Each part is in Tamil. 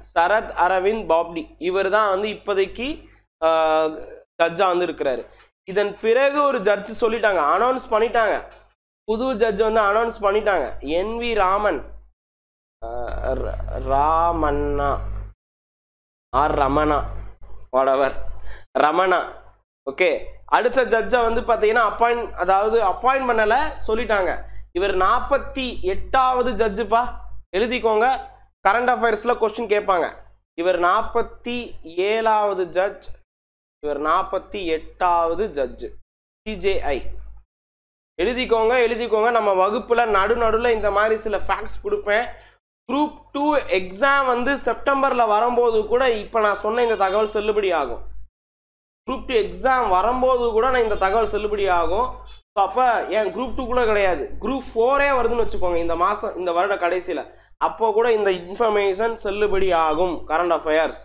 சரத் அரவிந்த் பாப்டி இவர் தான் வந்து இப்போதைக்கு ஜட்ஜா வந்து இருக்கிறாரு இதன் பிறகு ஒரு ஜட்ஜ் சொல்லிட்டாங்க அனௌன்ஸ் பண்ணிட்டாங்க புது ஜட்ஜ் வந்து அனௌன்ஸ் பண்ணிட்டாங்க என் வி ராமன் ஆஹ் ர- Ramanna R Ramana whatever Ramana okay அடுத்த ஜட்ஜை வந்து பார்த்தீங்கன்னா அப்பாயிண்ட் அதாவது அப்பாயிண்ட் பண்ணல சொல்லிட்டாங்க இவர் நாற்பத்தி எட்டாவது ஜட்ஜுப்பா எழுதிக்கோங்க கரண்ட் அஃபேர்ஸில் கொஸ்டின் கேட்பாங்க இவர் நாற்பத்தி ஏழாவது ஜட்ஜ் இவர் நாற்பத்தி எட்டாவது ஜட்ஜு சிஜேஐ எழுதிக்கோங்க எழுதிக்கோங்க நம்ம வகுப்புல நடு நடுவில் இந்த மாதிரி சில ஃபேக்ட்ஸ் கொடுப்பேன் குரூப் டூ எக்ஸாம் வந்து செப்டம்பர்ல வரும்போது கூட இப்போ நான் சொன்ன இந்த தகவல் செல்லுபடி ஆகும் குரூப் டூ எக்ஸாம் வரும்போது கூட நான் இந்த தகவல் செல்லுபடி ஆகும் ஸோ அப்போ என் குரூப் டூ கூட கிடையாது குரூப் ஃபோரே வருதுன்னு வச்சுக்கோங்க இந்த மாதம் இந்த வருட கடைசியில் அப்போ கூட இந்த இன்ஃபர்மேஷன் செல்லுபடி ஆகும் கரண்ட் அஃபேர்ஸ்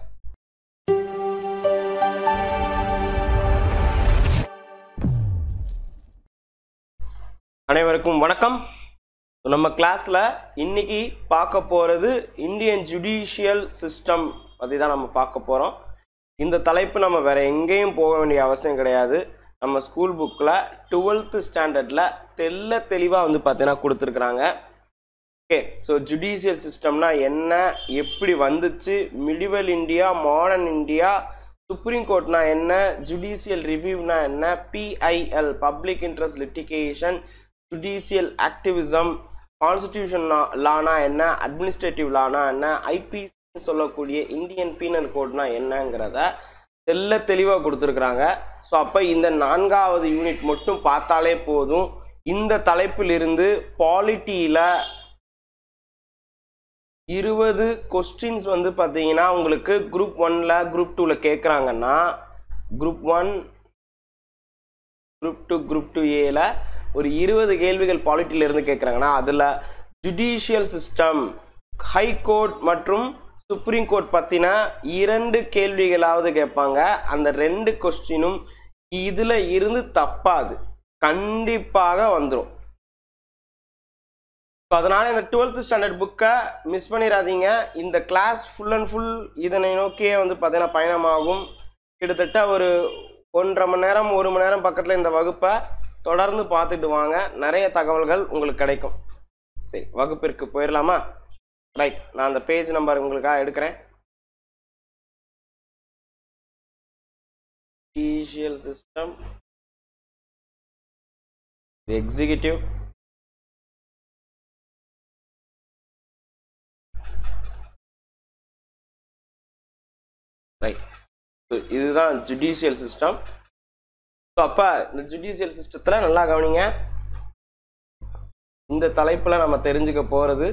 அனைவருக்கும் வணக்கம் நம்ம கிளாஸில் இன்னைக்கு பார்க்க போகிறது இந்தியன் ஜுடிஷியல் சிஸ்டம் பற்றி தான் நம்ம பார்க்க போகிறோம் இந்த தலைப்பு நம்ம வேற எங்கேயும் போக வேண்டிய அவசியம் கிடையாது நம்ம ஸ்கூல் புக்கில் டுவெல்த்து ஸ்டாண்டர்டில் தெல்ல தெளிவாக வந்து பார்த்தீங்கன்னா கொடுத்துருக்குறாங்க ஓகே ஸோ ஜுடிஷியல் சிஸ்டம்னா என்ன எப்படி வந்துச்சு medieval India modern India supreme கோர்ட்னா என்ன ஜுடிஷியல் ரிவ்யூனா என்ன PIL public interest litigation judicial activism constitution லானா என்ன அட்மினிஸ்ட்ரேட்டிவ் லானா என்ன ஐபிசி சொல்லக்கூடிய இந்தியன் பீனல் கோட்னா என்னங்கிறத தெல்ல தெளிவாக கொடுத்துருக்குறாங்க ஸோ அப்போ இந்த நான்காவது யூனிட் மட்டும் பார்த்தாலே போதும் இந்த தலைப்பிலிருந்து பாலிட்டியில் இருபது கொஸ்டின்ஸ் வந்து பார்த்தீங்கன்னா உங்களுக்கு குரூப் ஒன்ல குரூப் டூவில் கேட்குறாங்கன்னா group one group two group two ஏல ஒரு இருபது கேள்விகள் பாலிட்டியில இருந்து கேட்குறாங்கன்னா அதில் ஜுடிஷியல் சிஸ்டம் ஹை கோர்ட் மற்றும் சுப்ரீம் கோர்ட் பற்றின இரண்டு கேள்விகளாவது கேட்பாங்க அந்த ரெண்டு கொஸ்டினும் இதில் இருந்து தப்பாது கண்டிப்பாக வந்துடும் ஸோ அதனால் இந்த டுவெல்த் ஸ்டாண்டர்ட் புக்கை மிஸ் பண்ணிடாதீங்க இந்த கிளாஸ் ஃபுல் அண்ட் ஃபுல் இதனை நோக்கியே வந்து பார்த்தீங்கன்னா பயணமாகும் கிட்டத்தட்ட ஒரு ஒன்றரை மணி நேரம் ஒரு மணி நேரம் பக்கத்தில் இந்த வகுப்பை தொடர்ந்து பார்த்துட்டு வாங்க நிறைய தகவல்கள் உங்களுக்கு கிடைக்கும் சரி வகுப்பிற்கு போயிடலாமா ரைட் நான் அந்த பேஜ் நம்பர் உங்களுக்காக எடுக்கிறேன் ஜுடிஷியல் சிஸ்டம் எக்ஸிகியூட்டிவ் ரைட் இதுதான் ஜுடிஷியல் சிஸ்டம் ஸோ அப்போ இந்த ஜுடிஷியல் சிஸ்டத்தில் நல்லா கவனிங்க இந்த தலைப்பில் நம்ம தெரிஞ்சுக்க போகிறது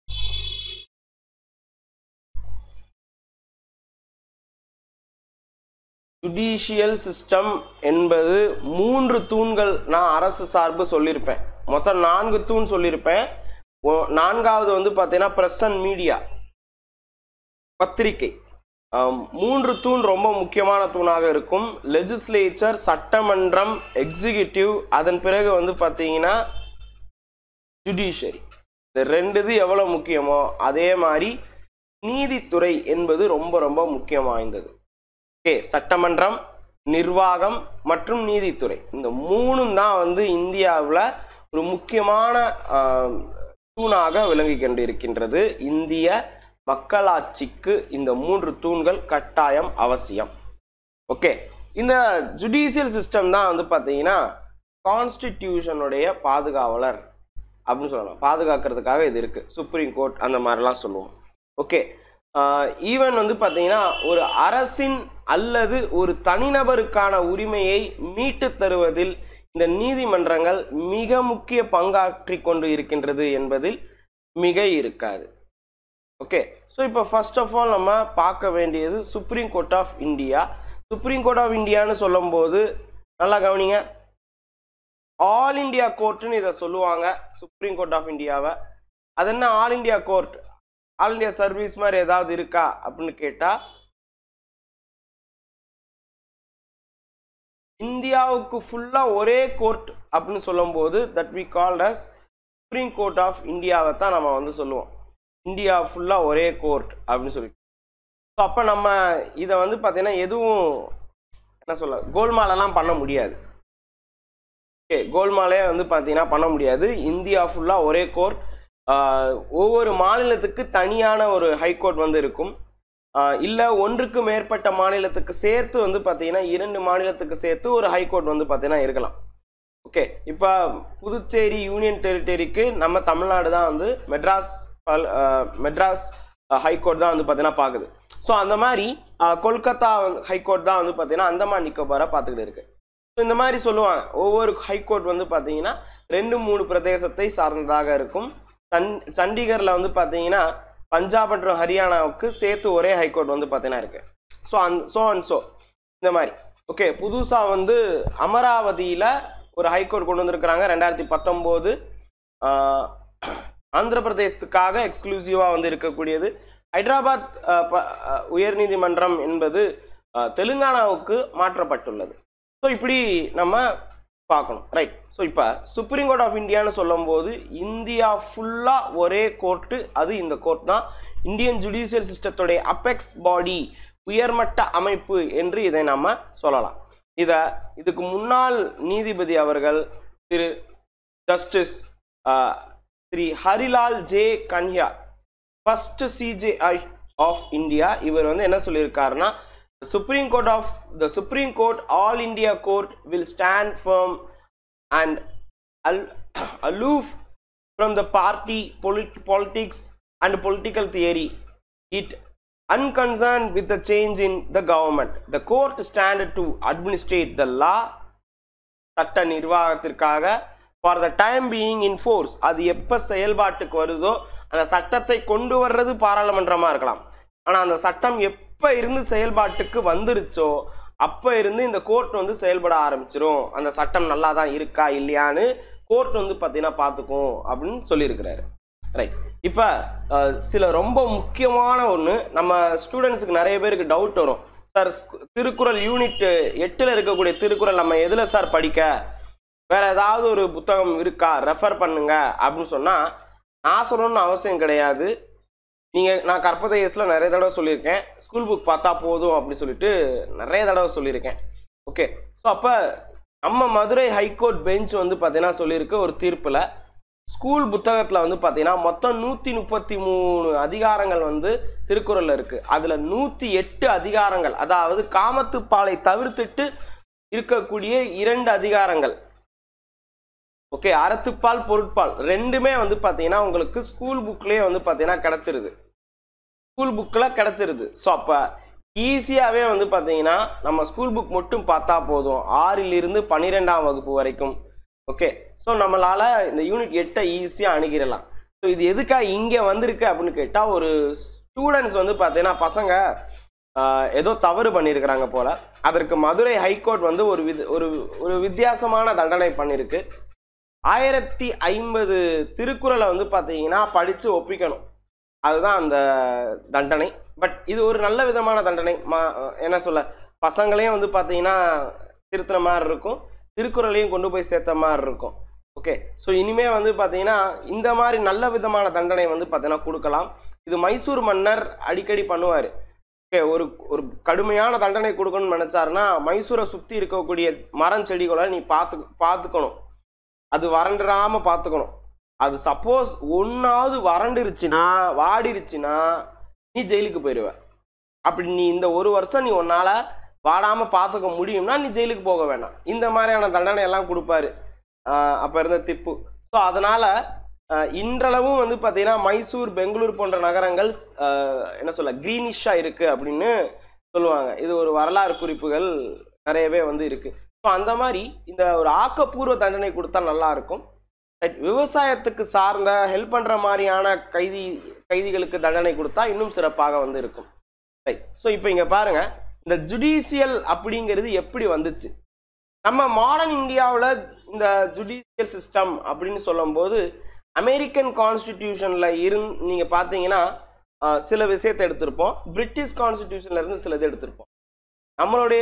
ஜுடிஷியல் சிஸ்டம் என்பது மூன்று தூண்கள் நான் அரசு சார்பு சொல்லியிருப்பேன் மொத்தம் நான்கு தூண் சொல்லியிருப்பேன் ஒ- நான்காவது வந்து பார்த்தீங்கன்னா ப்ரெஸ் அண்ட் மீடியா பத்திரிகை ஆம், மூன்று தூண் ரொம்ப முக்கியமான தூணாக இருக்கும் லெஜிஸ்லேச்சர் சட்டமன்றம் எக்ஸிகியூட்டிவ் அதன் பிறகு வந்து பார்த்தீங்கன்னா ஜுடிஷியரி இந்த ரெண்டு இது எவ்வளோ முக்கியமோ அதே மாதிரி நீதித்துறை என்பது ரொம்ப ரொம்ப முக்கியம் வாய்ந்தது ஓகே சட்டமன்றம் நிர்வாகம் மற்றும் நீதித்துறை இந்த மூணும் தான் வந்து இந்தியாவில் ஒரு முக்கியமான ஆம், தூணாக விளங்கி கொண்டிருக்கின்றது இந்திய மக்களாட்சிக்கு இந்த மூன்று தூண்கள் கட்டாயம் அவசியம் ஓகே இந்த ஜுடிஷியல் சிஸ்டம் தான் வந்து பார்த்தீங்கன்னா கான்ஸ்டிடியூஷனுடைய பாதுகாவலர் அப்படின்னு சொல்லலாம் பாதுகாக்கிறதுக்காக இது இருக்கு சுப்ரீம் கோர்ட் அந்த மாதிரிலாம் சொல்லுவோம் ஓகே ஈவன் வந்து பார்த்தீங்கன்னா ஒரு அரசின் அல்லது ஒரு தனிநபருக்கான உரிமையை மீட்டு தருவதில் இந்த நீதிமன்றங்கள் மிக முக்கிய பங்காற்றி கொண்டு இருக்கின்றது என்பதில் மிக இருக்காது ஓகே ஸோ இப்போ ஃபர்ஸ்ட் ஆஃப் ஆல் நம்ம பார்க்க வேண்டியது supreme court of India supreme court of இந்தியான்னு சொல்லும்போது நல்லா கவனிங்க ஆல் இந்தியா கோர்ட்டுன்னு இதை சொல்லுவாங்க சுப்ரீம் கோர்ட் ஆஃப் இந்தியாவை அது என்ன all India court all India service மாதிரி ஏதாவது இருக்கா அப்படின்னு கேட்டா இந்தியாவுக்கு ஃபுல்லா ஒரே கோர்ட் அப்படின்னு சொல்லும்போது that we called as supreme court of இந்தியாவை தான் நம்ம வந்து சொல்லுவோம் இந்தியா ஃபுல்லா ஒரே கோர்ட் அப்படின்னு சொல்லி ஸோ அப்போ நம்ம இதை வந்து பார்த்தீங்கன்னா எதுவும் என்ன சொல்ல கோல்மாலெல்லாம் பண்ண முடியாது ஓகே கோல்மாலே வந்து பார்த்தீங்கன்னா பண்ண முடியாது இந்தியா ஃபுல்லாக ஒரே கோர்ட் ஒவ்வொரு மாநிலத்துக்கு தனியான ஒரு ஹைகோர்ட் வந்து இருக்கும் இல்லை ஒன்றுக்கு மேற்பட்ட மாநிலத்துக்கு சேர்த்து வந்து பார்த்தீங்கன்னா இரண்டு மாநிலத்துக்கு சேர்த்து ஒரு ஹைகோர்ட் வந்து பார்த்தீங்கன்னா இருக்கலாம் ஓகே இப்போ புதுச்சேரி யூனியன் டெரிட்டரிக்கு நம்ம தமிழ்நாடு தான் வந்து மெட்ராஸ் பல்- அஹ், மெட்ராஸ் ஹைகோர்ட் தான் வந்து பார்த்தீங்கன்னா பார்க்குது ஸோ அந்த மாதிரி அஹ், கொல்கத்தா ஹைகோர்ட் தான் வந்து பார்த்தீங்கன்னா அந்தமான் நிக்கோபாரை பார்த்துக்கிட்டு இருக்கு ஸோ இந்த மாதிரி சொல்லுவாங்க ஒவ்வொரு ஹைகோர்ட் வந்து பார்த்தீங்கன்னா ரெண்டு மூணு பிரதேசத்தை சார்ந்ததாக இருக்கும் சன் சண்டிகரில் வந்து பார்த்தீங்கன்னா பஞ்சாப் மற்றும் ஹரியானாவுக்கு சேர்த்து ஒரே ஹைகோர்ட் வந்து பார்த்தீங்கன்னா இருக்கு ஸோ அந் ஸோ அண்ட் ஸோ இந்த மாதிரி ஓகே புதுசாக வந்து அமராவதியில் ஒரு ஹைகோர்ட் கொண்டு வந்திருக்கிறாங்க ரெண்டாயிரத்தி பத்தொம்போது ஆந்திர பிரதேசத்துக்காக எக்ஸ்க்ளூசிவாக வந்து இருக்கக்கூடியது ஹைதராபாத் ஆஹ், ப- ஆஹ், உயர்நீதிமன்றம் என்பது ஆஹ், தெலுங்கானாவுக்கு மாற்றப்பட்டுள்ளது ஸோ இப்படி நம்ம பார்க்கணும் ரைட் ஸோ இப்போ சுப்ரீம் கோர்ட் ஆஃப் இந்தியான்னு சொல்லும்போது இந்தியா ஃபுல்லாக ஒரே கோர்ட்டு அது இந்த கோர்ட் தான் இந்தியன் ஜுடிஷியல் சிஸ்டத்துடைய அபெக்ஸ் பாடி உயர்மட்ட அமைப்பு என்று இதை நம்ம சொல்லலாம் இதை இதுக்கு முன்னாள் நீதிபதி அவர்கள் திரு justice Shri Harilal J Kania first CJI of India இவர் வந்து என்ன சொல்லியிருக்காருன்னா supreme court of the supreme court all India court will stand firm and அல் aloof from the party polit- politics and political theory it unconcerned with the change in the government the court stand to administrate the law சட்ட நிர்வாகத்திற்காக for the time being in force அது எப்போ செயல்பாட்டுக்கு வருதோ அந்த சட்டத்தை கொண்டு வர்றது பாராளுமன்றமாக இருக்கலாம் ஆனால் அந்த சட்டம் எப்போ இருந்து செயல்பாட்டுக்கு வந்துருச்சோ அப்போ இருந்து இந்த கோர்ட் வந்து செயல்பட ஆரம்பிச்சிரும் அந்த சட்டம் நல்லா தான் இருக்கா இல்லையான்னு கோர்ட் வந்து பார்த்தீங்கன்னா பார்த்துக்கும் அப்படின்னு சொல்லியிருக்கிறாரு ரைட் இப்போ சில ரொம்ப முக்கியமான ஒன்று நம்ம ஸ்டூடெண்ட்ஸுக்கு நிறைய பேருக்கு டவுட் வரும் சார் திருக்குறள் யூனிட் எட்டில் இருக்கக்கூடிய திருக்குறள் நம்ம எதில் சார் படிக்க வேற ஏதாவது ஒரு புத்தகம் இருக்கா ரெஃபர் பண்ணுங்க அப்படின்னு சொன்னால் நான் சொல்லணும்னு அவசியம் கிடையாது நீங்கள் நான் கற்பதை வயசில் நிறைய தடவை சொல்லியிருக்கேன் ஸ்கூல் புக் பார்த்தா போதும் அப்படின்னு சொல்லிட்டு நிறைய தடவை சொல்லியிருக்கேன் ஓகே ஸோ அப்போ நம்ம மதுரை ஹைகோர்ட் பெஞ்ச் வந்து பார்த்தீங்கன்னா சொல்லியிருக்கு ஒரு தீர்ப்பில் ஸ்கூல் புத்தகத்தில் வந்து பார்த்தீங்கன்னா மொத்தம் நூற்றி முப்பத்தி மூணு அதிகாரங்கள் வந்து திருக்குறளில் இருக்குது அதில் நூற்றி எட்டு அதிகாரங்கள் அதாவது காமத்துப்பாலை தவிர்த்துட்டு இருக்கக்கூடிய இரண்டு அதிகாரங்கள் ஓகே அறத்துப்பால் பொருட்பால் ரெண்டுமே வந்து பார்த்தீங்கன்னா உங்களுக்கு ஸ்கூல் புக்லேயே வந்து பார்த்தீங்கன்னா கிடச்சிருது ஸ்கூல் புக்கில் கிடச்சிருது ஸோ அப்போ ஈஸியாகவே வந்து பார்த்தீங்கன்னா நம்ம ஸ்கூல் புக் மட்டும் பார்த்தா போதும் ஆறிலிருந்து பன்னிரெண்டாம் வகுப்பு வரைக்கும் ஓகே ஸோ நம்மளால் இந்த யூனிட் எட்டை ஈஸியாக அணுகிடலாம் ஸோ இது எதுக்காக இங்கே வந்திருக்கு அப்படின்னு கேட்டால் ஒரு ஸ்டூடெண்ட்ஸ் வந்து பார்த்தீங்கன்னா பசங்க ஆஹ், ஏதோ தவறு பண்ணியிருக்கிறாங்க போல் அதற்கு மதுரை ஹைகோர்ட் வந்து ஒரு வித் ஒரு ஒரு வித்தியாசமான தண்டனை பண்ணியிருக்கு ஆயிரத்தி ஐம்பது திருக்குறளை வந்து பார்த்தீங்கன்னா படித்து ஒப்பிக்கணும் அதுதான் அந்த தண்டனை பட் இது ஒரு நல்ல விதமான தண்டனை மா என்ன சொல்ல பசங்களையும் வந்து பார்த்தீங்கன்னா திருத்துற மாதிரி இருக்கும் திருக்குறளையும் கொண்டு போய் சேர்த்த மாதிரி இருக்கும் ஓகே ஸோ இனிமே வந்து பார்த்தீங்கன்னா இந்த மாதிரி நல்ல விதமான தண்டனை வந்து பார்த்தீங்கன்னா கொடுக்கலாம் இது மைசூர் மன்னர் அடிக்கடி பண்ணுவார் ஓகே ஒரு ஒரு கடுமையான தண்டனை கொடுக்கணும்னு நினச்சாருன்னா மைசூரை சுற்றி இருக்கக்கூடிய மரம் செடிகளை நீ பார்த்து பார்த்துக்கணும் அது வறண்டுடாம பார்த்துக்கணும் அது சப்போஸ் ஒன்றாவது வறண்டுருச்சுன்னா வாடிருச்சுன்னா நீ ஜெயிலுக்கு போயிடுவ அப்படி நீ இந்த ஒரு வருஷம் நீ உன்னால வாடாம பார்த்துக்க முடியும்னா நீ ஜெயிலுக்கு போக வேண்டாம் இந்த மாதிரியான தண்டனை எல்லாம் கொடுப்பாரு ஆஹ் அப்ப இருந்த திப்பு ஸோ அதனால ஆஹ் இன்றளவும் வந்து பார்த்தீங்கன்னா மைசூர் பெங்களூர் போன்ற நகரங்கள் ஆஹ் என்ன சொல்ல கிரீனிஷா இருக்கு அப்படின்னு சொல்லுவாங்க இது ஒரு வரலாறு குறிப்புகள் நிறையவே வந்து இருக்கு ஸோ அந்த மாதிரி இந்த ஒரு ஆக்கப்பூர்வ தண்டனை கொடுத்தா நல்லா இருக்கும் ரைட் விவசாயத்துக்கு சார்ந்த ஹெல்ப் பண்ற மாதிரியான கைதி கைதிகளுக்கு தண்டனை கொடுத்தா இன்னும் சிறப்பாக வந்து இருக்கும் ரைட் ஸோ இப்போ இங்க பாருங்க இந்த ஜுடிஷியல் அப்படிங்கிறது எப்படி வந்துச்சு நம்ம மாடர்ன் இந்தியாவில் இந்த ஜுடிஷியல் சிஸ்டம் அப்படின்னு சொல்லும்போது அமெரிக்கன் கான்ஸ்டிடியூஷனில் இருந் நீங்கள் பார்த்தீங்கன்னா ஆஹ், சில விஷயத்தை எடுத்திருப்போம் பிரிட்டிஷ் கான்ஸ்டிடியூஷன்ல இருந்து சிலது எடுத்திருப்போம் நம்மளுடைய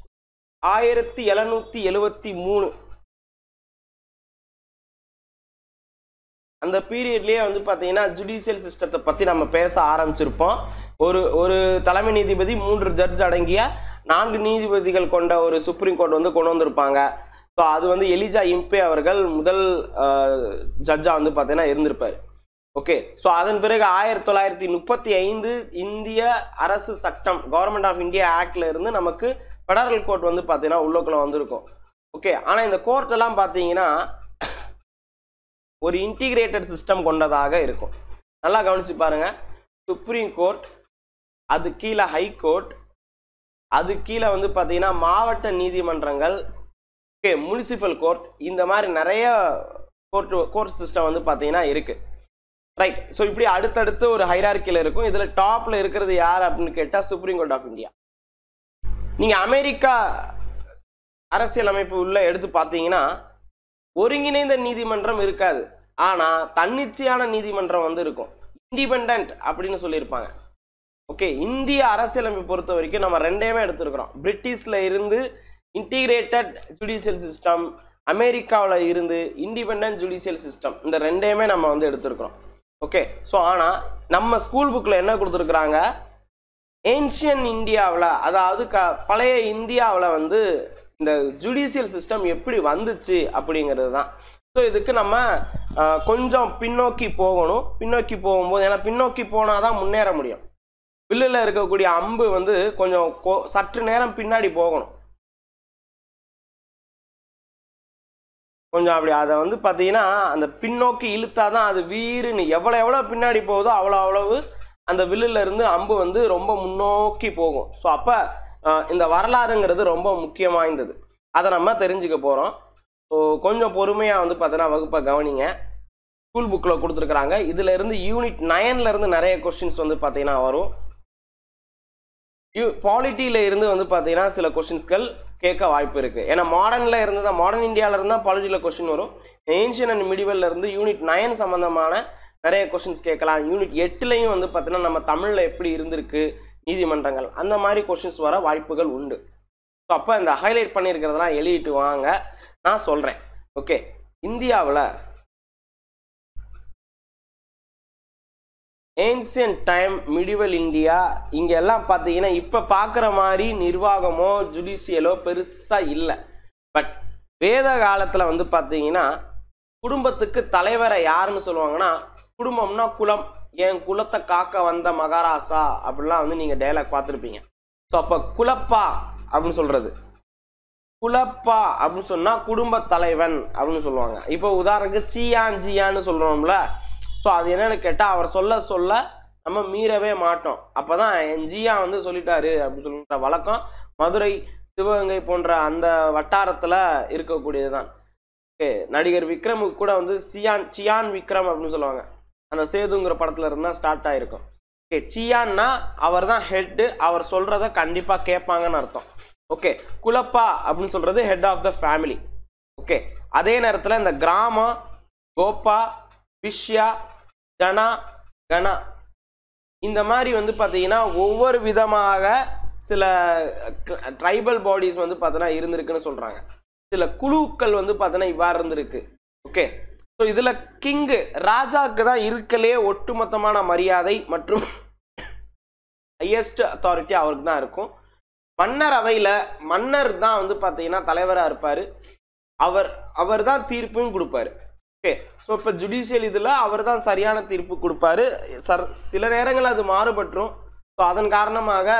ஆயிரத்தி எழுநூத்தி எழுவத்தி மூணு அந்த பீரியட்லயே வந்து பார்த்தீங்கன்னா ஜுடிஷியல் சிஸ்டத்தை பற்றி நம்ம பேச ஆரம்பிச்சிருப்போம் ஒரு ஒரு தலைமை நீதிபதி மூன்று ஜட்ஜ் அடங்கிய நான்கு நீதிபதிகள் கொண்ட ஒரு சுப்ரீம் கோர்ட் வந்து கொண்டு வந்திருப்பாங்க ஸோ அது வந்து எலிஜா இம்பே அவர்கள் முதல் ஜட்ஜாக வந்து பார்த்தீங்கன்னா இருந்திருப்பார் ஓகே ஸோ அதன் பிறகு ஆயிரத்தி தொள்ளாயிரத்தி முப்பத்தி ஐந்து இந்திய அரசு சட்டம் கவர்மெண்ட் ஆஃப் இந்தியா ஆக்ட்ல இருந்து நமக்கு ஃபெடரல் கோர்ட் வந்து பார்த்தீங்கன்னா உள்ளுக்குள்ள வந்திருக்கும் ஓகே ஆனால் இந்த கோர்ட் எல்லாம் பார்த்தீங்கன்னா ஒரு இன்டிகிரேட்டட் சிஸ்டம் கொண்டதாக இருக்கும் நல்லா கவனிச்சு பாருங்க சுப்ரீம் கோர்ட் அது கீழே ஹை கோர்ட் அது கீழே வந்து பார்த்தீங்கன்னா மாவட்ட நீதிமன்றங்கள் ஓகே முனிசிபல் கோர்ட் இந்த மாதிரி நிறைய கோர்ட் கோர்ட் சிஸ்டம் வந்து பார்த்தீங்கன்னா இருக்கு ரைட் ஸோ இப்படி அடுத்தடுத்து ஒரு ஹைரார்க்கியில் இருக்கும் இதில் டாப்ல இருக்கிறது யார் அப்படின்னு கேட்டால் சுப்ரீம் கோர்ட் ஆஃப் இந்தியா நீங்கள் அமெரிக்கா அரசியலமைப்பு உள்ள எடுத்து பார்த்தீங்கன்னா ஒருங்கிணைந்த நீதிமன்றம் இருக்காது ஆனால் தன்னிச்சையான நீதிமன்றம் வந்து இருக்கும் இண்டிபெண்ட் அப்படின்னு சொல்லியிருப்பாங்க ஓகே இந்திய அரசியலமைப்பு பொறுத்த வரைக்கும் நம்ம ரெண்டையுமே எடுத்திருக்கிறோம் பிரிட்டிஷ்ல இருந்து இன்டிகிரேட்டட் ஜுடிஷியல் சிஸ்டம் அமெரிக்காவில் இருந்து இண்டிபெண்ட் ஜுடிஷியல் சிஸ்டம் இந்த ரெண்டையுமே நம்ம வந்து எடுத்திருக்கிறோம் ஓகே ஸோ ஆனால் நம்ம ஸ்கூல் புக்கில் என்ன கொடுத்துருக்குறாங்க ஏன்ஷியன் இந்தியாவில் அதாவது க பழைய இந்தியாவில் வந்து இந்த ஜுடிஷியல் சிஸ்டம் எப்படி வந்துச்சு அப்படிங்கிறது தான் ஸோ இதுக்கு நம்ம ஆஹ், கொஞ்சம் பின்னோக்கி போகணும் பின்னோக்கி போகும்போது ஏன்னா பின்னோக்கி போனால் தான் முன்னேற முடியும் வில்லில் இருக்கக்கூடிய அம்பு வந்து கொஞ்சம் கொ- சற்று நேரம் பின்னாடி போகணும் கொஞ்சம் அப்படி அதை வந்து பார்த்தீங்கன்னா அந்த பின்னோக்கி இழுத்தா தான் அது வீறுன்னு எவ்வளோ எவ்வளோ பின்னாடி போகுதோ அவ்வளோ அவ்வளவு அந்த வில்லுல இருந்து அம்பு வந்து ரொம்ப முன்னோக்கி போகும் ஸோ அப்போ இந்த வரலாறுங்கிறது ரொம்ப முக்கியம் வாய்ந்தது அதை நம்ம தெரிஞ்சுக்க போகிறோம் ஸோ கொஞ்சம் பொறுமையாக வந்து பார்த்தீங்கன்னா வகுப்பை கவனிங்க ஸ்கூல் புக்கில் கொடுத்துருக்குறாங்க இதுல இருந்து யூனிட் நைன்ல இருந்து நிறைய கொஸ்டின்ஸ் வந்து பார்த்தீங்கன்னா வரும் பாலிட்டியில இருந்து வந்து பார்த்தீங்கன்னா சில கொஸ்டின்ஸ்கள் கேட்க வாய்ப்பு இருக்கு ஏன்னா மாடர்ன்ல இருந்து தான் மாடர்ன் இந்தியால இருந்து தான் பாலிட்டியில் கொஸ்டின் வரும் ஏன்ஷியன் அண்ட் மிடிவல்ல இருந்து யூனிட் நைன் சம்பந்தமான நிறைய கொஸ்டின்ஸ் கேட்கலாம் யூனிட் எட்டுலையும் வந்து பார்த்தீங்கன்னா நம்ம தமிழ்ல எப்படி இருந்திருக்கு நீதிமன்றங்கள் அந்த மாதிரி கொஸ்டின்ஸ் வர வாய்ப்புகள் உண்டு ஸோ அப்போ இந்த ஹைலைட் பண்ணியிருக்கிறதெல்லாம் எழுதிட்டு வாங்க நான் சொல்கிறேன் ஓகே இந்தியாவில் ஏன்சியன்ட் டைம் மிடிவல் இந்தியா இங்க எல்லாம் பார்த்தீங்கன்னா இப்போ பார்க்குற மாதிரி நிர்வாகமோ ஜுடிஷியலோ பெருசாக இல்லை பட் வேத காலத்தில் வந்து பார்த்தீங்கன்னா குடும்பத்துக்கு தலைவரை யாருன்னு சொல்லுவாங்கன்னா குடும்பம்னா குலம் என் குலத்தை காக்க வந்த மகாராசா அப்படிலாம் வந்து நீங்கள் டைலாக் பார்த்துருப்பீங்க ஸோ அப்போ குலப்பா அப்படின்னு சொல்றது குலப்பா அப்படின்னு சொன்னா குடும்ப தலைவன் அப்படின்னு சொல்லுவாங்க இப்போ உதாரணத்துக்கு சியான் ஜியான்னு சொல்றோம்ல ஸோ அது என்னன்னு கேட்டா அவர் சொல்ல சொல்ல நம்ம மீறவே மாட்டோம் அப்பதான் என் ஜியா வந்து சொல்லிட்டாரு அப்படின்னு சொல்லின்ற வழக்கம் மதுரை சிவகங்கை போன்ற அந்த வட்டாரத்துல இருக்கக்கூடியதுதான் ஓகே நடிகர் விக்ரமுக்கு கூட வந்து சியான் சியான் விக்ரம் அப்படின்னு சொல்லுவாங்க அந்த சேதுங்கிற படத்துல இருந்தா ஸ்டார்ட் ஆயிருக்கும் ஓகே சியான்னா அவர் தான் ஹெட்டு அவர் சொல்றத கண்டிப்பா கேட்பாங்கன்னு அர்த்தம் ஓகே குலப்பா அப்படின்னு சொல்றது head of the family okay அதே நேரத்தில் இந்த கிராமம் கோப்பா விஷ்யா ஜனா கணா இந்த மாதிரி வந்து பார்த்தீங்கன்னா ஒவ்வொரு விதமாக சில ட்ரைபல் பாடிஸ் வந்து பார்த்தீங்கன்னா இருந்திருக்குன்னு சொல்றாங்க சில குழுக்கள் வந்து பார்த்தீங்கன்னா இவ்வாறு இருந்திருக்கு ஓகே ஸோ இதில் கிங்கு ராஜாவுக்கு தான் இருக்கலே ஒட்டுமொத்தமான மரியாதை மற்றும் ஹையஸ்ட் அத்தாரிட்டி அவருக்கு தான் இருக்கும் மன்னர் அவையில் மன்னர் தான் வந்து பார்த்தீங்கன்னா தலைவராக இருப்பார் அவர் அவர் தான் தீர்ப்பையும் கொடுப்பாரு ஓகே ஸோ இப்போ ஜுடிஷியல் இதில் அவர் தான் சரியான தீர்ப்பு கொடுப்பாரு சர் சில நேரங்கள் அது மாறுபட்டுரும் ஸோ அதன் காரணமாக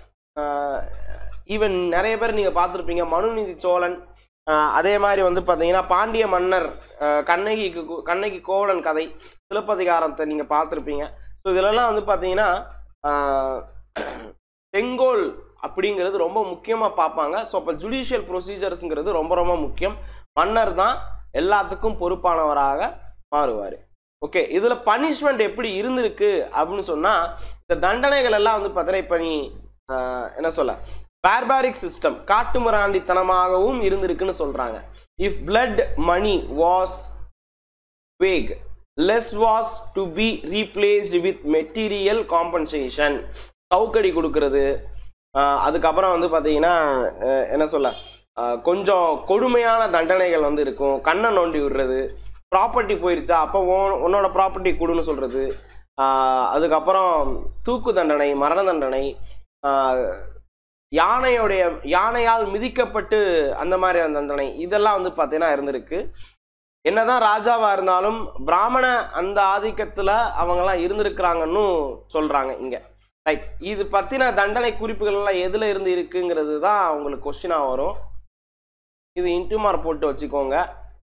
ஈவன் நிறைய பேர் நீங்கள் பார்த்துருப்பீங்க மனுநீதி சோழன் ஆஹ் அதே மாதிரி வந்து பார்த்தீங்கன்னா பாண்டிய மன்னர் ஆஹ் கண்ணகிக்கு கு- கண்ணகி கோவலன் கதை சிலப்பதிகாரத்தை நீங்கள் பார்த்துருப்பீங்க ஸோ இதிலெல்லாம் வந்து பார்த்தீங்கன்னா ஆஹ் செங்கோல் அப்படிங்கிறது ரொம்ப முக்கியமாக பார்ப்பாங்க ஸோ அப்போ ஜுடிஷியல் ப்ரொசீஜர்ஸுங்கிறது ரொம்ப ரொம்ப முக்கியம் மன்னர் தான் எல்லாத்துக்கும் பொறுப்பானவராக மாறுவார் ஓகே இதில் பனிஷ்மெண்ட் எப்படி இருந்திருக்கு அப்படின்னு சொன்னால் இந்த தண்டனைகள் எல்லாம் வந்து பார்த்தீங்கன்னா இப்போ நீ ஆஹ், என்ன சொல்ல பார்பாரிக் சிஸ்டம் காட்டுமிராண்டித்தனமாகவும் இருந்திருக்குன்னு சொல்கிறாங்க if blood money was wage less was to be replaced with material compensation சவுக்கடி கொடுக்கறது ஆஹ் அதுக்கப்புறம் வந்து பார்த்தீங்கன்னா அஹ் என்ன சொல்ல ஆஹ் கொஞ்சம் கொடுமையான தண்டனைகள் வந்து இருக்கும் கண்ணை நோண்டி விடுறது ப்ராப்பர்ட்டி போயிருச்சா அப்போ உன் உன்னோட ப்ராப்பர்ட்டி கொடுன்னு சொல்றது ஆஹ் அதுக்கப்புறம் தூக்கு தண்டனை மரண தண்டனை ஆஹ் யானையுடைய யானையால் மிதிக்கப்பட்டு அந்த மாதிரியான தண்டனை இதெல்லாம் வந்து பார்த்தீங்கன்னா இருந்திருக்கு என்னதான் ராஜாவா இருந்தாலும் பிராமண அந்த ஆதிக்கத்துல அவங்கெல்லாம் இருந்திருக்கிறாங்கன்னு சொல்றாங்க இங்க ரைட் இது பத்தின தண்டனை குறிப்புகள் எல்லாம் எதுல இருந்து இருக்குங்கிறது தான் உங்களுக்கு கொஸ்டினா வரும் இது இன்டுமார் போட்டு வச்சுக்கோங்க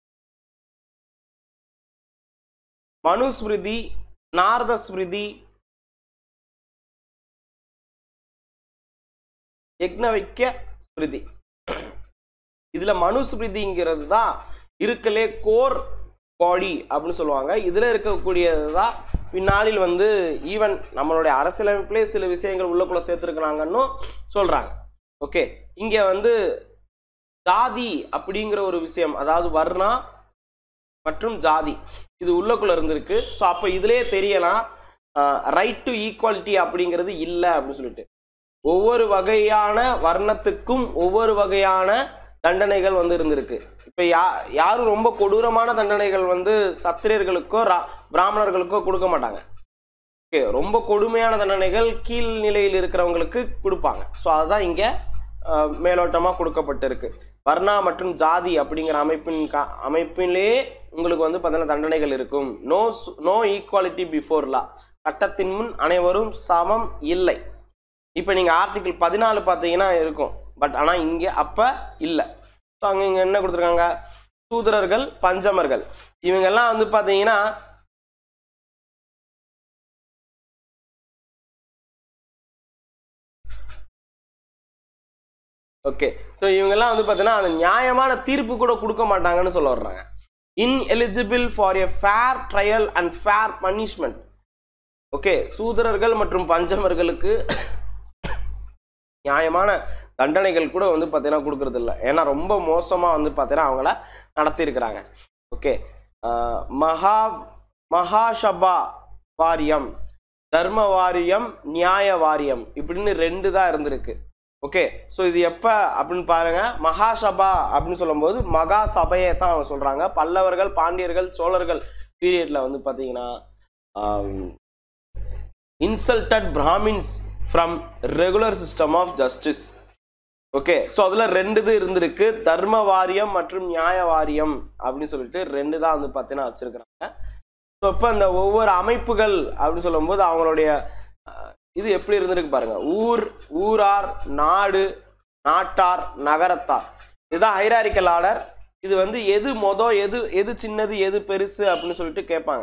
மனுஸ்மிருதி நாரத ஸ்மிருதி யக்னவைக்க ஸ்மிருதி இதுல மனுஸ்மிருதிங்கிறது தான் இருக்கலே கோர் பாடி அப்படின்னு சொல்லுவாங்க இதுல இருக்கக்கூடியது தான் பின்னாளில் வந்து ஈவன் நம்மளுடைய அரசியலமைப்பிலே சில விஷயங்கள் உள்ளக்குள்ள சேர்த்துருக்கிறாங்கன்னு சொல்றாங்க ஓகே இங்க வந்து ஜாதி அப்படிங்கிற ஒரு விஷயம் அதாவது வர்ணா மற்றும் ஜாதி இது உள்ளக்குள்ள இருந்திருக்கு ஸோ அப்போ இதுலயே தெரியலாம் ரைட் டு ஈக்குவாலிட்டி அப்படிங்கிறது இல்லை அப்படின்னு சொல்லிட்டு ஒவ்வொரு வகையான வர்ணத்துக்கும் ஒவ்வொரு வகையான தண்டனைகள் வந்து இருந்திருக்கு இப்போ யா யாரும் ரொம்ப கொடூரமான தண்டனைகள் வந்து சத்திரியர்களுக்கோ ரா பிராமணர்களுக்கோ கொடுக்க மாட்டாங்க ஓகே ரொம்ப கொடுமையான தண்டனைகள் கீழ் நிலையில் இருக்கிறவங்களுக்கு கொடுப்பாங்க ஸோ அதுதான் இங்கே மேலோட்டமாக கொடுக்கப்பட்டிருக்கு வர்ணா மற்றும் ஜாதி அப்படிங்கிற அமைப்பின் கா அமைப்பிலே உங்களுக்கு வந்து பார்த்தீங்கன்னா தண்டனைகள் இருக்கும் no no equality before law சட்டத்தின் முன் அனைவரும் சமம் இல்லை இப்போ நீங்கள் ஆர்டிகிள் பதினாலு பார்த்தீங்கன்னா இருக்கும் பட் ஆனால் இங்கே அப்போ இல்லை ஸோ அங்கே இங்கே என்ன கொடுத்துருக்காங்க சூதரர்கள் பஞ்சமர்கள் இவங்கெல்லாம் வந்து பார்த்தீங்கன்னா ஓகே ஸோ இவங்கெல்லாம் வந்து பார்த்தீங்கன்னா அந்த நியாயமான தீர்ப்பு கூட கொடுக்க மாட்டாங்கன்னு சொல்ல வர்றாங்க ineligible for a fair trial and fair punishment okay சூதரர்கள் மற்றும் பஞ்சமர்களுக்கு நியாயமான தண்டனைகள் கூட வந்து பார்த்தீங்கன்னா கொடுக்கறது இல்லை ஏன்னா ரொம்ப மோசமாக வந்து பார்த்தீங்கன்னா அவங்கள நடத்தியிருக்கிறாங்க ஓகே மகா மகாசபா வாரியம் தர்ம வாரியம் நியாய வாரியம் இப்படின்னு ரெண்டு தான் இருந்திருக்கு ஓகே ஸோ இது எப்போ அப்படின்னு பாருங்க மகாசபா அப்படின்னு சொல்லும்போது மகா சபையை தான் அவங்க சொல்றாங்க பல்லவர்கள் பாண்டியர்கள் சோழர்கள் பீரியட்ல வந்து பார்த்தீங்கன்னா insulted Brahmins from regular system of justice okay so அதில் ரெண்டு இது இருந்திருக்கு தர்ம வாரியம் மற்றும் நியாய வாரியம் அப்படின்னு சொல்லிட்டு ரெண்டு தான் வந்து பார்த்தீங்கன்னா வச்சிருக்கிறாங்க ஸோ இப்போ இந்த ஒவ்வொரு அமைப்புகள் அப்படின்னு சொல்லும்போது அவங்களுடைய அஹ், இது எப்படி இருந்திருக்கு பாருங்க ஊர் ஊரார் நாடு நாட்டார் நகரத்தார் இதுதான் ஹைராரிக்கல் ஆர்டர் இது வந்து எது மொத எது எது சின்னது எது பெருசு அப்படின்னு சொல்லிட்டு கேட்பாங்க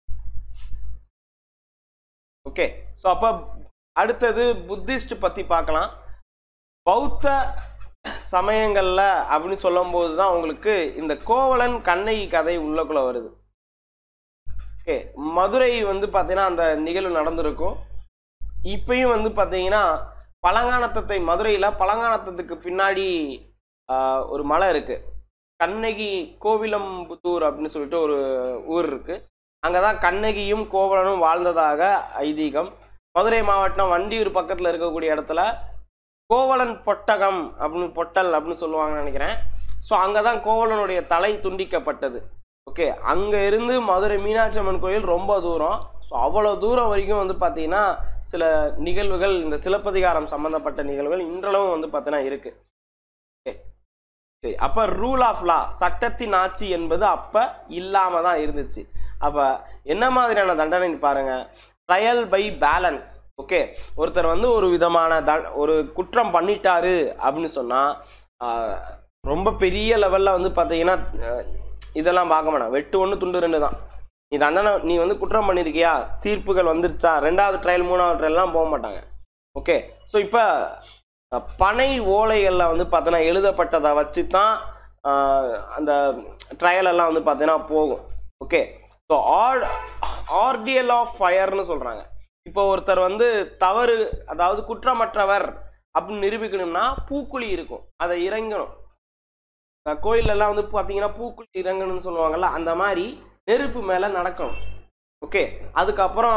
ஓகே ஸோ அப்போ அடுத்தது புத்திஸ்ட் பற்றி பார்க்கலாம் பௌத்த சமயங்கள்ல அப்படின்னு சொல்லும்போது தான் உங்களுக்கு இந்த கோவலன் கண்ணகி கதை உள்ளக்குள்ள வருது ஓகே மதுரை வந்து பார்த்தீங்கன்னா அந்த நிகழ்வு நடந்திருக்கும் இப்பயும் வந்து பார்த்தீங்கன்னா பழங்கானத்தத்தை மதுரையில் பழங்கானத்தத்துக்கு பின்னாடி ஆஹ், ஒரு மலை இருக்கு கண்ணகி கோவிலம்புத்தூர் அப்படின்னு சொல்லிட்டு ஒரு ஊர் இருக்கு அங்கதான் கண்ணகியும் கோவலனும் வாழ்ந்ததாக ஐதீகம் மதுரை மாவட்டம் வண்டியூர் பக்கத்தில் இருக்கக்கூடிய இடத்துல கோவலன் பொட்டகம் அப்படின்னு பொட்டல் அப்படின்னு சொல்லுவாங்கன்னு நினைக்கிறேன் ஸோ அங்கே தான் கோவலனுடைய தலை துண்டிக்கப்பட்டது ஓகே அங்கே இருந்து மதுரை மீனாட்சி அம்மன் கோயில் ரொம்ப தூரம் ஸோ அவ்வளோ தூரம் வரைக்கும் வந்து பார்த்தீங்கன்னா சில நிகழ்வுகள் இந்த சிலப்பதிகாரம் சம்மந்தப்பட்ட நிகழ்வுகள் இன்றளவும் வந்து பார்த்தீங்கன்னா இருக்கு ஓகே சரி அப்போ ரூல் ஆஃப் லா சட்டத்தின் ஆட்சி என்பது அப்போ இல்லாமல் தான் இருந்துச்சு அப்போ என்ன மாதிரியான தண்டனை பாருங்க ட்ரையல் பை பேலன்ஸ் ஓகே ஒருத்தர் வந்து ஒரு விதமான த ஒரு குற்றம் பண்ணிட்டாரு அப்படின்னு சொன்னால் ரொம்ப பெரிய லெவலில் வந்து பார்த்தீங்கன்னா அஹ், இதெல்லாம் பார்க்க மாட்டாங்க வெட்டு ஒன்று துண்டு ரெண்டு தான் நீ தண்டனை நீ வந்து குற்றம் பண்ணியிருக்கியா தீர்ப்புகள் வந்துருச்சா ரெண்டாவது ட்ரையல் மூணாவது ட்ரையல்லாம் போக மாட்டாங்க ஓகே ஸோ இப்போ பனை ஓலைகளில் வந்து பார்த்தோன்னா எழுதப்பட்டதை வச்சு தான் ஆஹ், அந்த ட்ரையல் எல்லாம் வந்து பார்த்தீங்கன்னா போகும் okay so R ordeal of ஃபயர்னு சொல்கிறாங்க இப்போ ஒருத்தர் வந்து தவறு அதாவது குற்றமற்றவர் அப்படின்னு நிரூபிக்கணும்னா பூக்குழி இருக்கும் அதை இறங்கணும் அஹ் கோயில்ல எல்லாம் வந்து பார்த்தீங்கன்னா பூக்குழி இறங்கணும்னு சொல்லுவாங்கல்ல அந்த மாதிரி நெருப்பு மேலே நடக்கணும் ஓகே அதுக்கப்புறம்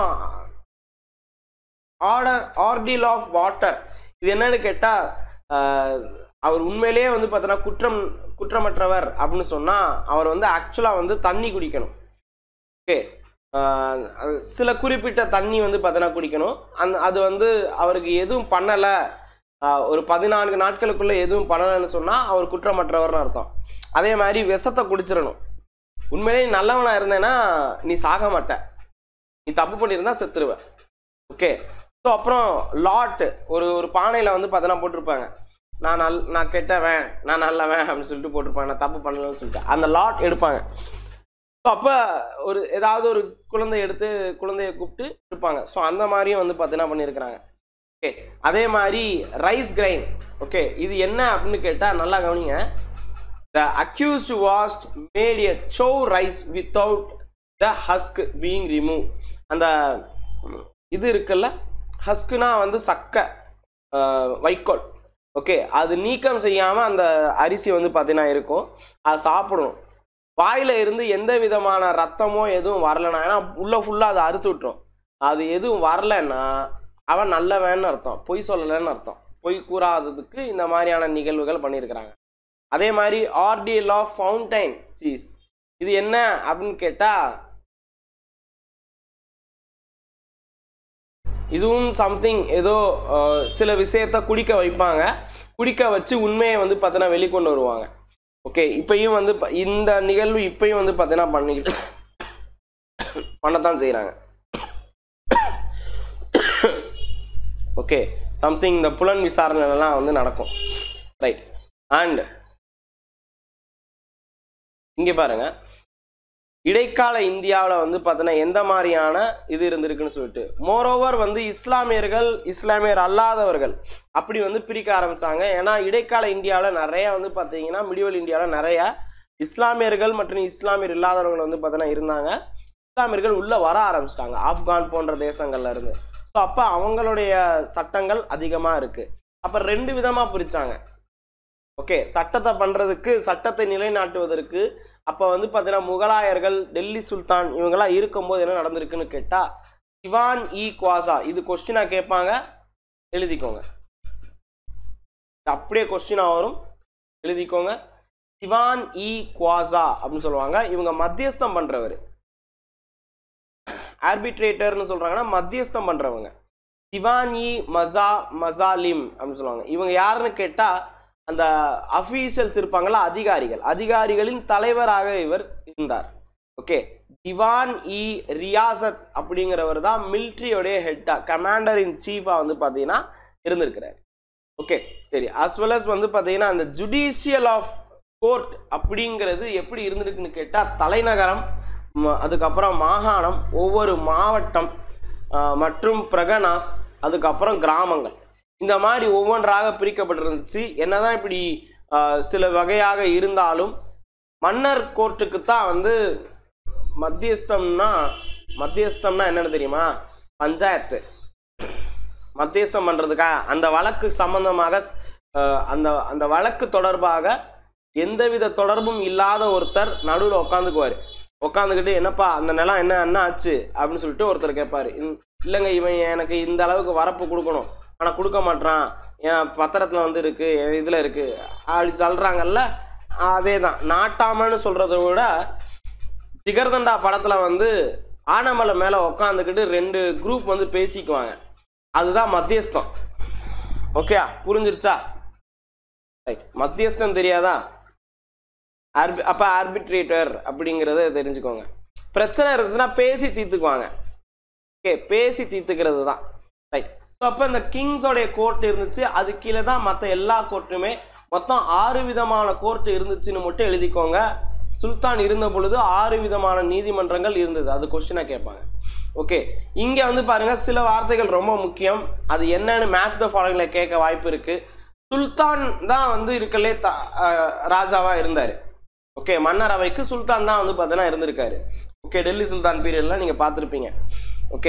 ஆர்டர் ஆர்டில் ஆஃப் வாட்டர் இது என்னன்னு கேட்டால் அவர் உண்மையிலேயே வந்து பார்த்தோன்னா குற்றம் குற்றமற்றவர் அப்படின்னு சொன்னா அவர் வந்து ஆக்சுவலா வந்து தண்ணி குடிக்கணும் ஓகே சில குறிப்பிட்ட தண்ணி வந்து பார்த்தீங்கன்னா குடிக்கணும் அந்த அது வந்து அவருக்கு எதுவும் பண்ணலை ஒரு பதினான்கு நாட்களுக்குள்ள எதுவும் பண்ணலைன்னு சொன்னா அவர் குற்றமற்றவர்னு அர்த்தம் அதே மாதிரி விஷத்தை குடிச்சிடணும் உண்மையிலேயே நீ நல்லவனா இருந்தேன்னா நீ சாக மாட்ட நீ தப்பு பண்ணியிருந்தா செத்துருவ ஓகே ஸோ அப்புறம் லாட் ஒரு ஒரு பானையில் வந்து பார்த்தீங்கன்னா போட்டிருப்பாங்க நான் நல் நான் கெட்டவன் நான் நல்லவன் அப்படின்னு சொல்லிட்டு போட்டிருப்பாங்க நான் தப்பு பண்ணலன்னு சொல்லிட்டு அந்த லாட் எடுப்பாங்க ஸோ அப்போ ஒரு ஏதாவது ஒரு குழந்தை எடுத்து குழந்தைய கூப்பிட்டு இருப்பாங்க ஸோ அந்த மாதிரியும் வந்து பார்த்தீங்கன்னா பண்ணியிருக்கிறாங்க ஓகே அதே மாதிரி ரைஸ் கிரைன் ஓகே இது என்ன அப்படின்னு கேட்டால் நல்லா கவனிங்க the accused was made a chew rice without the husk being remove அந்த இது இருக்குல்ல ஹஸ்க்குனா வந்து சக்கை ஆஹ், வைக்கோல் ஓகே அது நீக்கம் செய்யாமல் அந்த அரிசி வந்து பார்த்தீங்கன்னா இருக்கும் அது சாப்பிடணும் வாயில இருந்து எந்த விதமான ரத்தமோ எதுவும் வரலனா ஏன்னா உள்ள ஃபுல்லாக அதை அறுத்து விட்டுரும் அது எதுவும் வரலன்னா அவன் நல்லவன்னு அர்த்தம் பொய் சொல்லலைன்னு அர்த்தம் பொய் கூறாததுக்கு இந்த மாதிரியான நிகழ்வுகள் பண்ணியிருக்கிறாங்க அதே மாதிரி ஆர்டிஎல் ஆஃப் ஃபவுண்டைன் சீஸ் இது என்ன அப்படின்னு கேட்டா இதுவும் சம்திங் ஏதோ அஹ், சில விஷயத்த குடிக்க வைப்பாங்க குடிக்க வச்சு உண்மையை வந்து பார்த்தீங்கன்னா வெளிக்கொண்டு வருவாங்க ஓகே இப்பயும் வந்து ப- இந்த நிகழ்வு இப்பயும் வந்து பார்த்தீங்கன்னா பண்ணிக்கிட்டு பண்ணத்தான் செய்கிறாங்க ஓகே சம்திங் இந்த புலன் விசாரணைலாம் வந்து நடக்கும் ரைட் அண்ட் இங்கே பாருங்க இடைக்கால இந்தியாவில் வந்து பார்த்தோன்னா எந்த மாதிரியான இது இருந்திருக்குன்னு சொல்லிட்டு மோரோவர் வந்து இஸ்லாமியர்கள் இஸ்லாமியர் அல்லாதவர்கள் அப்படி வந்து பிரிக்க ஆரம்பிச்சாங்க ஏன்னா இடைக்கால இந்தியாவில் நிறைய வந்து பார்த்தீங்கன்னா மிடிவல் இந்தியாவில் நிறைய இஸ்லாமியர்கள் மற்றும் இஸ்லாமியர் இல்லாதவர்கள் வந்து பார்த்தோன்னா இருந்தாங்க இஸ்லாமியர்கள் உள்ள வர ஆரம்பிச்சிட்டாங்க ஆப்கான் போன்ற தேசங்கள்ல இருந்து ஸோ அப்போ அவங்களுடைய சட்டங்கள் அதிகமாக இருக்கு அப்போ ரெண்டு விதமாக பிரிச்சாங்க ஓகே சட்டத்தை பண்றதுக்கு சட்டத்தை நிலைநாட்டுவதற்கு அப்போ வந்து பார்த்தீங்கன்னா முகலாயர்கள் டெல்லி சுல்தான் இவங்கெல்லாம் இருக்கும்போது என்ன நடந்திருக்குன்னு கேட்டா திவான் இ குவாசா இது கொஸ்டினா கேட்பாங்க எழுதிக்கோங்க இது அப்படியே கொஸ்டினா வரும் எழுதிக்கோங்க திவான் இ குவாசா அப்படின்னு சொல்லுவாங்க இவங்க மத்தியஸ்தம் பண்றவர் ஆர்பிட்ரேட்டர்னு சொல்றாங்கன்னா மத்தியஸ்தம் பண்றவங்க திவான் இ மசா மசாலிம் அப்படின்னு சொல்லுவாங்க இவங்க யாருன்னு கேட்டா அந்த அஃபீஷியல்ஸ் இருப்பாங்கல்ல அதிகாரிகள் அதிகாரிகளின் தலைவராக இவர் இருந்தார் ஓகே திவான் இ ரியாசத் அப்படிங்கிறவர் தான் மிலிட்ரியோடைய ஹெட்டா கமாண்டர் இன் சீஃபா வந்து பார்த்தீங்கன்னா இருந்திருக்கிறார் ஓகே சரி அஸ் வெல் அஸ் வந்து பார்த்தீங்கன்னா அந்த ஜுடிஷியல் ஆஃப் கோர்ட் அப்படிங்கிறது எப்படி இருந்திருக்குன்னு கேட்டால் தலைநகரம் ம- அதுக்கப்புறம் மாகாணம் ஒவ்வொரு மாவட்டம் ஆஹ், மற்றும் பிரகனாஸ் அதுக்கப்புறம் கிராமங்கள் இந்த மாதிரி ஒவ்வொன்றாக பிரிக்கப்பட்டிருந்துச்சு என்னதான் இப்படி ஆஹ், சில வகையாக இருந்தாலும் மன்னர் கோர்ட்டுக்கு தான் வந்து மத்தியஸ்தம்னா மத்தியஸ்தம்னா என்னன்னு தெரியுமா பஞ்சாயத்து மத்தியஸ்தம் பண்றதுக்கா அந்த வழக்கு சம்பந்தமாக அஹ், அந்த அந்த வழக்கு தொடர்பாக எந்தவித தொடர்பும் இல்லாத ஒருத்தர் நடுவில் உட்காந்துக்குவாரு உட்காந்துக்கிட்டு என்னப்பா அந்த நிலம் என்ன என்ன ஆச்சு அப்படின்னு சொல்லிட்டு ஒருத்தர் கேட்பாரு "இந்- இல்லைங்க இவன் எனக்கு இந்த அளவுக்கு வரப்பு கொடுக்கணும் ஆனா கொடுக்க மாட்றான் என் பத்திரத்துல வந்து இருக்கு என் இதுல இருக்கு அப்படி சொல்றாங்கல்ல அதே தான் நாட்டாமன்னு சொல்றதை விட ஜிகர்தண்டா படத்துல வந்து ஆனமலை மேல உட்காந்துக்கிட்டு ரெண்டு குரூப் வந்து பேசிக்குவாங்க அதுதான் மத்தியஸ்தம் ஓகே புரிஞ்சிருச்சா ரைட் மத்தியஸ்தம் தெரியாதா ஆர்பி அப்ப ஆர்பிட்ரேட்டர் அப்படிங்கிறத தெரிஞ்சுக்கோங்க பிரச்சனை இருந்துச்சுன்னா பேசி தீர்த்துக்குவாங்க ஓகே பேசி தீர்த்துக்கிறது தான் ரைட் ஸோ அப்போ இந்த கிங்ஸோடைய கோர்ட் இருந்துச்சு அது கீழே தான் மற்ற எல்லா கோர்ட்டுமே மொத்தம் ஆறு விதமான கோர்ட் இருந்துச்சுன்னு மட்டும் எழுதிக்கோங்க சுல்தான் இருந்த பொழுது ஆறு விதமான நீதிமன்றங்கள் இருந்தது அது கொஸ்டினாக கேட்பாங்க ஓகே இங்கே வந்து பாருங்க சில வார்த்தைகள் ரொம்ப முக்கியம் அது என்னன்னு மேட்ச் த ஃபாலோயிங்ல கேட்க வாய்ப்பு இருக்கு சுல்தான் தான் வந்து இருக்கலே த அஹ் ராஜாவா இருந்தார் ஓகே மன்னர் அவைக்கு சுல்தான் தான் வந்து பார்த்தீங்கன்னா இருந்திருக்காரு ஓகே டெல்லி சுல்தான் பீரியட்ல நீங்க பார்த்துருப்பீங்க ஓகே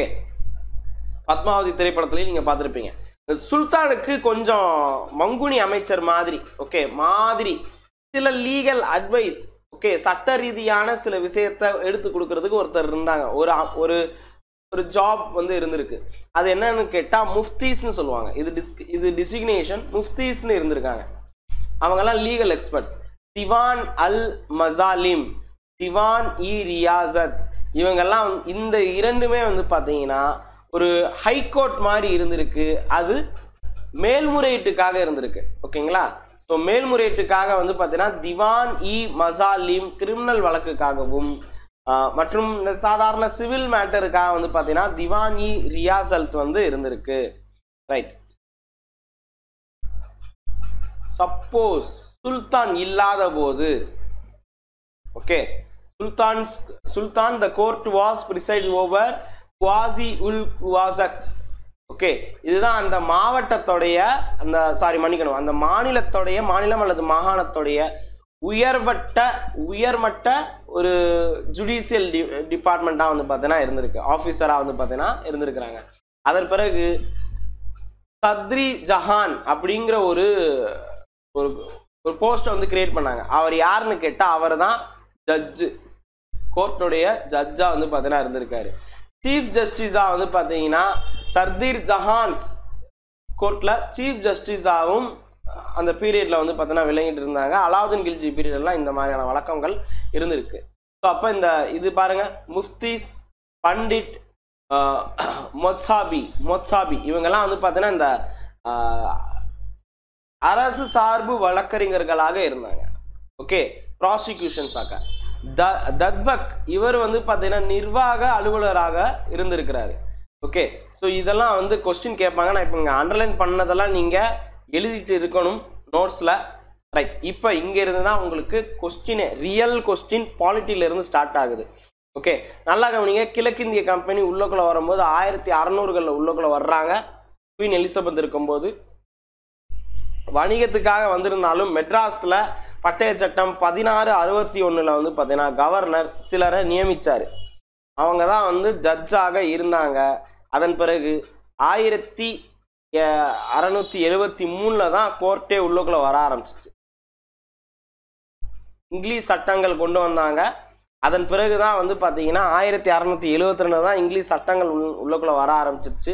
பத்மாவதி திரைப்படத்துலையும் நீங்க பார்த்துருப்பீங்க சுல்தானுக்கு கொஞ்சம் மங்குனி அமைச்சர் மாதிரி ஓகே மாதிரி சில லீகல் அட்வைஸ் ஓகே சட்ட ரீதியான சில விஷயத்த எடுத்து கொடுக்கறதுக்கு ஒருத்தர் இருந்தாங்க ஒரு அ- ஒரு ஒரு ஜாப் வந்து இருந்திருக்கு அது என்னன்னு கேட்டா முஃப்தீஸ்னு சொல்லுவாங்க இது டிஸ் இது டிசிக்னேஷன் முஃப்தீஸ்னு இருந்திருக்காங்க அவங்கெல்லாம் லீகல் எக்ஸ்பர்ட்ஸ் திவான் அல் மசாலிம் திவான் இ ரியாசத் இவங்கெல்லாம் வந்து- இந்த இரண்டுமே வந்து பார்த்தீங்கன்னா ஒரு ஹைகோர்ட் மாதிரி இருந்திருக்கு அது மேல்முறையீட்டுக்காக இருந்திருக்கு ஓகேங்களா ஸோ மேல்முறையீட்டுக்காக வந்து பார்த்தீங்கன்னா திவான் இ மசாலிம் கிரிமினல் வழக்குக்காகவும் ஆஹ், மற்றும் இந்த சாதாரண சிவில் மேட்டருக்காக வந்து பார்த்தீங்கன்னா திவான் இ ரியாசல்த் வந்து இருந்திருக்கு ரைட் சப்போஸ் சுல்தான் இல்லாத போது ஓகே sultan sultan the court was preside over qazi ul quzat okay இதுதான் அந்த மாவட்டத்துடைய அந்த சாரி மன்னிக்கணும் அந்த மாநிலத்துடைய மாநிலம் அல்லது மாகாணத்துடைய உயர்வட்ட உயர்மட்ட ஒரு ஜுடிஷியல் டி டிபார்ட்மெண்ட்டாக வந்து பார்த்தீங்கன்னா இருந்திருக்கு ஆஃபீஸராக வந்து பார்த்தீங்கன்னா இருந்திருக்கிறாங்க அதன் பிறகு சத்ரி ஜஹான் அப்படிங்கிற ஒரு ஒரு ஒரு போஸ்ட்டை வந்து கிரியேட் பண்ணாங்க அவர் யாருன்னு கேட்டால் அவர் தான் ஜட்ஜு கோர்ட்டுடைய ஜட்ஜாக வந்து பார்த்தீங்கன்னா இருந்திருக்காரு சீஃப் ஜஸ்டிஸாக வந்து பார்த்தீங்கன்னா சர்தீர் ஜஹான்ஸ் கோர்ட்டில் சீஃப் ஜஸ்டிஸாகவும் அந்த பீரியடில் வந்து பார்த்தீங்கன்னா விளங்கிட்டு இருந்தாங்க அலாவுதீன் கில்ஜி பீரியட்லாம் இந்த மாதிரியான வழக்கங்கள் இருந்திருக்கு ஸோ அப்போ இந்த இது பாருங்க முஃப்திஸ் பண்டிட் ஆஹ், மொத்சாபி மொத்சாபி இவங்கெல்லாம் வந்து பார்த்தீங்கன்னா இந்த ஆஹ், அரசு சார்பு வழக்கறிஞர்களாக இருந்தாங்க ஓகே ப்ராசிக்யூஷன்ஸாக த தத்பக் இவர் வந்து பார்த்தீங்கன்னா நிர்வாக அலுவலராக இருந்திருக்கிறாரு ஓகே ஸோ இதெல்லாம் வந்து கொஸ்டின் கேட்பாங்க நான் இப்போ இங்கே அண்டர்லைன் பண்ணதெல்லாம் நீங்கள் எழுதிட்டு இருக்கணும் நோட்ஸில் ரைட் இப்போ இங்கே இருந்து தான் உங்களுக்கு கொஸ்டினே ரியல் கொஸ்டின் இருந்து ஸ்டார்ட் ஆகுது ஓகே நல்லா கவனிங்க கிழக்கிந்திய கம்பெனி உள்ளக்குள்ள வரும்போது ஆயிரத்தி அறநூறுகளில் உள்ளக்குள்ள வர்றாங்க குவீன் எலிசபெத் இருக்கும்போது வணிகத்துக்காக வந்திருந்தாலும் மெட்ராஸில் பட்டய சட்டம் பதினாறு அறுபத்தி ஒன்றில் வந்து பார்த்தீங்கன்னா கவர்னர் சிலரை நியமித்தார் அவங்க தான் வந்து ஜட்ஜாக இருந்தாங்க அதன் பிறகு ஆயிரத்தி அறநூற்றி எழுபத்தி மூணில் தான் கோர்ட்டே உள்ளுக்குள்ளே வர ஆரம்பிச்சிச்சு இங்கிலீஷ் சட்டங்கள் கொண்டு வந்தாங்க அதன் பிறகு தான் வந்து பார்த்தீங்கன்னா ஆயிரத்தி அறநூற்றி எழுபத்தி ரெண்டு தான் இங்கிலீஷ் சட்டங்கள் உள் உள்ளுக்குள்ளே வர ஆரம்பிச்சிச்சு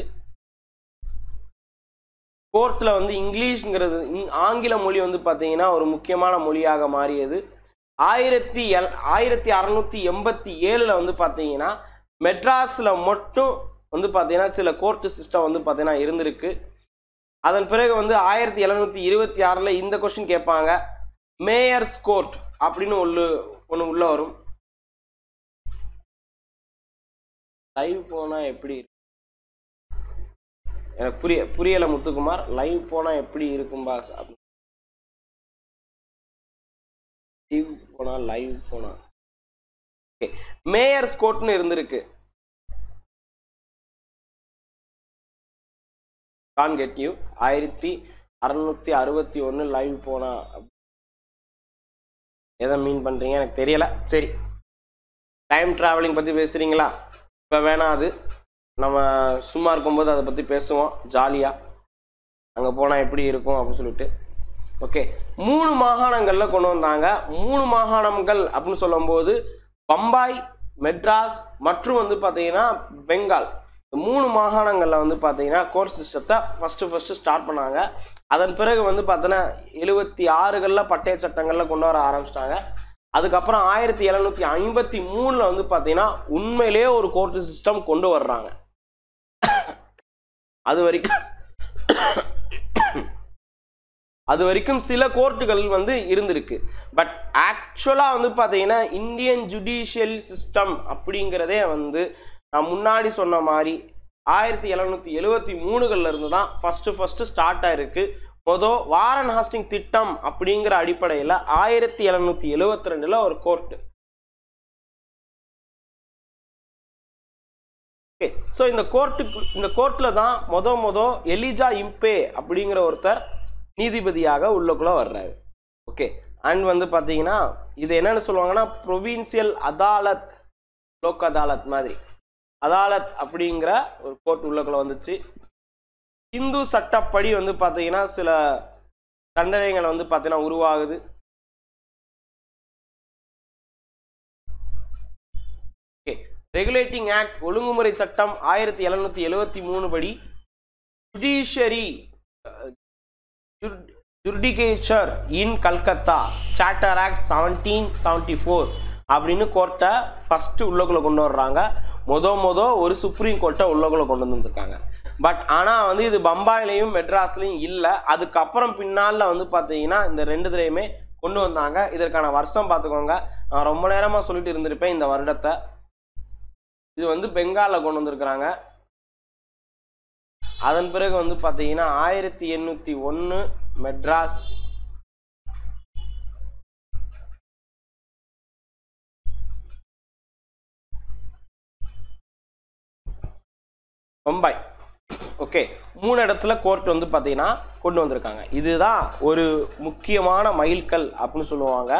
கோர்ட்டில் வந்து இங்கிலீஷ்ங்கிறது இங்- ஆங்கில மொழி வந்து பார்த்தீங்கன்னா ஒரு முக்கியமான மொழியாக மாறியது ஆயிரத்தி எல் ஆயிரத்தி அறநூற்றி எண்பத்தி ஏழில் வந்து பார்த்தீங்கன்னா மெட்ராஸில் மட்டும் வந்து பார்த்தீங்கன்னா சில கோர்ட்டு சிஸ்டம் வந்து பார்த்தீங்கன்னா இருந்திருக்கு அதன் பிறகு வந்து ஆயிரத்தி எழுநூற்றி இருபத்தி ஆறில் இந்த கொஸ்டின் கேட்பாங்க மேயர்ஸ் கோர்ட் அப்படின்னு ஒன்று ஒன்று உள்ள வரும் லைவ் போனால் எப்படி இருக்கும்? எனக்கு புரிய புரியலை முத்துக்குமார் லைவ் போனால் எப்படி இருக்கும் பாஸ் அப்படி லைவ் போனா லைவ் போனா ஓகே மேயர்ஸ் கோர்ட்னு இருந்திருக்கு கான் கெட் யூ ஆயிரத்தி அறுநூத்தி அறுபத்தி ஒன்று லைவ் போனா எதை மீன் பண்றீங்க எனக்கு தெரியல சரி டைம் டிராவலிங் பற்றி பேசுறீங்களா இப்போ வேணாம் அது நம்ம சும்மா இருக்கும்போது அதை பற்றி பேசுவோம் ஜாலியாக அங்கே போனால் எப்படி இருக்கும் அப்படின்னு சொல்லிட்டு ஓகே மூணு மாகாணங்களில் கொண்டு வந்தாங்க மூணு மாகாணங்கள் அப்படின்னு சொல்லும்போது பம்பாய் மெட்ராஸ் மற்றும் வந்து பார்த்தீங்கன்னா பெங்கால் இந்த மூணு மாகாணங்களில் வந்து பார்த்தீங்கன்னா கோர்ஸ் சிஸ்டத்தை ஃபஸ்ட்டு ஃபஸ்ட்டு ஸ்டார்ட் பண்ணாங்க அதன் பிறகு வந்து பார்த்தோன்னா எழுபத்தி ஆறுகளில் பட்டய சட்டங்களில் கொண்டு வர ஆரம்பிச்சிட்டாங்க அதுக்கப்புறம் ஆயிரத்தி எழுநூற்றி ஐம்பத்தி மூணில் வந்து பார்த்தீங்கன்னா உண்மையிலேயே ஒரு கோர்ட் சிஸ்டம் கொண்டு வர்றாங்க அது வரைக்கும் அது வரைக்கும் சில கோர்ட்டுகள் வந்து இருந்திருக்கு பட் ஆக்சுவலாக வந்து பார்த்தீங்கன்னா இந்தியன் ஜுடிஷியல் சிஸ்டம் அப்படிங்கிறதே வந்து நான் முன்னாடி சொன்ன மாதிரி ஆயிரத்தி எழுநூற்றி எழுவத்தி மூணுகள்ல இருந்து தான் ஃபஸ்ட்டு ஃபஸ்ட்டு ஸ்டார்ட் ஆயிருக்கு மொதல் வாரன் ஹாஸ்டிங் திட்டம் அப்படிங்கிற அடிப்படையில் ஆயிரத்தி எழுநூற்றி எழுவத்தி ரெண்டில் ஒரு கோர்ட்டு ஓகே ஸோ இந்த கோர்ட்டுக்கு இந்த கோர்ட்டில் தான் மொத மொத எலிஜா இம்பே அப்படிங்கிற ஒருத்தர் நீதிபதியாக உள்ளக்குள்ள வர்றாரு ஓகே அண்ட் வந்து பார்த்தீங்கன்னா இது என்னன்னு சொல்லுவாங்கன்னா ப்ரொவின்சியல் அதாலத் லோக் அதாலத் மாதிரி அதாலத் அப்படிங்கிற ஒரு கோர்ட் உள்ளக்குள்ள வந்துச்சு இந்து சட்டப்படி வந்து பார்த்தீங்கன்னா சில தண்டனைகள் வந்து பார்த்தீங்கன்னா உருவாகுது ஓகே ரெகுலேட்டிங் ஆக்ட் ஒழுங்குமுறை சட்டம் ஆயிரத்தி எழுநூத்தி எழுவத்தி மூணு படி judiciary judicature in Calcutta charter act seventeen seventy four அப்படின்னு கோர்ட்டை ஃபஸ்ட்டு உள்ளக்குள்ளே கொண்டு வர்றாங்க மொத மொத ஒரு சுப்ரீம் கோர்ட்டை உள்ளக்குள்ளே கொண்டு வந்திருக்காங்க பட் ஆனால் வந்து இது பம்பாயிலையும் மெட்ராஸ்லையும் இல்லை அதுக்கப்புறம் பின்னால் வந்து பார்த்தீங்கன்னா இந்த ரெண்டுத்துலேயுமே கொண்டு வந்தாங்க இதற்கான வருஷம் பார்த்துக்கோங்க நான் ரொம்ப நேரமாக சொல்லிட்டு இருந்திருப்பேன் இந்த வருடத்தை இது வந்து பெங்காலில் கொண்டு வந்திருக்கிறாங்க அதன் பிறகு வந்து பார்த்தீங்கன்னா ஆயிரத்தி எண்ணூற்றி ஒன்று மெட்ராஸ் பம்பாய் ஓகே மூணு இடத்துல கோர்ட் வந்து பார்த்தீங்கன்னா கொண்டு வந்திருக்காங்க இதுதான் ஒரு முக்கியமான மைல்கல் அப்படின்னு சொல்லுவாங்க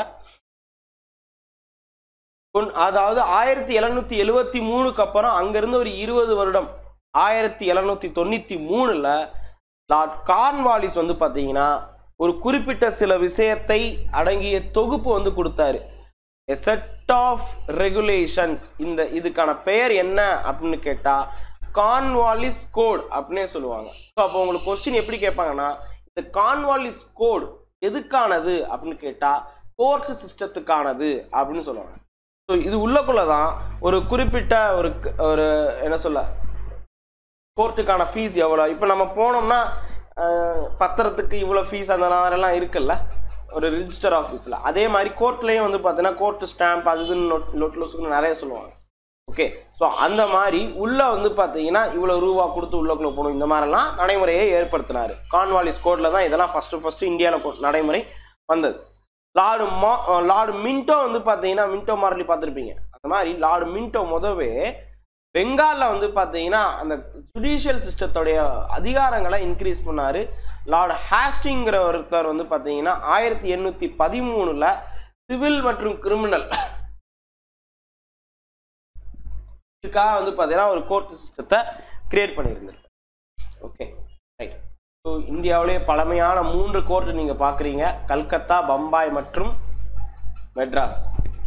கொன்- அதாவது ஆயிரத்தி எழுநூத்தி எழுவத்தி மூணுக்கு அப்புறம் அங்கிருந்து ஒரு இருபது வருடம் ஆயிரத்தி எழுநூத்தி தொண்ணூத்தி மூணுல லார்ட் கார்ன்வாலிஸ் வந்து பார்த்தீங்கன்னா ஒரு குறிப்பிட்ட சில விஷயத்தை அடங்கிய தொகுப்பு வந்து கொடுத்தாரு a set ஆஃப் ரெகுலேஷன்ஸ் இந்த இதுக்கான பெயர் என்ன அப்படின்னு கேட்டா கான்வாலிஸ் கோட் அப்படின்னே சொல்லுவாங்க ஸோ அப்போ உங்களுக்கு கொஸ்டின் எப்படி கேட்பாங்கன்னா இந்த கான்வாலிஸ் கோட் எதுக்கானது அப்படின்னு கேட்டா கோர்ட் சிஸ்டத்துக்கானது அப்படின்னு சொல்லுவாங்க ஸோ இது உள்ளக்குள்ள தான் ஒரு குறிப்பிட்ட ஒரு க- ஒரு என்ன சொல்ல கோர்ட்டுக்கான ஃபீஸ் எவ்வளோ இப்போ நம்ம போனோம்னா அஹ், பத்திரத்துக்கு இவ்வளோ ஃபீஸ் அந்த மாதிரிலாம் இருக்குல்ல ஒரு ரிஜிஸ்டர் ஆஃபீஸில் அதே மாதிரி கோர்ட்லேயும் வந்து பார்த்தீங்கன்னா கோர்ட் ஸ்டாம்ப் அது இதுன்னு நோட் நோட் லோஸுக்கு நிறைய சொல்லுவாங்க ஓகே ஸோ அந்த மாதிரி உள்ளே வந்து பார்த்தீங்கன்னா இவ்வளோ ரூபா கொடுத்து உள்ளக்குள்ளே போகணும் இந்த மாதிரிலாம் நடைமுறையை ஏற்படுத்தினார் கான்வாலிஸ் கோர்ட்டில் தான் இதெல்லாம் ஃபஸ்ட்டு ஃபஸ்ட்டு இந்தியாவில் நடைமுறை வந்தது லார்டு மா லார்டு மின்டோ வந்து பார்த்தீங்கன்னா மின்டோ மாரலி பார்த்துருப்பீங்க அந்த மாதிரி லார்டு மின்டோ முதவே பெங்காலில் வந்து பார்த்தீங்கன்னா அந்த ஜுடிஷியல் சிஸ்டத்துடைய அதிகாரங்களை இன்க்ரீஸ் பண்ணார் லார்டு ஹாஸ்டிங்கிற ஒருத்தர் வந்து பார்த்தீங்கன்னா ஆயிரத்தி எண்ணூற்றி பதிமூணில் சிவில் மற்றும் கிரிமினல் இதுக்காக வந்து பார்த்தீங்கன்னா ஒரு கோர்ட் சிஸ்டத்தை கிரியேட் பண்ணியிருந்தார் ஓகே ரைட் ஸோ இந்தியாவிலே பழமையான மூன்று கோர்ட் நீங்கள் பார்க்குறீங்க கல்கத்தா பம்பாய் மற்றும் மெட்ராஸ்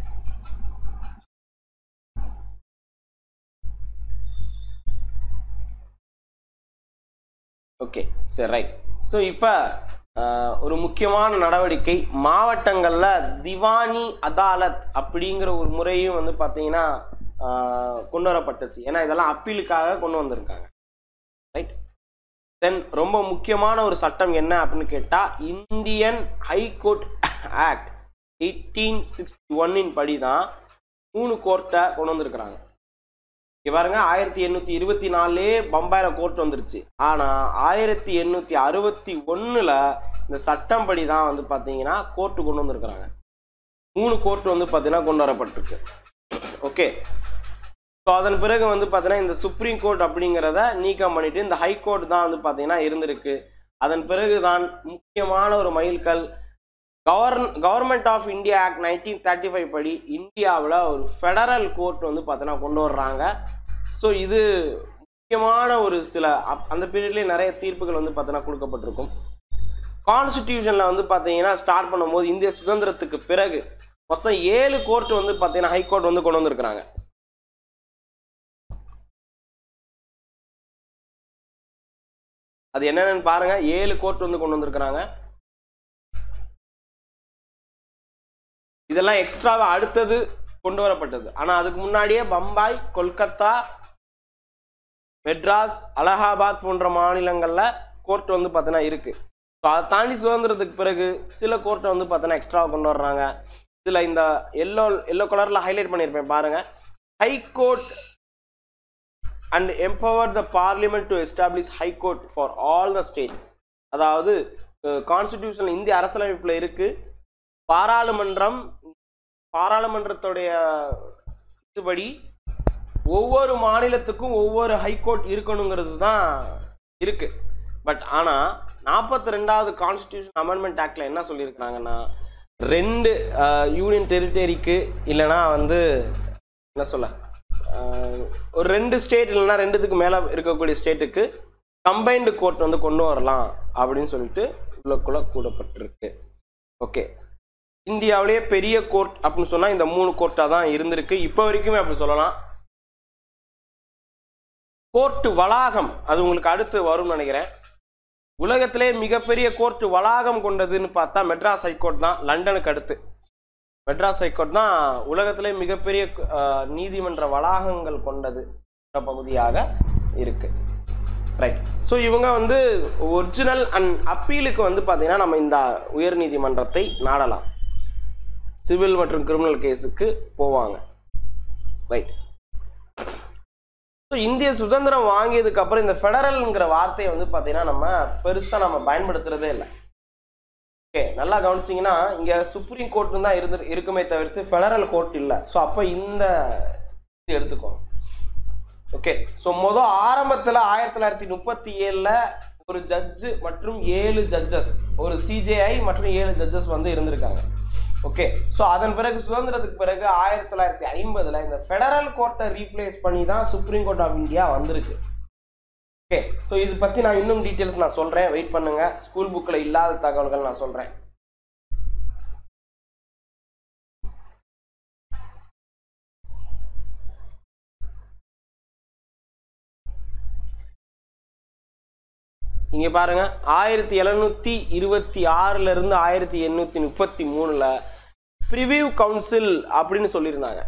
ஓகே சரி ரைட் ஸோ இப்போ ஒரு முக்கியமான நடவடிக்கை மாவட்டங்களில் திவானி அதாலத் அப்படிங்கிற ஒரு முறையும் வந்து பார்த்தீங்கன்னா ஆஹ், கொண்டு வரப்பட்டுச்சு ஏன்னா இதெல்லாம் அப்பீலுக்காக கொண்டு வந்திருக்காங்க ரைட் தென் ரொம்ப முக்கியமான ஒரு சட்டம் என்ன அப்படின்னு கேட்டால் Indian high court act eighteen sixty ஒன்னின் படி தான் மூணு கோர்ட்டை கொண்டு வந்திருக்கிறாங்க இங்க பாருங்க ஆயிரத்தி எண்ணூத்தி இருபத்தி நாலுலே பம்பாயில கோர்ட் வந்துருச்சு ஆனா ஆயிரத்தி எண்ணூத்தி அறுபத்தி ஒண்ணுல இந்த சட்டம் படி தான் வந்து பாத்தீங்கன்னா கோர்ட்டு கொண்டு வந்திருக்கிறாங்க மூணு கோர்ட் வந்து பாத்தீங்கன்னா கொண்டு வரப்பட்டிருக்கு ஓகே ஸோ அதன் பிறகு வந்து பார்த்தீங்கன்னா இந்த சுப்ரீம் கோர்ட் அப்படிங்கிறத நீக்கம் பண்ணிட்டு இந்த ஹை கோர்ட் தான் வந்து பார்த்தீங்கன்னா இருந்திருக்கு அதன் பிறகு தான் முக்கியமான ஒரு மைல்கல் govern government of India act nineteen thirty five படி இந்தியாவில் ஒரு ஃபெடரல் கோர்ட் வந்து பார்த்தீங்கன்னா கொண்டு வர்றாங்க ஸோ இது முக்கியமான ஒரு சில அப்- அந்த பீரியட்லேயே நிறைய தீர்ப்புகள் வந்து பார்த்தீங்கன்னா கொடுக்கப்பட்டிருக்கும் கான்ஸ்டிடியூஷனில் வந்து பார்த்தீங்கன்னா ஸ்டார்ட் பண்ணும்போது இந்திய சுதந்திரத்துக்கு பிறகு மொத்தம் ஏழு கோர்ட் வந்து பார்த்தீங்கன்னா ஹை கோர்ட் வந்து கொண்டு வந்திருக்கிறாங்க அது என்னென்னு பாருங்க ஏழு கோர்ட் வந்து கொண்டு வந்திருக்கிறாங்க இதெல்லாம் எக்ஸ்ட்ராவா அடுத்தது கொண்டு வரப்பட்டது ஆனா அதுக்கு முன்னாடியே பம்பாய் கொல்கத்தா மெட்ராஸ் அலகாபாத் போன்ற மாநிலங்கள்ல கோர்ட் வந்து பார்த்தீங்கன்னா இருக்கு ஸோ அதை தாண்டி சுதந்திரத்துக்கு பிறகு சில கோர்ட்டை வந்து பார்த்தீங்கன்னா எக்ஸ்ட்ராவாக கொண்டு வர்றாங்க இதுல இந்த எல்லோ எல்லோ கலர்ல ஹைலைட் பண்ணியிருப்பேன் பாருங்க high court and empower the parliament to establish high court for all the state அதாவது கான்ஸ்டிடியூஷன் இந்திய அரசியலமைப்பில் இருக்கு பாராளுமன்றம் பாராளுமன்றத்துடைய இதுபடி ஒவ்வொரு மாநிலத்துக்கும் ஒவ்வொரு ஹைகோர்ட் இருக்கணுங்கிறது தான் இருக்கு பட் ஆனால் நாற்பத்தி ரெண்டாவது கான்ஸ்டியூஷன் அமெண்ட்மெண்ட் ஆக்டில் என்ன சொல்லியிருக்கிறாங்கன்னா ரெண்டு யூனியன் டெரிட்டரிக்கு இல்லைன்னா வந்து என்ன சொல்ல ஆஹ், ஒரு ரெண்டு ஸ்டேட் இல்லைன்னா ரெண்டுத்துக்கு மேலே இருக்கக்கூடிய ஸ்டேட்டுக்கு கம்பைன்டு கோர்ட் வந்து கொண்டு வரலாம் அப்படின்னு சொல்லிட்டு உள்ளக்குள்ள கூடப்பட்டிருக்கு ஓகே இந்தியாவிலேயே பெரிய கோர்ட் அப்படின்னு சொன்னால் இந்த மூணு கோர்ட்டாக தான் இருந்திருக்கு இப்போ வரைக்குமே அப்படி சொல்லலாம் கோர்ட்டு வளாகம் அது உங்களுக்கு அடுத்து வரும்னு நினைக்கிறேன் உலகத்திலே மிகப்பெரிய கோர்ட் வளாகம் கொண்டதுன்னு பார்த்தா மெட்ராஸ் ஹைகோர்ட் தான் லண்டனுக்கு அடுத்து மெட்ராஸ் ஹைகோர்ட் தான் உலகத்திலே மிகப்பெரிய அஹ், நீதிமன்ற வளாகங்கள் கொண்டது பகுதியாக இருக்கு ரைட் ஸோ இவங்க வந்து ஒரிஜினல் அண்ட் அப்பீலுக்கு வந்து பார்த்தீங்கன்னா நம்ம இந்த உயர் நீதிமன்றத்தை நாடலாம் சிவில் மற்றும் கிரிமினல் கேஸுக்கு போவாங்க ரைட் ஸோ இந்திய சுதந்திரம் வாங்கியதுக்கு அப்புறம் இந்த ஃபெடரல்ங்கிற வார்த்தையை வந்து பார்த்தீங்கன்னா நம்ம பெருசாக நம்ம பயன்படுத்துறதே இல்லை ஓகே நல்லா கவனிச்சிங்கன்னா இங்கே சுப்ரீம் கோர்ட்டு தான் இருந்து இருக்குமே தவிர்த்து ஃபெடரல் கோர்ட் இல்லை ஸோ அப்போ இந்த இது எடுத்துக்கோங்க ஓகே ஸோ மொதல் ஆரம்பத்தில் ஆயிரத்தி தொள்ளாயிரத்தி முப்பத்தி ஏழில் ஒரு ஜட்ஜு மற்றும் ஏழு ஜட்ஜஸ் ஒரு சிஜேஐ மற்றும் ஏழு ஜட்ஜஸ் வந்து இருந்திருக்காங்க ஓகே ஸோ அதன் பிறகு சுதந்திரத்துக்கு பிறகு ஆயிரத்தி தொள்ளாயிரத்தி ஐம்பதுல இந்த ஃபெடரல் கோர்ட்டை ரீப்ளேஸ் பண்ணி தான் சுப்ரீம் கோர்ட் ஆஃப் இந்தியா வந்திருக்கு ஓகே ஸோ இது பற்றி நான் இன்னும் டீட்டெயில்ஸ் நான் சொல்கிறேன் வெயிட் பண்ணுங்க ஸ்கூல் புக்கில் இல்லாத தகவல்கள் நான் சொல்கிறேன் இங்க பாருங்க ஆயிரத்தி எழுநூத்தி இருபத்தி ஆறுல இருந்து ஆயிரத்தி எண்ணூத்தி முப்பத்தி மூணுல ப்ரிவியூ கவுன்சில் அப்படின்னு சொல்லியிருந்தாங்க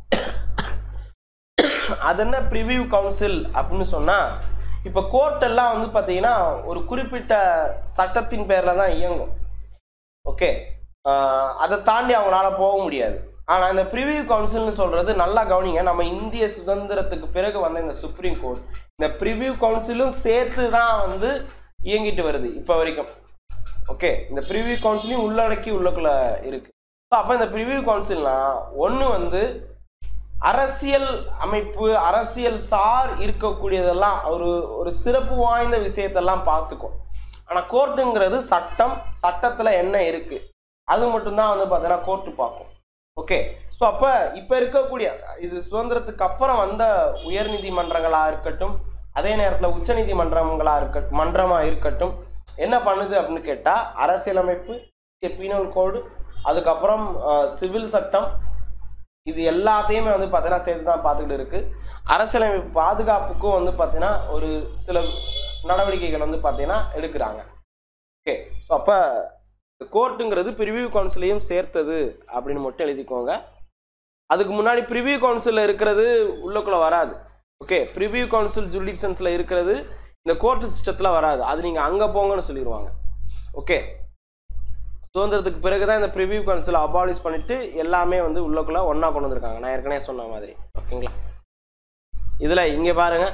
அது என்ன ப்ரிவியூ கவுன்சில் அப்படின்னு சொன்னா இப்போ கோர்ட் எல்லாம் வந்து பார்த்தீங்கன்னா ஒரு குறிப்பிட்ட சட்டத்தின் பேர்ல தான் இயங்கும் ஓகே அதை தாண்டி அவங்களால போக முடியாது ஆனால் இந்த ப்ரிவியூ கவுன்சில்னு சொல்றது நல்லா கவனிங்க நம்ம இந்திய சுதந்திரத்துக்கு பிறகு வந்த இந்த சுப்ரீம் கோர்ட் இந்த ப்ரிவியூ கவுன்சிலும் சேர்த்து தான் வந்து இயங்கிட்டு வருது இப்போ வரைக்கும் ஓகே இந்த ப்ரிவியூ கவுன்சிலையும் உள்ளடக்கி உள்ளக்குள்ள இருக்கு ஸோ அப்போ இந்த ப்ரிவியூ கவுன்சில்னா ஒன்று வந்து அரசியல் அமைப்பு அரசியல் சார் இருக்கக்கூடியதெல்லாம் ஒரு ஒரு சிறப்பு வாய்ந்த விஷயத்தெல்லாம் பார்த்துக்கும் ஆனால் கோர்ட்டுங்கிறது சட்டம் சட்டத்தில் என்ன இருக்கு அது மட்டும்தான் வந்து பார்த்தீங்கன்னா கோர்ட்டு பார்க்கும் ஓகே ஸோ அப்போ இப்போ இருக்கக்கூடிய இது சுதந்திரத்துக்கு அப்புறம் வந்த உயர் நீதிமன்றங்களாக இருக்கட்டும் அதே நேரத்தில் உச்ச நீதிமன்றங்களாக இருக்கட்டும் மன்றமாக இருக்கட்டும் என்ன பண்ணுது அப்படின்னு கேட்டால் அரசியலமைப்பு பீனல் கோடு அதுக்கப்புறம் சிவில் சட்டம் இது எல்லாத்தையுமே வந்து பார்த்தீங்கன்னா சேர்த்து தான் பார்த்துக்கிட்டு இருக்கு அரசியலமைப்பு பாதுகாப்புக்கும் வந்து பார்த்தீங்கன்னா ஒரு சில நடவடிக்கைகள் வந்து பார்த்தீங்கன்னா எடுக்கிறாங்க ஓகே ஸோ அப்போ கோர்ட்டுங்கிறது ப்ரிவியூ கவுன்சிலையும் சேர்த்தது அப்படின்னு மட்டும் எழுதிக்கோங்க அதுக்கு முன்னாடி ப்ரிவியூ கவுன்சிலில் இருக்கிறது உள்ளக்குள்ள வராது ஓகே ப்ரிவியூ கவுன்சில் ஜுரிடிக்ஷன்ஸில் இருக்கிறது இந்த கோர்ட் சிஸ்டத்தில் வராது அது நீங்கள் அங்கே போங்கன்னு சொல்லிடுவாங்க ஓகே சுதந்திரத்துக்கு பிறகு தான் இந்த ப்ரிவியூ கவுன்சில் அபாலிஷ் பண்ணிட்டு எல்லாமே வந்து உள்ளக்குள்ள ஒன்றா கொண்டு வந்திருக்காங்க நான் ஏற்கனவே சொன்ன மாதிரி ஓகேங்களா இதில் இங்கே பாருங்க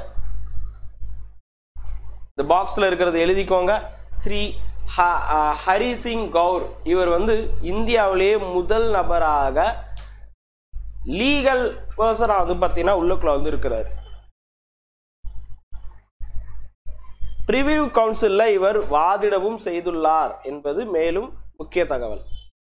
இந்த பாக்ஸில் இருக்கிறது எழுதிக்கோங்க ஸ்ரீ ஹ அஹ் ஹரி சிங் கவுர் இவர் வந்து இந்தியாவிலேயே முதல் நபராக லீகல் பர்சனாக வந்து பார்த்தீங்கன்னா உள்ளுக்குள்ள வந்து இருக்கிறார் ப்ரிவியூ கவுன்சிலில் இவர் வாதிடவும் செய்துள்ளார் என்பது மேலும் முக்கிய தகவல்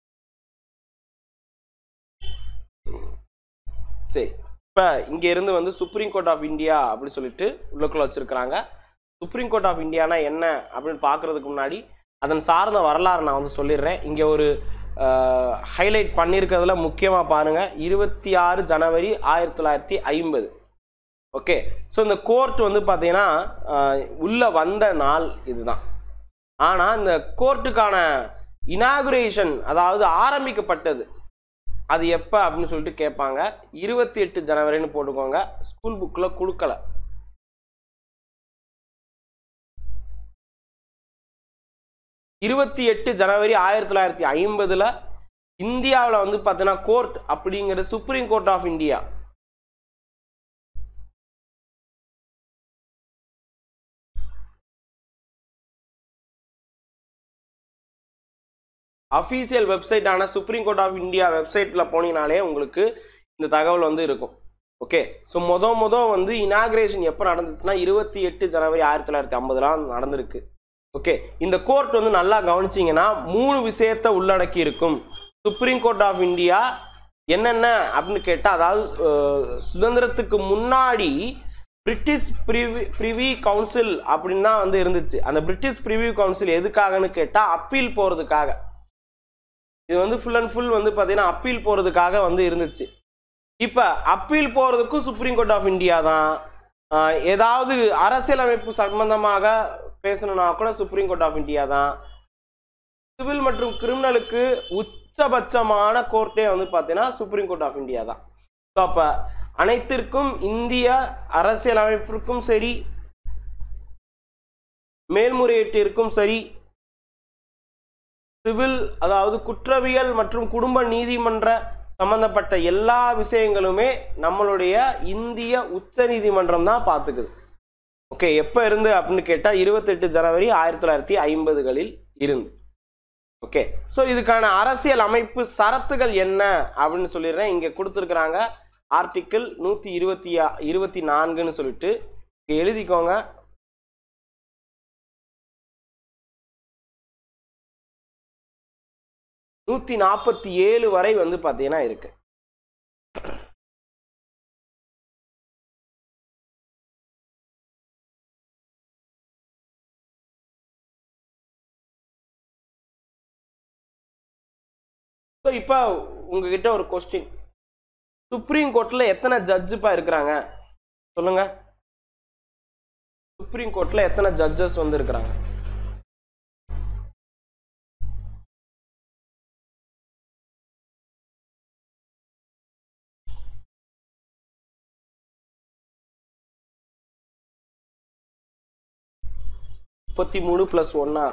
சரி இப்போ இங்க இருந்து வந்து சுப்ரீம் கோர்ட் ஆஃப் இந்தியா அப்படின்னு சொல்லிட்டு உள்ளுக்குள்ள வச்சிருக்கிறாங்க சுப்ரீம் கோர்ட் ஆஃப் இந்தியானா என்ன அப்படின்னு பார்க்கறதுக்கு முன்னாடி அதன் சார்ந்த வரலாறு நான் வந்து சொல்லிடுறேன் இங்கே ஒரு ஹைலைட் பண்ணியிருக்கிறதுல முக்கியமாக பாருங்க இருபத்தி ஆறு ஜனவரி ஆயிரத்தி தொள்ளாயிரத்தி ஐம்பது ஓகே ஸோ இந்த கோர்ட் வந்து பார்த்தீங்கன்னா உள்ளே வந்த நாள் இதுதான் ஆனால் இந்த கோர்ட்டுக்கான இனாகுரேஷன் அதாவது ஆரம்பிக்கப்பட்டது அது எப்போ அப்படின்னு சொல்லிட்டு கேட்பாங்க இருபத்தி எட்டு ஜனவரின்னு போட்டுக்கோங்க ஸ்கூல் புக்கில் கொடுக்கல இருபத்தி எட்டு ஜனவரி ஆயிரத்தி தொள்ளாயிரத்தி ஐம்பதுல இந்தியாவில் வந்து பார்த்தீங்கன்னா கோர்ட் அப்படிங்கிறது supreme court of India official வெப்சைட்டான சுப்ரீம் கோர்ட் ஆஃப் இந்தியா வெப்சைட்டில் போனீங்கனாலே உங்களுக்கு இந்த தகவல் வந்து இருக்கும் ஓகே ஸோ மொத மொத வந்து இனாகிரேஷன் எப்போ நடந்துச்சுன்னா இருபத்தி எட்டு ஜனவரி ஆயிரத்தி தொள்ளாயிரத்தி ஐம்பதுலாம் நடந்திருக்கு ஓகே இந்த கோர்ட் வந்து நல்லா கவனிச்சிங்கன்னா மூணு விஷயத்தை உள்ளடக்கி இருக்கும் சுப்ரீம் கோர்ட் ஆஃப் இந்தியா என்னென்ன அப்படின்னு கேட்டால் அதாவது அஹ், சுதந்திரத்துக்கு முன்னாடி பிரிட்டிஷ் ப்ரிவி ப்ரிவி கவுன்சில் அப்படின்னு தான் வந்து இருந்துச்சு அந்த பிரிட்டிஷ் ப்ரிவியூ கவுன்சில் எதுக்காகன்னு கேட்டால் அப்பீல் போகிறதுக்காக இது வந்து ஃபுல் அண்ட் ஃபுல் வந்து பார்த்தீங்கன்னா அப்பீல் போகிறதுக்காக வந்து இருந்துச்சு இப்போ அப்பீல் போகிறதுக்கும் சுப்ரீம் கோர்ட் ஆஃப் இந்தியா தான் ஆஹ் ஏதாவது அரசியலமைப்பு சம்பந்தமாக பேசணும்னா கூட சுப்ரீம் கோர்ட் ஆஃப் இந்தியா தான் சிவில் மற்றும் கிரிமினலுக்கு உச்சபட்சமான கோர்ட்டே வந்து பார்த்தீங்கன்னா சுப்ரீம் கோர்ட் ஆஃப் இந்தியா தான் ஸோ அப்போ அனைத்திற்கும் இந்திய அரசியலமைப்பிற்கும் சரி மேல்முறையீட்டிற்கும் சரி சிவில் அதாவது குற்றவியல் மற்றும் குடும்ப நீதிமன்ற சம்பந்தப்பட்ட எல்லா விஷயங்களுமே நம்மளுடைய இந்திய உச்ச நீதிமன்றம் தான் பார்த்துக்குது ஓகே எப்போ இருந்து அப்படின்னு கேட்டால் இருபத்தெட்டு ஜனவரி ஆயிரத்தி தொள்ளாயிரத்தி ஐம்பதுகளில் இருந்து ஓகே ஸோ இதுக்கான அரசியல் அமைப்பு சரத்துகள் என்ன அப்படின்னு சொல்லிடுறேன் இங்கே கொடுத்துருக்குறாங்க ஆர்டிக்கிள் நூற்றி இருபத்தி இருபத்தி நான்குன்னு சொல்லிட்டு இங்கே எழுதிக்கோங்க நூற்றி நாற்பத்தி ஏழு வரை வந்து பார்த்தீங்கன்னா இருக்கு ஸோ இப்போ உங்ககிட்ட ஒரு கொஸ்டின் சுப்ரீம் கோர்ட்டில் எத்தனை ஜட்ஜுப்பா இருக்கிறாங்க சொல்லுங்க சுப்ரீம் கோர்ட்டில் எத்தனை ஜட்ஜஸ் வந்து இருக்கிறாங்க முப்பத்தி மூணு பிளஸ் ஒன்னா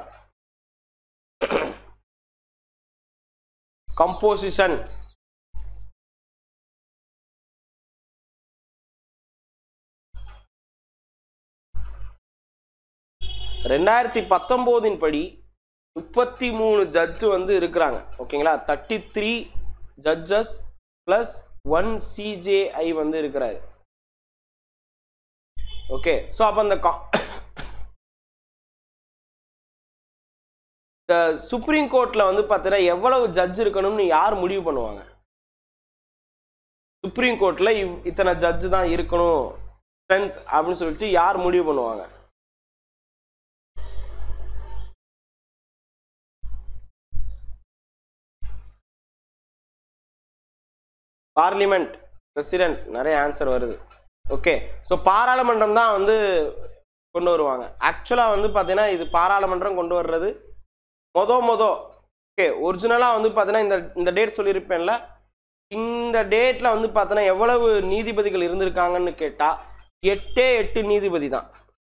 கம்போசிஷன் ரெண்டாயிரத்தி பத்தொம்போதின் படி முப்பத்தி மூணு ஜட்ஜு வந்து இருக்கிறாங்க ஓகேங்களா thirty three judges plus one CJI வந்து இருக்கிறாரு ஓகே ஸோ அப்போ அந்த கா- இந்த சுப்ரீம் கோர்ட்ல வந்து பார்த்தீங்கன்னா எவ்வளவு ஜட்ஜ் இருக்கணும்னு யார் முடிவு பண்ணுவாங்க சுப்ரீம் கோர்ட்ல இவ்- இத்தனை ஜட்ஜ் தான் இருக்கணும் ஸ்ட்ரென்த் அப்படின்னு சொல்லிட்டு யார் முடிவு பண்ணுவாங்க பார்லிமெண்ட் பிரசிடென்ட் நிறைய ஆன்சர் வருது ஓகே ஸோ பாராளுமன்றம் தான் வந்து கொண்டு வருவாங்க ஆக்சுவலாக வந்து பார்த்தீங்கன்னா இது பாராளுமன்றம் கொண்டு வர்றது மொத மொத ஓகே ஒரிஜினலாக வந்து பார்த்தீங்கன்னா இந்த இந்த டேட் சொல்லியிருப்பேன்ல இந்த டேட்டில் வந்து பார்த்தீங்கன்னா எவ்வளவு நீதிபதிகள் இருந்திருக்காங்கன்னு கேட்டால் எட்டே எட்டு நீதிபதி தான்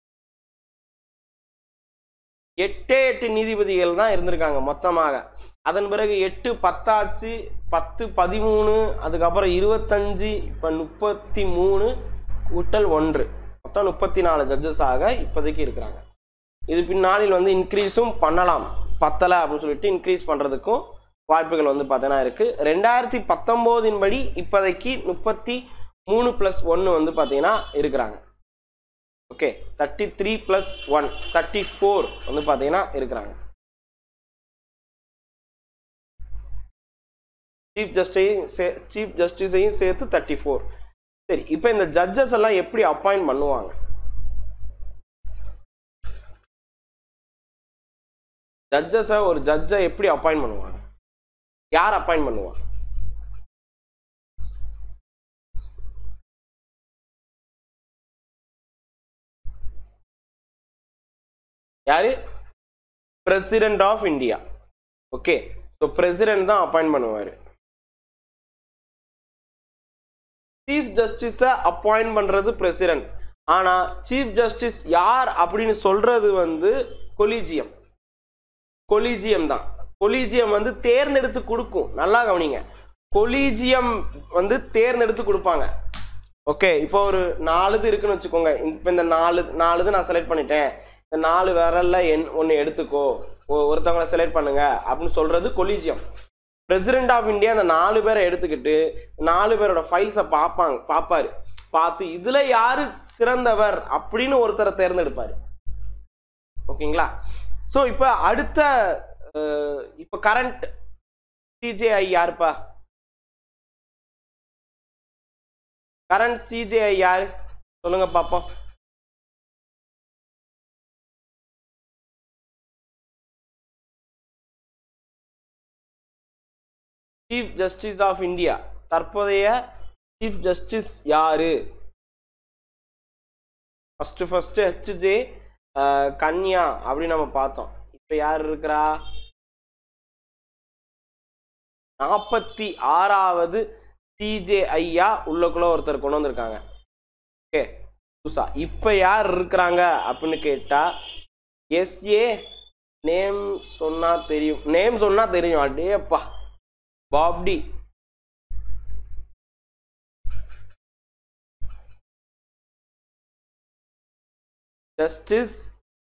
எட்டே எட்டு நீதிபதிகள் தான் இருந்திருக்காங்க மொத்தமாக அதன் பிறகு எட்டு பத்தாச்சு பத்து பதிமூணு அதுக்கப்புறம் இருபத்தஞ்சு இப்போ முப்பத்தி மூணு கூட்டல் ஒன்று மொத்தம் முப்பத்தி நாலு ஜட்ஜஸாக இப்போதைக்கு இருக்கிறாங்க இது பின்னாளில் வந்து இன்க்ரீஸும் பண்ணலாம் பத்தலை அப்படின்னு சொல்லிட்டு இன்க்ரீஸ் பண்ணுறதுக்கும் வாய்ப்புகள் வந்து பார்த்தீங்கன்னா இருக்குது ரெண்டாயிரத்தி பத்தொம்போதின் படி இப்போதைக்கு முப்பத்தி மூணு ப்ளஸ் ஒன்று வந்து பார்த்தீங்கன்னா இருக்கிறாங்க okay thirty three plus one thirty four வந்து பார்த்தீங்கன்னா இருக்கிறாங்க சீஃப் ஜஸ்டிஸையும் சே சீஃப் ஜஸ்டிஸையும் சேர்த்து தேர்ட்டி ஃபோர் சரி இப்போ இந்த ஜட்ஜஸ் எல்லாம் எப்படி அப்பாயிண்ட் பண்ணுவாங்க ஜட்ஜஸை ஒரு ஜட்ஜை எப்படி அப்பாயிண்ட் பண்ணுவாங்க யார் அப்பாயிண்ட் பண்ணுவா யாரு president of India okay so president தான் அப்பாயிண்ட் பண்ணுவார் சீஃப் ஜஸ்டிஸை அப்பாயிண்ட் பண்ணுறது பிரசிடென்ட் ஆனால் சீஃப் ஜஸ்டிஸ் யார் அப்படின்னு சொல்றது வந்து கொலிஜியம் கொலிஜியம் தான் கொலிஜியம் வந்து தேர்ந்தெடுத்து கொடுக்கும் நல்லா கவனிங்க கொலிஜியம் வந்து தேர்ந்தெடுத்து கொடுப்பாங்க ஓகே இப்போ ஒரு நாலு இது இருக்குன்னு வச்சுக்கோங்க இப்போ இந்த நாலு நாலு இது நான் செலக்ட் பண்ணிட்டேன் இந்த நாலு விரல்ல என் ஒன்று எடுத்துக்கோ ஒ- ஒருத்தவங்கள செலக்ட் பண்ணுங்க அப்படின்னு சொல்றது கொலிஜியம் பிரசிடென்ட் ஆஃப் இந்தியா அந்த நாலு பேரை எடுத்துக்கிட்டு நாலு பேரோட ஃபைல்ஸை பார்ப்பாங்க பார்ப்பாரு பார்த்து இதுல யாரு சிறந்தவர் அப்படின்னு ஒருத்தரை தேர்ந்தெடுப்பாரு ஓகேங்களா ஸோ இப்போ அடுத்த அஹ், இப்போ கரண்ட் சிஜேஐ யாருப்பா கரண்ட் சிஜேஐ யாரு சொல்லுங்க பாப்போம் சீஃப் ஜஸ்டிஸ் ஆஃப் இந்தியா தற்போதைய சீஃப் ஜஸ்டிஸ் யாரு first first H J uh, Kanya அப்படின்னு நம்ம பார்த்தோம் இப்ப யார் இருக்கிறா நாற்பத்தி ஆறாவது சிஜே ஐயா உள்ளக்குள்ள ஒருத்தர் கொண்டு வந்திருக்காங்க ஓகே புதுசா இப்ப யார் இருக்கிறாங்க அப்படின்னு கேட்டா எஸ்ஏ நேம் சொன்னா தெரியும் நேம் சொன்னா தெரியும் அடேப்பா பாப்டி ஜஸ்டிஸ்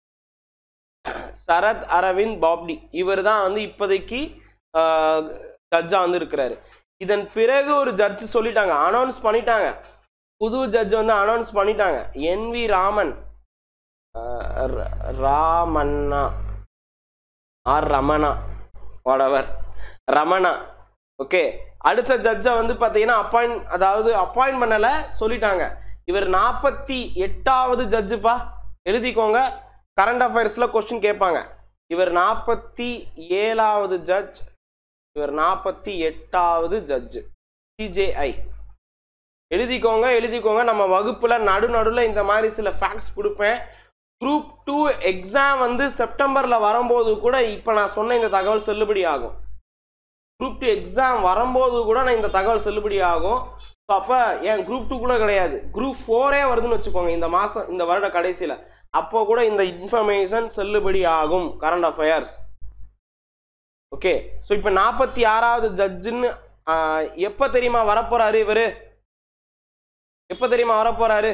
சரத் அரவிந்த் பாப்டி இவர் தான் வந்து இப்போதைக்கு ஜட்ஜா வந்து இருக்கிறாரு இதன் பிறகு ஒரு ஜட்ஜ் சொல்லிட்டாங்க அனௌன்ஸ் பண்ணிட்டாங்க புது ஜட்ஜ் வந்து அனௌன்ஸ் பண்ணிட்டாங்க என் வி ராமன் அஹ், ர- Ramanna R Ramana whatever Ramana okay அடுத்த ஜட்ஜை வந்து பார்த்தீங்கன்னா அப்பாயிண்ட் அதாவது அப்பாயிண்ட் பண்ணல சொல்லிட்டாங்க இவர் நாற்பத்தி எட்டாவது ஜட்ஜுப்பா எழுதிக்கோங்க கரண்ட் அஃபேர்ஸில் கொஸ்டின் கேட்பாங்க இவர் நாற்பத்தி ஏழாவது ஜட்ஜ் இவர் நாற்பத்தி எட்டாவது ஜட்ஜு சிஜேஐ எழுதிக்கோங்க எழுதிக்கோங்க நம்ம வகுப்புல நடு நடுல இந்த மாதிரி சில ஃபேக்ட்ஸ் கொடுப்பேன் குரூப் டூ எக்ஸாம் வந்து செப்டம்பர்ல வரும்போது கூட இப்போ நான் சொன்ன இந்த தகவல் செல்லுபடி ஆகும் குரூப் டூ எக்ஸாம் வரும்போது கூட நான் இந்த தகவல் செல்லுபடி ஆகும் ஸோ அப்போ ஏன் குரூப் டூ கூட கிடையாது குரூப் ஃபோரே வருதுன்னு வச்சுக்கோங்க இந்த மாதம் இந்த வருட கடைசியில் அப்போ கூட இந்த இன்ஃபர்மேஷன் செல்லுபடி ஆகும் கரண்ட் அஃபேர்ஸ் ஓகே ஸோ இப்போ நாற்பத்தி ஆறாவது ஜட்ஜுன்னு எப்போ தெரியுமா வரப்போறாரு இவரு எப்போ தெரியுமா வரப்போறாரு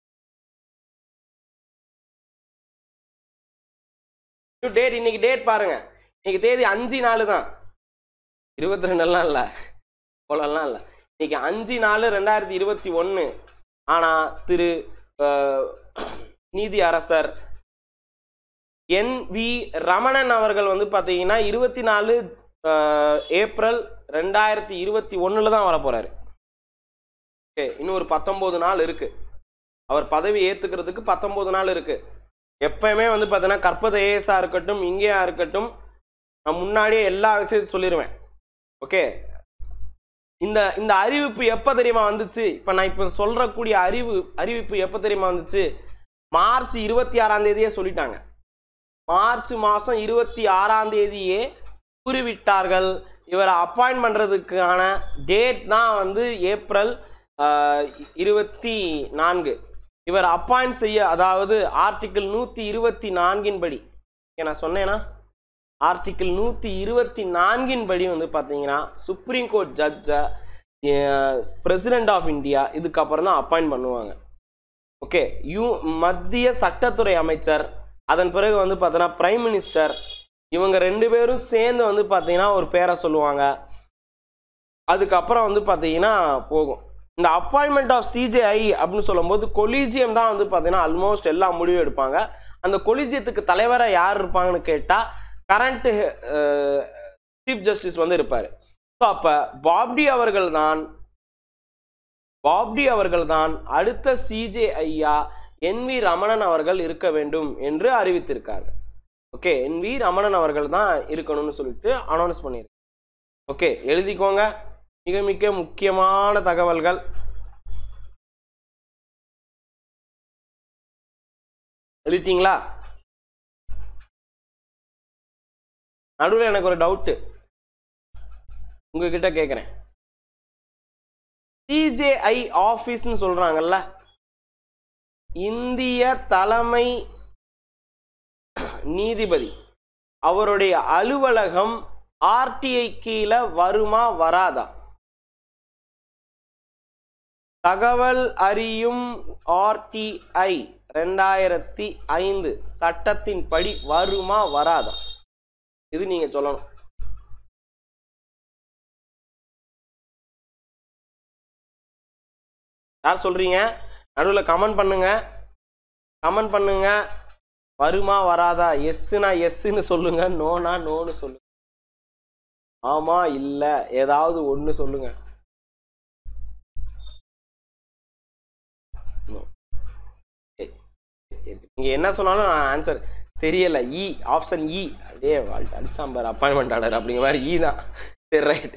டேட் இன்னைக்கு டேட் பாருங்க இன்னைக்கு தேதி அஞ்சு நாலு தான் இருபத்தி ரெண்டுலாம் இல்லை அவ்வளோலாம் இல்லை இன்னைக்கு அஞ்சு நாலு ரெண்டாயிரத்தி இருபத்தி ஒன்று ஆனால் திரு அஹ், நீதி அரசர் என் வி ரமணன் அவர்கள் வந்து பார்த்தீங்கன்னா இருபத்தி நாலு ஏப்ரல் ரெண்டாயிரத்தி இருபத்தி ஒன்றில் தான் வரப்போறாரு ஓகே இன்னும் ஒரு பத்தொம்போது நாள் இருக்கு அவர் பதவி ஏத்துக்கிறதுக்கு பத்தொம்போது நாள் இருக்கு எப்பயுமே வந்து பார்த்தீங்கன்னா கற்பது ஏஎஸ்ஆ இருக்கட்டும் இங்கேயா இருக்கட்டும் நான் முன்னாடியே எல்லா விஷயத்தையும் சொல்லிடுவேன் ஓகே இந்த இந்த அறிவிப்பு எப்போ தெரியுமா வந்துச்சு இப்போ நான் இப்போ சொல்றக்கூடிய அறிவு அறிவிப்பு எப்போ தெரியுமா வந்துச்சு மார்ச் இருபத்தி ஆறாம் தேதியே சொல்லிட்டாங்க மார்ச் மாதம் இருபத்தி ஆறாம் தேதியே கூறிவிட்டார்கள் இவரை அப்பாயின்ட் பண்ணுறதுக்கான டேட் தான் வந்து ஏப்ரல் ஆஹ், இருபத்தி நான்கு இவர் அப்பாயிண்ட் செய்ய அதாவது ஆர்டிக்கிள் நூற்றி இருபத்தி நான்கின் படி ஓகே, நான் சொன்னேன்னா ஆர்டிக்கிள் நூற்றி இருபத்தி நான்கின் படி வந்து பார்த்தீங்கன்னா சுப்ரீம் கோர்ட் ஜட்ஜை பிரசிடென்ட் ஆஃப் இந்தியா இதுக்கப்புறம் தான் அப்பாயிண்ட் பண்ணுவாங்க ஓகே யூ மத்திய சட்டத்துறை அமைச்சர் அதன் பிறகு வந்து பார்த்தீங்கன்னா பிரைம் மினிஸ்டர் இவங்க ரெண்டு பேரும் சேர்ந்து வந்து பார்த்தீங்கன்னா ஒரு பேரை சொல்லுவாங்க அதுக்கப்புறம் வந்து பார்த்தீங்கன்னா போகும் இந்த அப்பாயின்மெண்ட் ஆஃப் சிஜேஐ அப்படின்னு சொல்லும்போது கொலீஜியம் தான் வந்து பார்த்தீங்கன்னா ஆல்மோஸ்ட் எல்லா முடிவும் எடுப்பாங்க அந்த கொலீஜியத்துக்கு தலைவராக யார் இருப்பாங்கன்னு கேட்டால் கரண்ட் சீஃப் ஜஸ்டிஸ் வந்து இருப்பார் ஸோ அப்போ பாப்டி அவர்கள் தான் பாப்டி அவர்கள் தான் அடுத்த சிஜே ஐயா என் வி ரமணன் அவர்கள் இருக்க வேண்டும் என்று அறிவித்திருக்காங்க ஓகே என் வி ரமணன் அவர்கள் தான் இருக்கணும்னு சொல்லிட்டு அனௌன்ஸ் பண்ணியிருக்காங்க ஓகே எழுதிக்கோங்க மிக மிக முக்கியமான தகவல்கள் எழுதிட்டீங்களா நடுவில் எனக்கு ஒரு டவுட்டு உங்ககிட்ட கேட்குறேன் சிஜேஐ ஆஃபீஸ்னு சொல்றாங்கல்ல இந்திய தலைமை நீதிபதி அவருடைய அலுவலகம் ஆர்டிஐ கீழே வருமா வராதா தகவல் அறியும் ஆர்டிஐ ரெண்டாயிரத்தி ஐந்து சட்டத்தின் படி வருமா வராதா இது நீங்க சொல்லணும் யார் சொல்றீங்க நடுவில் கமெண்ட் பண்ணுங்க கமெண்ட் பண்ணுங்க வருமா வராதா எஸ்ஸுனா எஸ்ன்னு சொல்லுங்க நோனா நோன்னு சொல்லுங்க ஆமா இல்ல ஏதாவது ஒண்ணு சொல்லுங்க No. சரி, சரி. நீங்க என்ன சொன்னாலும் நான் ஆன்சர் தெரியல இ ஆப்ஷன் இ அப்படியே வாழ்த்து அடிச்சாம்பார் அப்பாயின்மெண்ட் ஆர்டர் அப்படிங்கிற மாதிரி இ தான் சரி ரைட்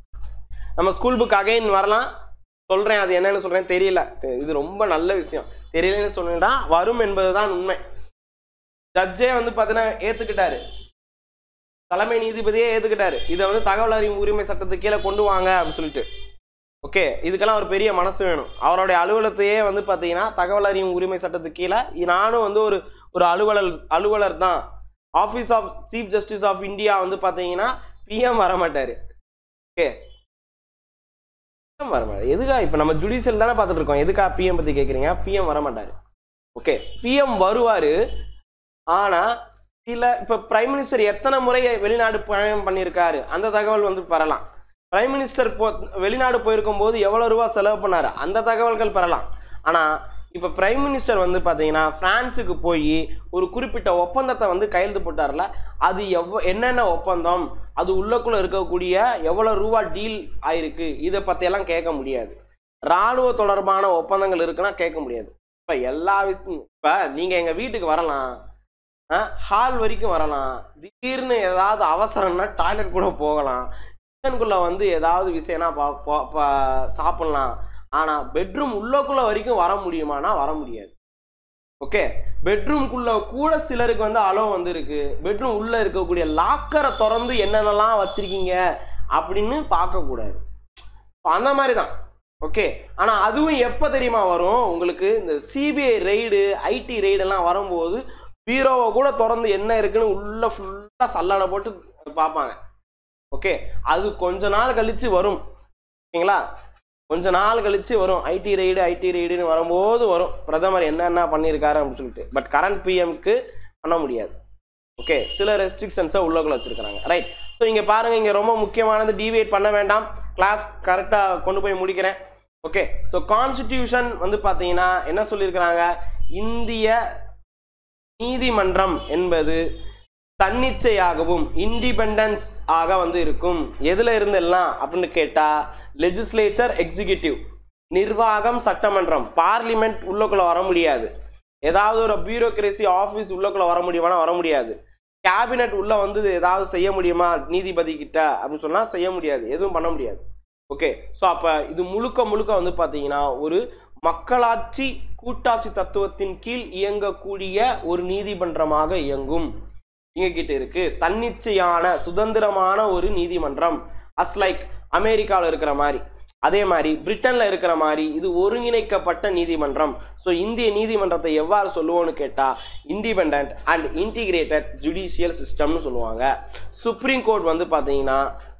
நம்ம ஸ்கூல் புக் அகைன் வரலாம் சொல்றேன் அது என்னன்னு சொல்றேன் தெரியல இது ரொம்ப நல்ல விஷயம் தெரியலன்னு சொன்னா வரும் என்பதுதான் உண்மை ஜட்ஜே வந்து பார்த்தீங்கன்னா ஏத்துக்கிட்டாரு தலைமை நீதிபதியே ஏத்துக்கிட்டாரு இதை வந்து தகவல் அறியும் உரிமை சட்டத்துக்கு கீழே கொண்டு வாங்க அப்படின்னு சொல்லிட்டு ஓகே இதுக்கெல்லாம் ஒரு பெரிய மனசு வேணும் அவருடைய அலுவலகத்தையே வந்து பார்த்தீங்கன்னா தகவல் அறியும் உரிமை சட்டத்துக்கு கீழே நானும் வந்து ஒரு ஒரு அலுவலர் அலுவலர் தான் office of chief justice of India வந்து பார்த்தீங்கன்னா பிஎம் வர மாட்டாரு ஓகே பிஎம் வர மாட்டாரு எதுக்கா இப்போ நம்ம ஜுடிஷியல் தானே பார்த்துட்டு இருக்கோம் எதுக்கா பிஎம் பற்றி கேட்குறீங்க பிஎம் வர மாட்டாரு ஓகே பிஎம் வருவார் ஆனால் சில இப்போ பிரைம் மினிஸ்டர் எத்தனை முறை வெளிநாடு பயணம் பண்ணியிருக்காரு அந்த தகவல் வந்து பெறலாம் பிரைம் மினிஸ்டர் போ வெளிநாடு போயிருக்கும் போது எவ்வளோ ரூபா செலவு பண்ணாரு அந்த தகவல்கள் பெறலாம் ஆனால் இப்போ பிரைம் மினிஸ்டர் வந்து பார்த்தீங்கன்னா பிரான்ஸுக்கு போய் ஒரு குறிப்பிட்ட ஒப்பந்தத்தை வந்து கையெழுத்து போட்டார்ல அது எவ்வ என்னென்ன ஒப்பந்தம் அது உள்ளக்குள்ள இருக்கக்கூடிய எவ்வளோ ரூபா டீல் ஆயிருக்கு இதை பற்றியெல்லாம் கேட்க முடியாது இராணுவ தொடர்பான ஒப்பந்தங்கள் இருக்குன்னா கேட்க முடியாது இப்போ எல்லா இப்போ நீங்கள் எங்கள் வீட்டுக்கு வரலாம் ஹால் வரைக்கும் வரலாம் திடீர்னு ஏதாவது அவசரம்னா டாய்லெட் கூட போகலாம் கிச்சனுக்குள்ளே வந்து ஏதாவது விஷயம்னா பா- பா- பா- சாப்பிட்லாம் ஆனால் பெட்ரூம் உள்ளக்குள்ள வரைக்கும் வர முடியுமானா வர முடியாது ஓகே பெட்ரூம்குள்ள கூட சிலருக்கு வந்து அலோ வந்திருக்கு பெட்ரூம் உள்ள இருக்கக்கூடிய லாக்கரை திறந்து என்னென்னலாம் வச்சிருக்கீங்க அப்படின்னு பார்க்கக்கூடாது இப்ப அந்த மாதிரி தான் ஓகே ஆனால் அதுவும் எப்போ தெரியுமா வரும் உங்களுக்கு இந்த சிபிஐ ரெய்டு ஐடி ரெய்டெல்லாம் வரும்போது பீரோவை கூட திறந்து என்ன இருக்குன்னு உள்ள ஃபுல்லாக சல்லாடை போட்டு பார்ப்பாங்க ஓகே அது கொஞ்ச நாள் கழிச்சு வரும் ஓகேங்களா கொஞ்ச நாள் கழிச்சு வரும் ஐடி ரெய்டு ஐடி ரெய்டுன்னு வரும்போது வரும் பிரதமர் என்னென்ன பண்ணியிருக்காரு அப்படின்னு சொல்லிட்டு பட் கரண்ட் பிஎம்க்கு பண்ண முடியாது ஓகே சில ரெஸ்ட்ரிக்ஷன்ஸை உள்ளக்குள்ள வச்சிருக்காங்க ரைட் ஸோ இங்கே பாருங்க இங்கே ரொம்ப முக்கியமானது டிவியேட் பண்ண வேண்டாம் கிளாஸ் கரெக்டாக கொண்டு போய் முடிக்கிறேன் ஓகே ஸோ கான்ஸ்டிடியூஷன் வந்து பார்த்தீங்கன்னா என்ன சொல்லியிருக்கிறாங்க இந்திய நீதிமன்றம் என்பது தன்னிச்சையாகவும் இண்டிபெண்டன்ஸ் ஆக வந்து இருக்கும் எதுல இருந்து எல்லாம் அப்படின்னு கேட்டா லெஜிஸ்லேச்சர் எக்ஸிகியூட்டிவ் நிர்வாகம் சட்டமன்றம் பார்லிமெண்ட் உள்ளக்குள்ள வர முடியாது ஏதாவது ஒரு பியூரோக்ரஸி ஆஃபீஸ் உள்ளக்குள்ள வர முடியுமானா வர முடியாது கேபினெட் உள்ள வந்து ஏதாவது செய்ய முடியுமா நீதிபதி கிட்ட அப்படின்னு சொன்னா செய்ய முடியாது எதுவும் பண்ண முடியாது ஓகே ஸோ அப்போ இது முழுக்க முழுக்க வந்து பார்த்தீங்கன்னா ஒரு மக்களாட்சி கூட்டாட்சி தத்துவத்தின் கீழ் இயங்கக்கூடிய ஒரு நீதிமன்றமாக இயங்கும் இயங்கிட்டு இருக்கு தன்னிச்சையான சுதந்திரமான ஒரு நீதிமன்றம் அஸ் லைக் அமெரிக்காவில் இருக்கிற மாதிரி அதே மாதிரி பிரிட்டன்ல இருக்கிற மாதிரி இது ஒருங்கிணைக்கப்பட்ட நீதிமன்றம் ஸோ இந்திய நீதிமன்றத்தை எவ்வாறு சொல்லுவோம்னு கேட்டா இண்டிபெண்ட் அண்ட் இன்டிகிரேட்டட் ஜுடிஷியல் சிஸ்டம்னு சொல்லுவாங்க சுப்ரீம் கோர்ட் வந்து பார்த்தீங்கன்னா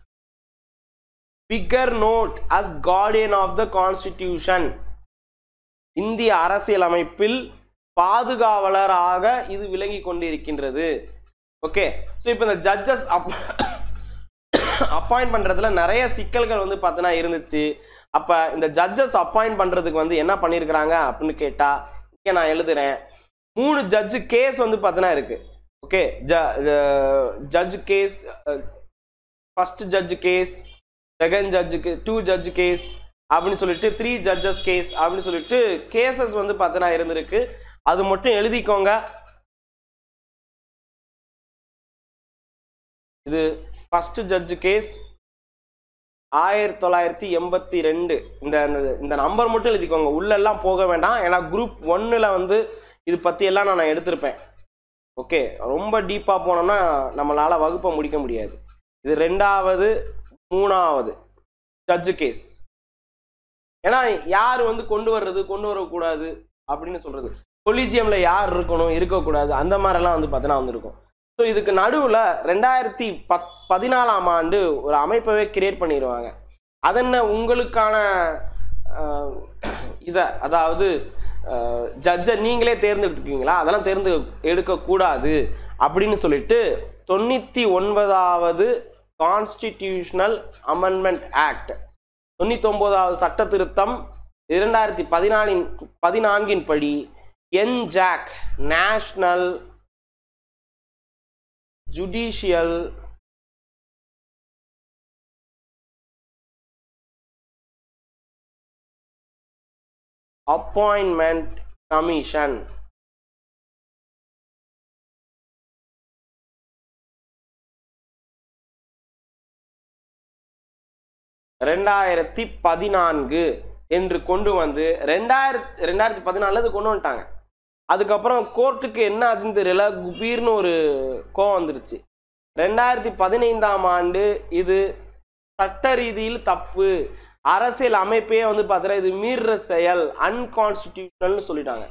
figure note as guardian of the constitution இந்திய அரசியலமைப்பில் பாதுகாவலராக இது விளங்கி கொண்டிருக்கின்றது ஓகே ஸோ இப்போ இந்த ஜட்ஜஸ் அப் அப்பாயிண்ட் பண்ணுறதுல நிறைய சிக்கல்கள் வந்து பார்த்தீங்கன்னா இருந்துச்சு அப்போ இந்த ஜட்ஜஸ் அப்பாயிண்ட் பண்ணுறதுக்கு வந்து என்ன பண்ணியிருக்கிறாங்க அப்படின்னு கேட்டால் இங்கே நான் எழுதுறேன் மூணு ஜட்ஜு கேஸ் வந்து பார்த்தீங்கன்னா இருக்கு okay judge case first judge case second ஜட்ஜுக்கு டூ ஜட்ஜ் கேஸ் அப்படின்னு சொல்லிட்டு த்ரீ ஜட்ஜஸ் கேஸ் அப்படின்னு சொல்லிட்டு கேசஸ் வந்து பார்த்தீங்கன்னா இருந்திருக்கு அது மட்டும் எழுதிக்கோங்க இது ஃபர்ஸ்ட் ஜட்ஜ் கேஸ் ஆயிரத்தி தொள்ளாயிரத்தி எண்பத்தி ரெண்டு இந்த இந்த- இந்த நம்பர் மட்டும் எழுதிக்கோங்க உள்ளெல்லாம் போக வேண்டாம் ஏன்னா குரூப் ஒன்னில் வந்து இது பற்றி எல்லாம் நான் எடுத்திருப்பேன் ஓகே ரொம்ப டீப்பாக போனோம்னா நம்மளால் வகுப்பை முடிக்க முடியாது இது ரெண்டாவது மூணாவது ஜட்ஜு கேஸ் ஏன்னா யார் வந்து கொண்டு வர்றது கொண்டு வரக்கூடாது அப்படின்னு சொல்றது கொலிஜியம்ல யார் இருக்கணும் இருக்கக்கூடாது அந்த மாதிரிலாம் வந்து பார்த்தீங்கன்னா வந்திருக்கும் ஸோ இதுக்கு நடுவில் ரெண்டாயிரத்தி பத் பதினாலாம் ஆண்டு ஒரு அமைப்பவே கிரியேட் பண்ணிடுவாங்க அதென்ன உங்களுக்கான இதை அதாவது ஜட்ஜை நீங்களே தேர்ந்தெடுத்துக்குவீங்களா அதெல்லாம் தேர்ந்து எடுக்கக்கூடாது அப்படின்னு சொல்லிட்டு தொண்ணூற்றி ஒன்பதாவது கான்ஸ்டிடியூஷனல் அமெண்ட்மெண்ட் ஆக்ட் தொண்ணூத்தொன்பதாவது சட்ட திருத்தம் இரண்டாயிரத்தி பதினாலின் பதினான்கின் படி NJAC national judicial appointment commission ரெண்டாயிரத்தி பதினான்கு என்று கொண்டு வந்து ரெண்டாயிரத்தி ரெண்டாயிரத்தி பதினாலுல இது கொண்டு வந்துட்டாங்க அதுக்கப்புறம் கோர்ட்டுக்கு என்ன ஆச்சுன்னு தெரியல குபீர்னு ஒரு கோவம் வந்துருச்சு ரெண்டாயிரத்தி பதினைந்தாம் ஆண்டு இது சட்ட ரீதியில் தப்பு அரசியல் அமைப்பே வந்து பார்த்தீங்கன்னா இது மீறுற செயல் அன்கான்ஸ்டிடியூஷனல்னு சொல்லிட்டாங்க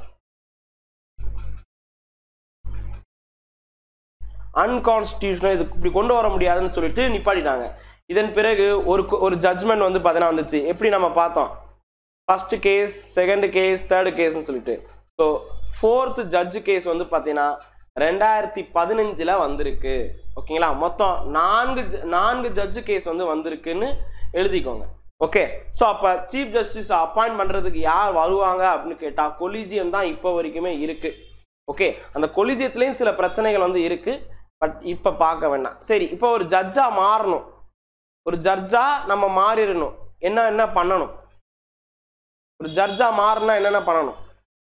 அன்கான்ஸ்டிடியூஷனல் இது இப்படி கொண்டு வர முடியாதுன்னு சொல்லிட்டு நிப்பாட்டிட்டாங்க இதன் பிறகு ஒரு ஒரு ஜட்ஜ்மெண்ட் வந்து பார்த்தீங்கன்னா வந்துச்சு எப்படி நம்ம பார்த்தோம் first case second case third கேஸ்னு சொல்லிட்டு ஸோ ஃபோர்த் ஜட்ஜ் கேஸ் வந்து பார்த்தீங்கன்னா ரெண்டாயிரத்தி பதினஞ்சில் வந்திருக்கு ஓகேங்களா மொத்தம் நான்கு ju- நான்கு ஜட்ஜு கேஸ் வந்து வந்திருக்குன்னு எழுதிக்கோங்க ஓகே ஸோ அப்போ சீஃப் ஜஸ்டிஸ் அப்பாயிண்ட் பண்ணுறதுக்கு யார் வருவாங்க அப்படின்னு கேட்டால் கொலிஜியம் தான் இப்போ வரைக்குமே இருக்குது ஓகே அந்த கொலிஜியத்துலேயும் சில பிரச்சனைகள் வந்து இருக்குது பட் இப்போ பார்க்க வேண்டாம் சரி இப்போ ஒரு ஜட்ஜாக மாறணும் ஒரு ஜட்ஜா நம்ம மாறிடணும் என்ன என்ன பண்ணணும் ஒரு ஜட்ஜா மாறினா என்னென்ன பண்ணணும்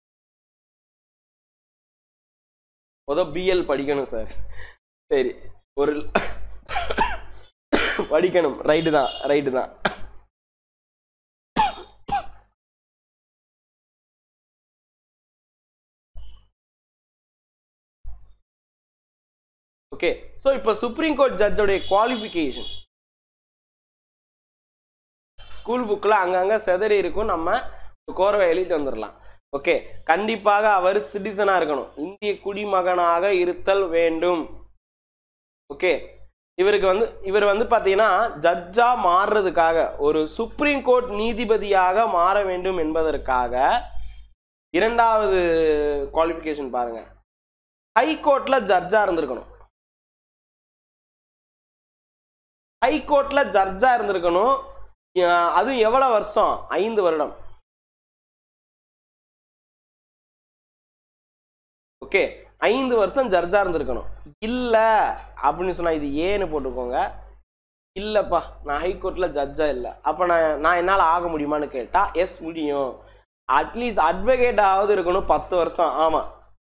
முத பிஎல் படிக்கணும் சார் சரி ஒரு படிக்கணும் ரைட்டு தான் ரைட்டு தான் ஓகே ஸோ இப்போ சுப்ரீம் கோர்ட் ஜட்ஜோடைய குவாலிஃபிகேஷன் ஸ்கூல் புக்கில் அங்கங்கே செதறி இருக்கும் நம்ம கோரவை எழுதிட்டு வந்துடலாம் ஓகே கண்டிப்பாக அவர் சிட்டிசனாக இருக்கணும் இந்திய குடிமகனாக இருத்தல் வேண்டும் ஓகே இவருக்கு வந்து இவர் வந்து பார்த்தீங்கன்னா ஜட்ஜா மாறுறதுக்காக ஒரு சுப்ரீம் கோர்ட் நீதிபதியாக மாற வேண்டும் என்பதற்காக இரண்டாவது குவாலிஃபிகேஷன் பாருங்க ஹை கோர்ட்ல ஜட்ஜா இருந்திருக்கணும் ஹை கோர்ட்ல ஜட்ஜா இருந்திருக்கணும் அஹ் அதுவும் எவ்வளவு வருஷம் ஐந்து வருடம் ஓகே ஐந்து வருஷம் ஜட்ஜா இருந்திருக்கணும் இல்ல அப்படின்னு சொன்னா இது ஏன்னு போட்டுக்கோங்க இல்லப்பா நான் ஹைகோர்ட்ல ஜட்ஜா இல்லை அப்ப நான் நான் என்னால ஆக முடியுமான்னு கேட்டா எஸ் முடியும் அட்லீஸ்ட் அட்வொகேட் ஆவது இருக்கணும் பத்து வருஷம் ஆமா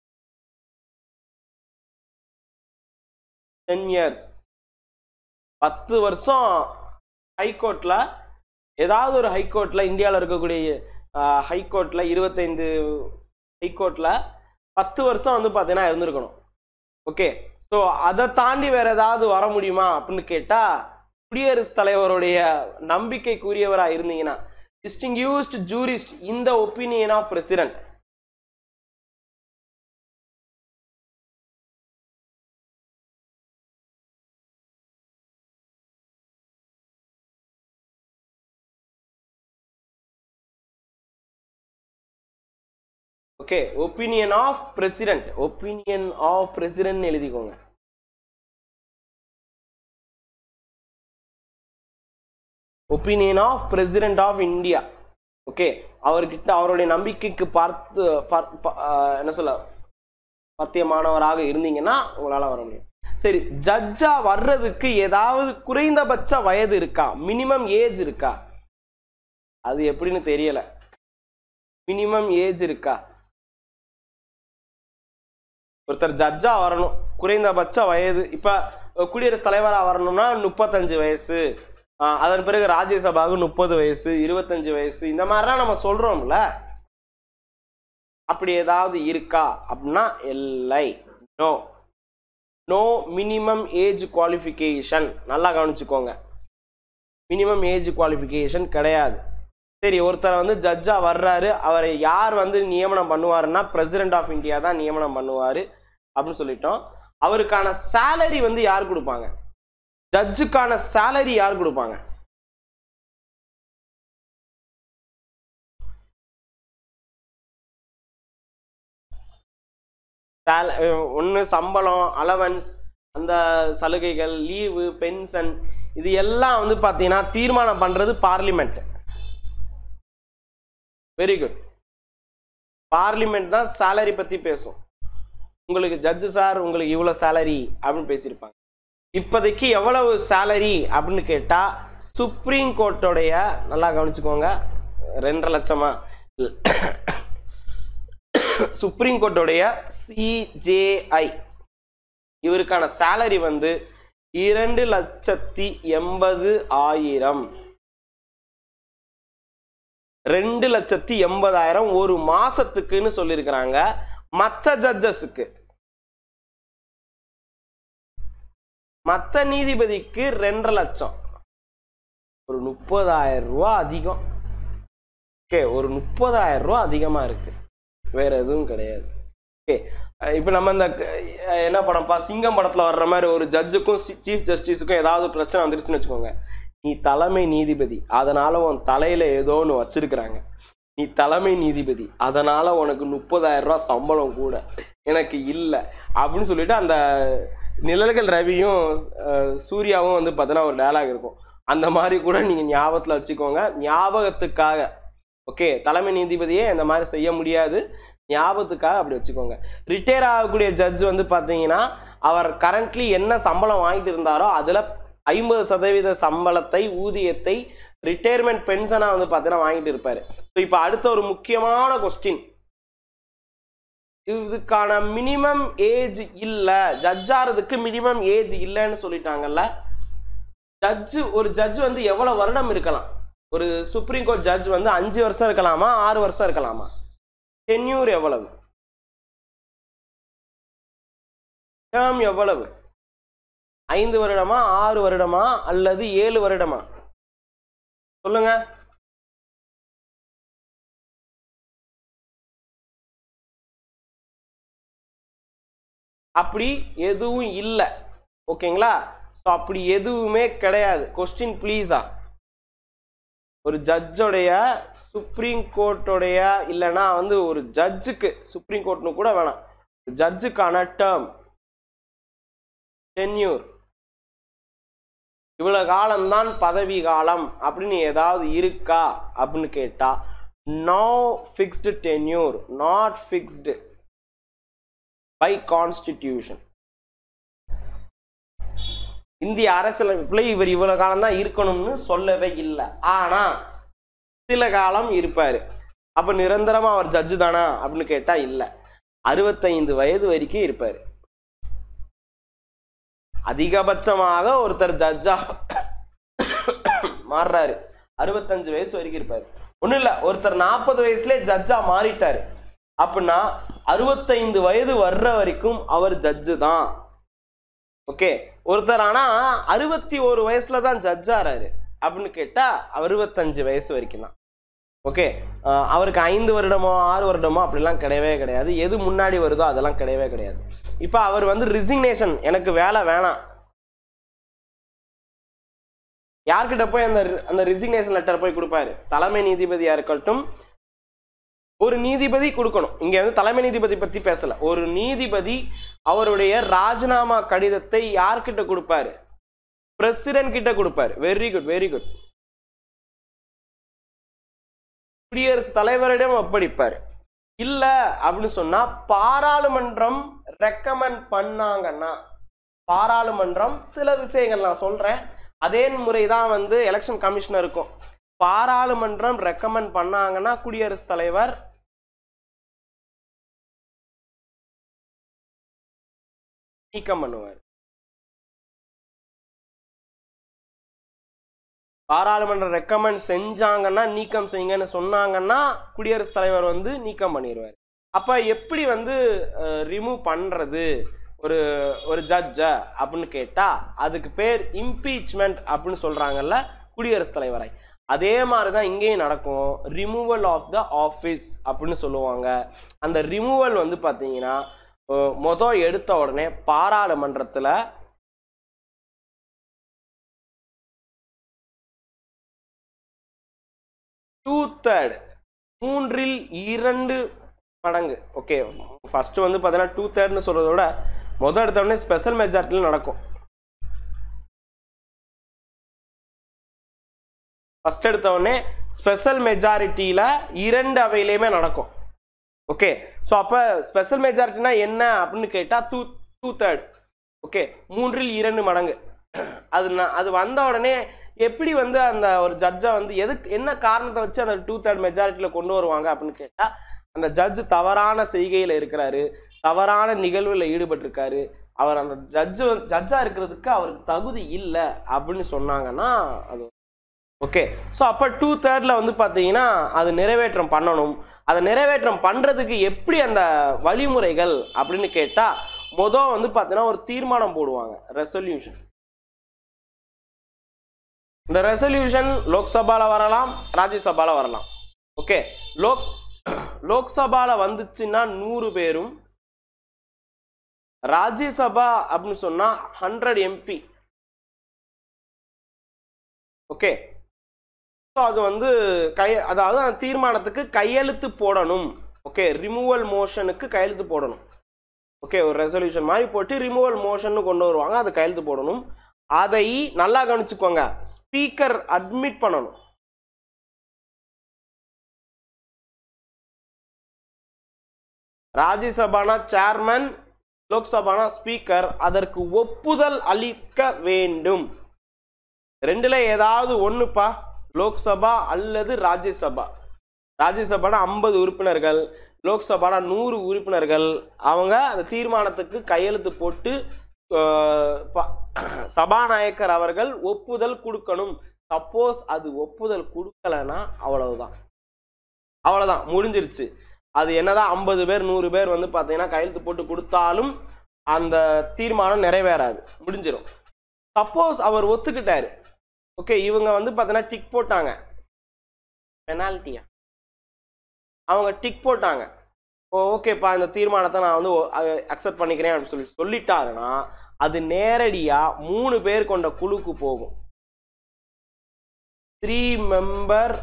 டென் இயர்ஸ் பத்து வருஷம் ஹைகோர்ட்ல ஏதாவது ஒரு ஹைகோர்ட்ல இந்தியாவில் இருக்கக்கூடிய ஹைகோர்ட்ல இருபத்தைந்து ஹைகோர்ட்ல பத்து வருஷம் வந்து பார்த்தீங்கன்னா இருந்திருக்கணும் ஓகே ஸோ அதை தாண்டி வேற ஏதாவது வர முடியுமா அப்படின்னு கேட்டா குடியரசுத் தலைவருடைய நம்பிக்கைக்குரியவரா இருந்தீங்கன்னா டிஸ்டிங்யூஸ்ட் ஜூரிஸ்ட் இந்த opinion of president okay opinion of president opinion of president எழுதிக்கோங்க opinion of president of India okay அவர்கிட்ட அவருடைய நம்பிக்கைக்கு பார்த்து பார்- பா- ஆஹ் என்ன சொல்ல பத்தியமானவராக இருந்தீங்கன்னா உங்களால வர முடியும் சரி ஜட்ஜா வர்றதுக்கு ஏதாவது குறைந்தபட்ச வயது இருக்கா மினிமம் ஏஜ் இருக்கா அது எப்படின்னு தெரியல மினிமம் ஏஜ் இருக்கா ஒருத்தர் ஜட்ஜா வரணும் குறைந்தபட்ச வயது இப்ப அஹ், குடியரசுத் தலைவரா வரணும்னா முப்பத்தஞ்சு வயசு ஆஹ், அதன் பிறகு ராஜ்யசபாவுக்கு முப்பது வயசு இருபத்தஞ்சு வயசு இந்த மாதிரிலாம் நம்ம சொல்றோம்ல அப்படி ஏதாவது இருக்கா அப்படின்னா இல்லை no no minimum age qualification நல்லா கவனிச்சுக்கோங்க மினிமம் ஏஜ் குவாலிஃபிகேஷன் கிடையாது சரி ஒருத்தர் வந்து ஜட்ஜா வர்றாரு அவரை யார் வந்து நியமனம் பண்ணுவாருன்னா பிரசிடென்ட் ஆஃப் இந்தியா தான் நியமனம் பண்ணுவாரு அப்படின்னு சொல்லிட்டோம் அவருக்கான சேலரி வந்து யார் கொடுப்பாங்க ஜட்ஜுக்கான சேலரி யார் கொடுப்பாங்க ஒன்று சம்பளம் அலவன்ஸ் அந்த சலுகைகள் லீவு பென்ஷன் இது எல்லாம் வந்து பார்த்தீங்கன்னா தீர்மானம் பண்ணுறது பார்லிமெண்ட் வெரி குட் பார்லிமெண்ட் தான் சேலரி பற்றி பேசும் உங்களுக்கு ஜட்ஜு சார் உங்களுக்கு இவ்வளோ சேலரி அப்படின்னு பேசியிருப்பாங்க இப்போதைக்கு எவ்வளவு சேலரி அப்படின்னு கேட்டால் சுப்ரீம் கோர்ட்டோடைய நல்லா கவனிச்சுக்கோங்க ரெண்டரை லட்சமா சுப்ரீம் கோர்ட்டோடைய சிஜேஐ இவருக்கான சேலரி வந்து இரண்டு லட்சத்தி எண்பது ஆயிரம் ரெண்டு லட்சத்தி எண்பதாயிரம் ஒரு மாசத்துக்குன்னு சொல்லியிருக்கிறாங்க மற்ற ஜட்ஜஸுக்கு மற்ற நீதிபதிக்கு ரெண்டரை லட்சம் ஒரு முப்பதாயிரம் ரூபா அதிகம் ஓகே ஒரு முப்பதாயிரம் ரூபா அதிகமா இருக்கு வேற எதுவும் கிடையாது ஓகே இப்போ நம்ம இந்த அஹ், என்ன படம்ப்பா சிங்கம் படத்துல வர்ற மாதிரி ஒரு ஜட்ஜுக்கும் சீஃப் ஜஸ்டிஸுக்கும் ஏதாவது பிரச்சனை வந்துருச்சுன்னு வச்சுக்கோங்க நீ தலைமை நீதிபதி அதனால உன் தலையில ஏதோ ஒன்று வச்சிருக்கிறாங்க நீ தலைமை நீதிபதி அதனால உனக்கு முப்பதாயிரம் ரூபாய் சம்பளம் கூட எனக்கு இல்லை அப்படின்னு சொல்லிட்டு அந்த நிழல்கள் ரவியும் அஹ், சூர்யாவும் வந்து பார்த்தீங்கன்னா ஒரு டயலாக் இருக்கும் அந்த மாதிரி கூட நீங்க ஞாபகத்துல வச்சுக்கோங்க ஞாபகத்துக்காக ஓகே தலைமை நீதிபதியே இந்த மாதிரி செய்ய முடியாது ஞாபகத்துக்காக அப்படி வச்சுக்கோங்க ரிட்டையர் ஆகக்கூடிய ஜட்ஜ் வந்து பார்த்தீங்கன்னா அவர் கரண்ட்லி என்ன சம்பளம் வாங்கிட்டு இருந்தாரோ அதில் ஐம்பது சதவீத சம்பளத்தை ஊதியத்தை ரிட்டையர்மெண்ட் பென்ஷனாக வந்து பார்த்தீங்கன்னா வாங்கிட்டு இருப்பார் ஸோ இப்போ அடுத்த ஒரு முக்கியமான கொஸ்டின் இதுக்கான மினிமம் ஏஜ் இல்லை ஜட்ஜ் ஆறதுக்கு மினிமம் ஏஜ் இல்லைன்னு சொல்லிட்டாங்கல்ல ஜட்ஜு ஒரு ஜட்ஜ் வந்து எவ்வளோ வருடம் இருக்கலாம் ஒரு சுப்ரீம் கோர்ட் ஜட்ஜ் வந்து அஞ்சு வருஷம் இருக்கலாமா ஆறு வருஷம் இருக்கலாமா டென்யூர் எவ்வளவு டேர்ம் எவ்வளவு ஐந்து வருடமா ஆறு வருடமா அல்லது ஏழு வருடமா சொல்லுங்க அப்படி எதுவும் இல்லை ஓகேங்களா ஸோ அப்படி எதுவுமே கிடையாது கொஸ்டின் ப்ளீஸா ஒரு ஜட்ஜோடைய சுப்ரீம் கோர்ட்டோடைய இல்லைன்னா வந்து ஒரு ஜட்ஜுக்கு சுப்ரீம் கோர்ட்னு கூட வேணாம் ஜட்ஜுக்கான டேர்ம் டென்யூர் இவ்வளவு காலம்தான் பதவி காலம் அப்படின்னு ஏதாவது இருக்கா அப்படின்னு கேட்டா no fixed tenure not fixed by constitution இந்திய அரசியலமைப்புல இவர் இவ்வளவு காலம் தான் இருக்கணும்னு சொல்லவே இல்லை ஆனா சில காலம் இருப்பாரு அப்ப நிரந்தரமா அவர் ஜட்ஜு தானா அப்படின்னு கேட்டா இல்ல அறுபத்தைந்து வயது வரைக்கும் இருப்பாரு அதிகபட்சமாக ஒருத்தர் ஜட்ஜா மாறுறாரு அறுபத்தஞ்சு வயசு வரைக்கும் இருப்பாரு ஒண்ணும் இல்ல ஒருத்தர் நாற்பது வயசுல ஜட்ஜா மாறிட்டாரு அப்படின்னா அறுபத்தைந்து வயது வர்ற வரைக்கும் அவர் ஜட்ஜு தான் ஓகே ஒருத்தர் ஆனா அறுபத்தி ஒரு வயசுல தான் ஜட்ஜ் ஆறாரு அப்படின்னு கேட்டா அறுபத்தஞ்சு வயசு வரைக்கும் தான் ஓகே அவருக்கு ஐந்து வருடமோ ஆறு வருடமோ அப்படிலாம் கிடையவே கிடையாது எது முன்னாடி வருதோ அதெல்லாம் கிடையவே கிடையாது இப்போ அவர் வந்து ரிசிக்னேஷன் எனக்கு வேலை வேணாம் யார்கிட்ட போய் அந்த அந்த ரிசிக்னேஷன் லெட்டர் போய் கொடுப்பாரு தலைமை நீதிபதியா இருக்கட்டும் ஒரு நீதிபதி கொடுக்கணும் இங்க வந்து தலைமை நீதிபதி பத்தி பேசல ஒரு நீதிபதி அவருடைய ராஜினாமா கடிதத்தை யார்கிட்ட கொடுப்பாரு பிரசிடென்ட் கிட்ட கொடுப்பாரு வெரி குட் வெரி குட் குடியரசுத் தலைவரிடம் ஒப்படைப்பாரு இல்ல அப்படின்னு சொன்னா பாராளுமன்றம் ரெக்கமெண்ட் பண்ணாங்கன்னா பாராளுமன்றம் சில விஷயங்கள் நான் சொல்றேன் அதே முறை தான் வந்து எலெக்ஷன் கமிஷனர் இருக்கும் பாராளுமன்றம் ரெக்கமெண்ட் பண்ணாங்கன்னா குடியரசுத் தலைவர் நீக்கம் பண்ணுவார் பாராளுமன்றம் ரெக்கமெண்ட் செஞ்சாங்கன்னா நீக்கம் செய்யுங்கன்னு சொன்னாங்கன்னா குடியரசுத் தலைவர் வந்து நீக்கம் பண்ணிடுவார் அப்ப எப்படி வந்து ரிமூவ் பண்றது ஒரு ஒரு ஜட்ஜை அப்படின்னு கேட்டா அதுக்கு பேர் இம்பீச்மெண்ட் அப்படின்னு சொல்றாங்கல்ல குடியரசுத் தலைவரை அதே மாதிரி தான் இங்கேயும் நடக்கும் ரிமூவல் ஆஃப் த ஆஃபீஸ் அப்படின்னு சொல்லுவாங்க அந்த ரிமூவல் வந்து பார்த்தீங்கன்னா மொதல் எடுத்த உடனே பாராளுமன்றத்தில் டூ தேர்ட் மூன்றில் இரண்டு மடங்கு ஓகே ஃபர்ஸ்ட் வந்து பார்த்தீங்கன்னா டூ தேர்ட்னு சொல்றத விட மொதல் எடுத்த உடனே ஸ்பெஷல் மெஜாரிட்டியில் நடக்கும் ஃபர்ஸ்ட் எடுத்த உடனே ஸ்பெஷல் மெஜாரிட்டியில் இரண்டு அவையிலையுமே நடக்கும் ஓகே ஸோ அப்போ ஸ்பெஷல் மெஜாரிட்டினா என்ன அப்படின்னு கேட்டால் டூ டூ தேர்ட் ஓகே மூன்றில் இரண்டு மடங்கு அது நான் அது வந்த உடனே எப்படி வந்து அந்த ஒரு ஜட்ஜை வந்து எதுக்கு என்ன காரணத்தை வச்சு அந்த டூ தேர்ட் மெஜாரிட்டியில் கொண்டு வருவாங்க அப்படின்னு கேட்டால் அந்த ஜட்ஜ் தவறான செய்கையில் இருக்கிறாரு தவறான நிகழ்வில் ஈடுபட்டிருக்காரு அவர் அந்த ஜட்ஜு ஜட்ஜாக இருக்கிறதுக்கு அவருக்கு தகுதி இல்லை அப்படின்னு சொன்னாங்கன்னா அது ஓகே ஸோ அப்போ டூ தேர்டில் வந்து பார்த்தீங்கன்னா அது நிறைவேற்றம் பண்ணணும் அதை நிறைவேற்றம் பண்ணுறதுக்கு எப்படி அந்த வழிமுறைகள் அப்படின்னு கேட்டால் மொதல் வந்து பார்த்தீங்கன்னா ஒரு தீர்மானம் போடுவாங்க ரெசல்யூஷன் இந்த ரெசல்யூஷன் லோக்சபால வரலாம் ராஜ்யசபால வரலாம் ஓகே லோக் லோக்சபால வந்துச்சுன்னா நூறு பேரும் ராஜ்யசபா அப்படின்னு சொன்னா ஹண்ட்ரட் எம்பி ஓகே ஸோ அது வந்து கை அதாவது அந்த தீர்மானத்துக்கு கையெழுத்து போடணும் ஓகே ரிமூவல் மோஷனுக்கு கையெழுத்து போடணும் ஓகே ஒரு ரெசல்யூஷன் மாதிரி போட்டு ரிமூவல் மோஷன் கொண்டு வருவாங்க அது கையெழுத்து போடணும் அதை நல்லா கவனிச்சுக்கோங்க ஸ்பீக்கர் அட்மிட் பண்ணணும் ராஜ்யசபானா சேர்மன் லோக்சபானா ஸ்பீக்கர் அதற்கு ஒப்புதல் அளிக்க வேண்டும் ரெண்டுல ஏதாவது ஒண்ணுப்பா லோக்சபா அல்லது ராஜ்யசபா ராஜ்யசபானா ஐம்பது உறுப்பினர்கள் லோக்சபானா நூறு உறுப்பினர்கள் அவங்க அந்த தீர்மானத்துக்கு கையெழுத்து போட்டு ஆஹ், ப- சபாநாயகர் அவர்கள் ஒப்புதல் கொடுக்கணும் சப்போஸ் அது ஒப்புதல் கொடுக்கலன்னா அவ்வளவுதான் அவ்வளவுதான் முடிஞ்சிருச்சு அது என்னதான் ஐம்பது பேர் நூறு பேர் வந்து பார்த்தீங்கன்னா கையெழுத்து போட்டு கொடுத்தாலும் அந்த தீர்மானம் நிறைவேறாது முடிஞ்சிடும் சப்போஸ் அவர் ஒத்துக்கிட்டாரு ஓகே இவங்க வந்து பார்த்தீங்கன்னா டிக் போட்டாங்க பெனால்ட்டியா அவங்க டிக் போட்டாங்க ஓ ஓகேப்பா இந்த தீர்மானத்தை நான் வந்து அக்செப்ட் பண்ணிக்கிறேன் அப்படின்னு சொல்லி சொல்லிட்டாருன்னா அது நேரடியா மூணு பேர் கொண்ட குழுக்கு போகும் த்ரீ மெம்பர்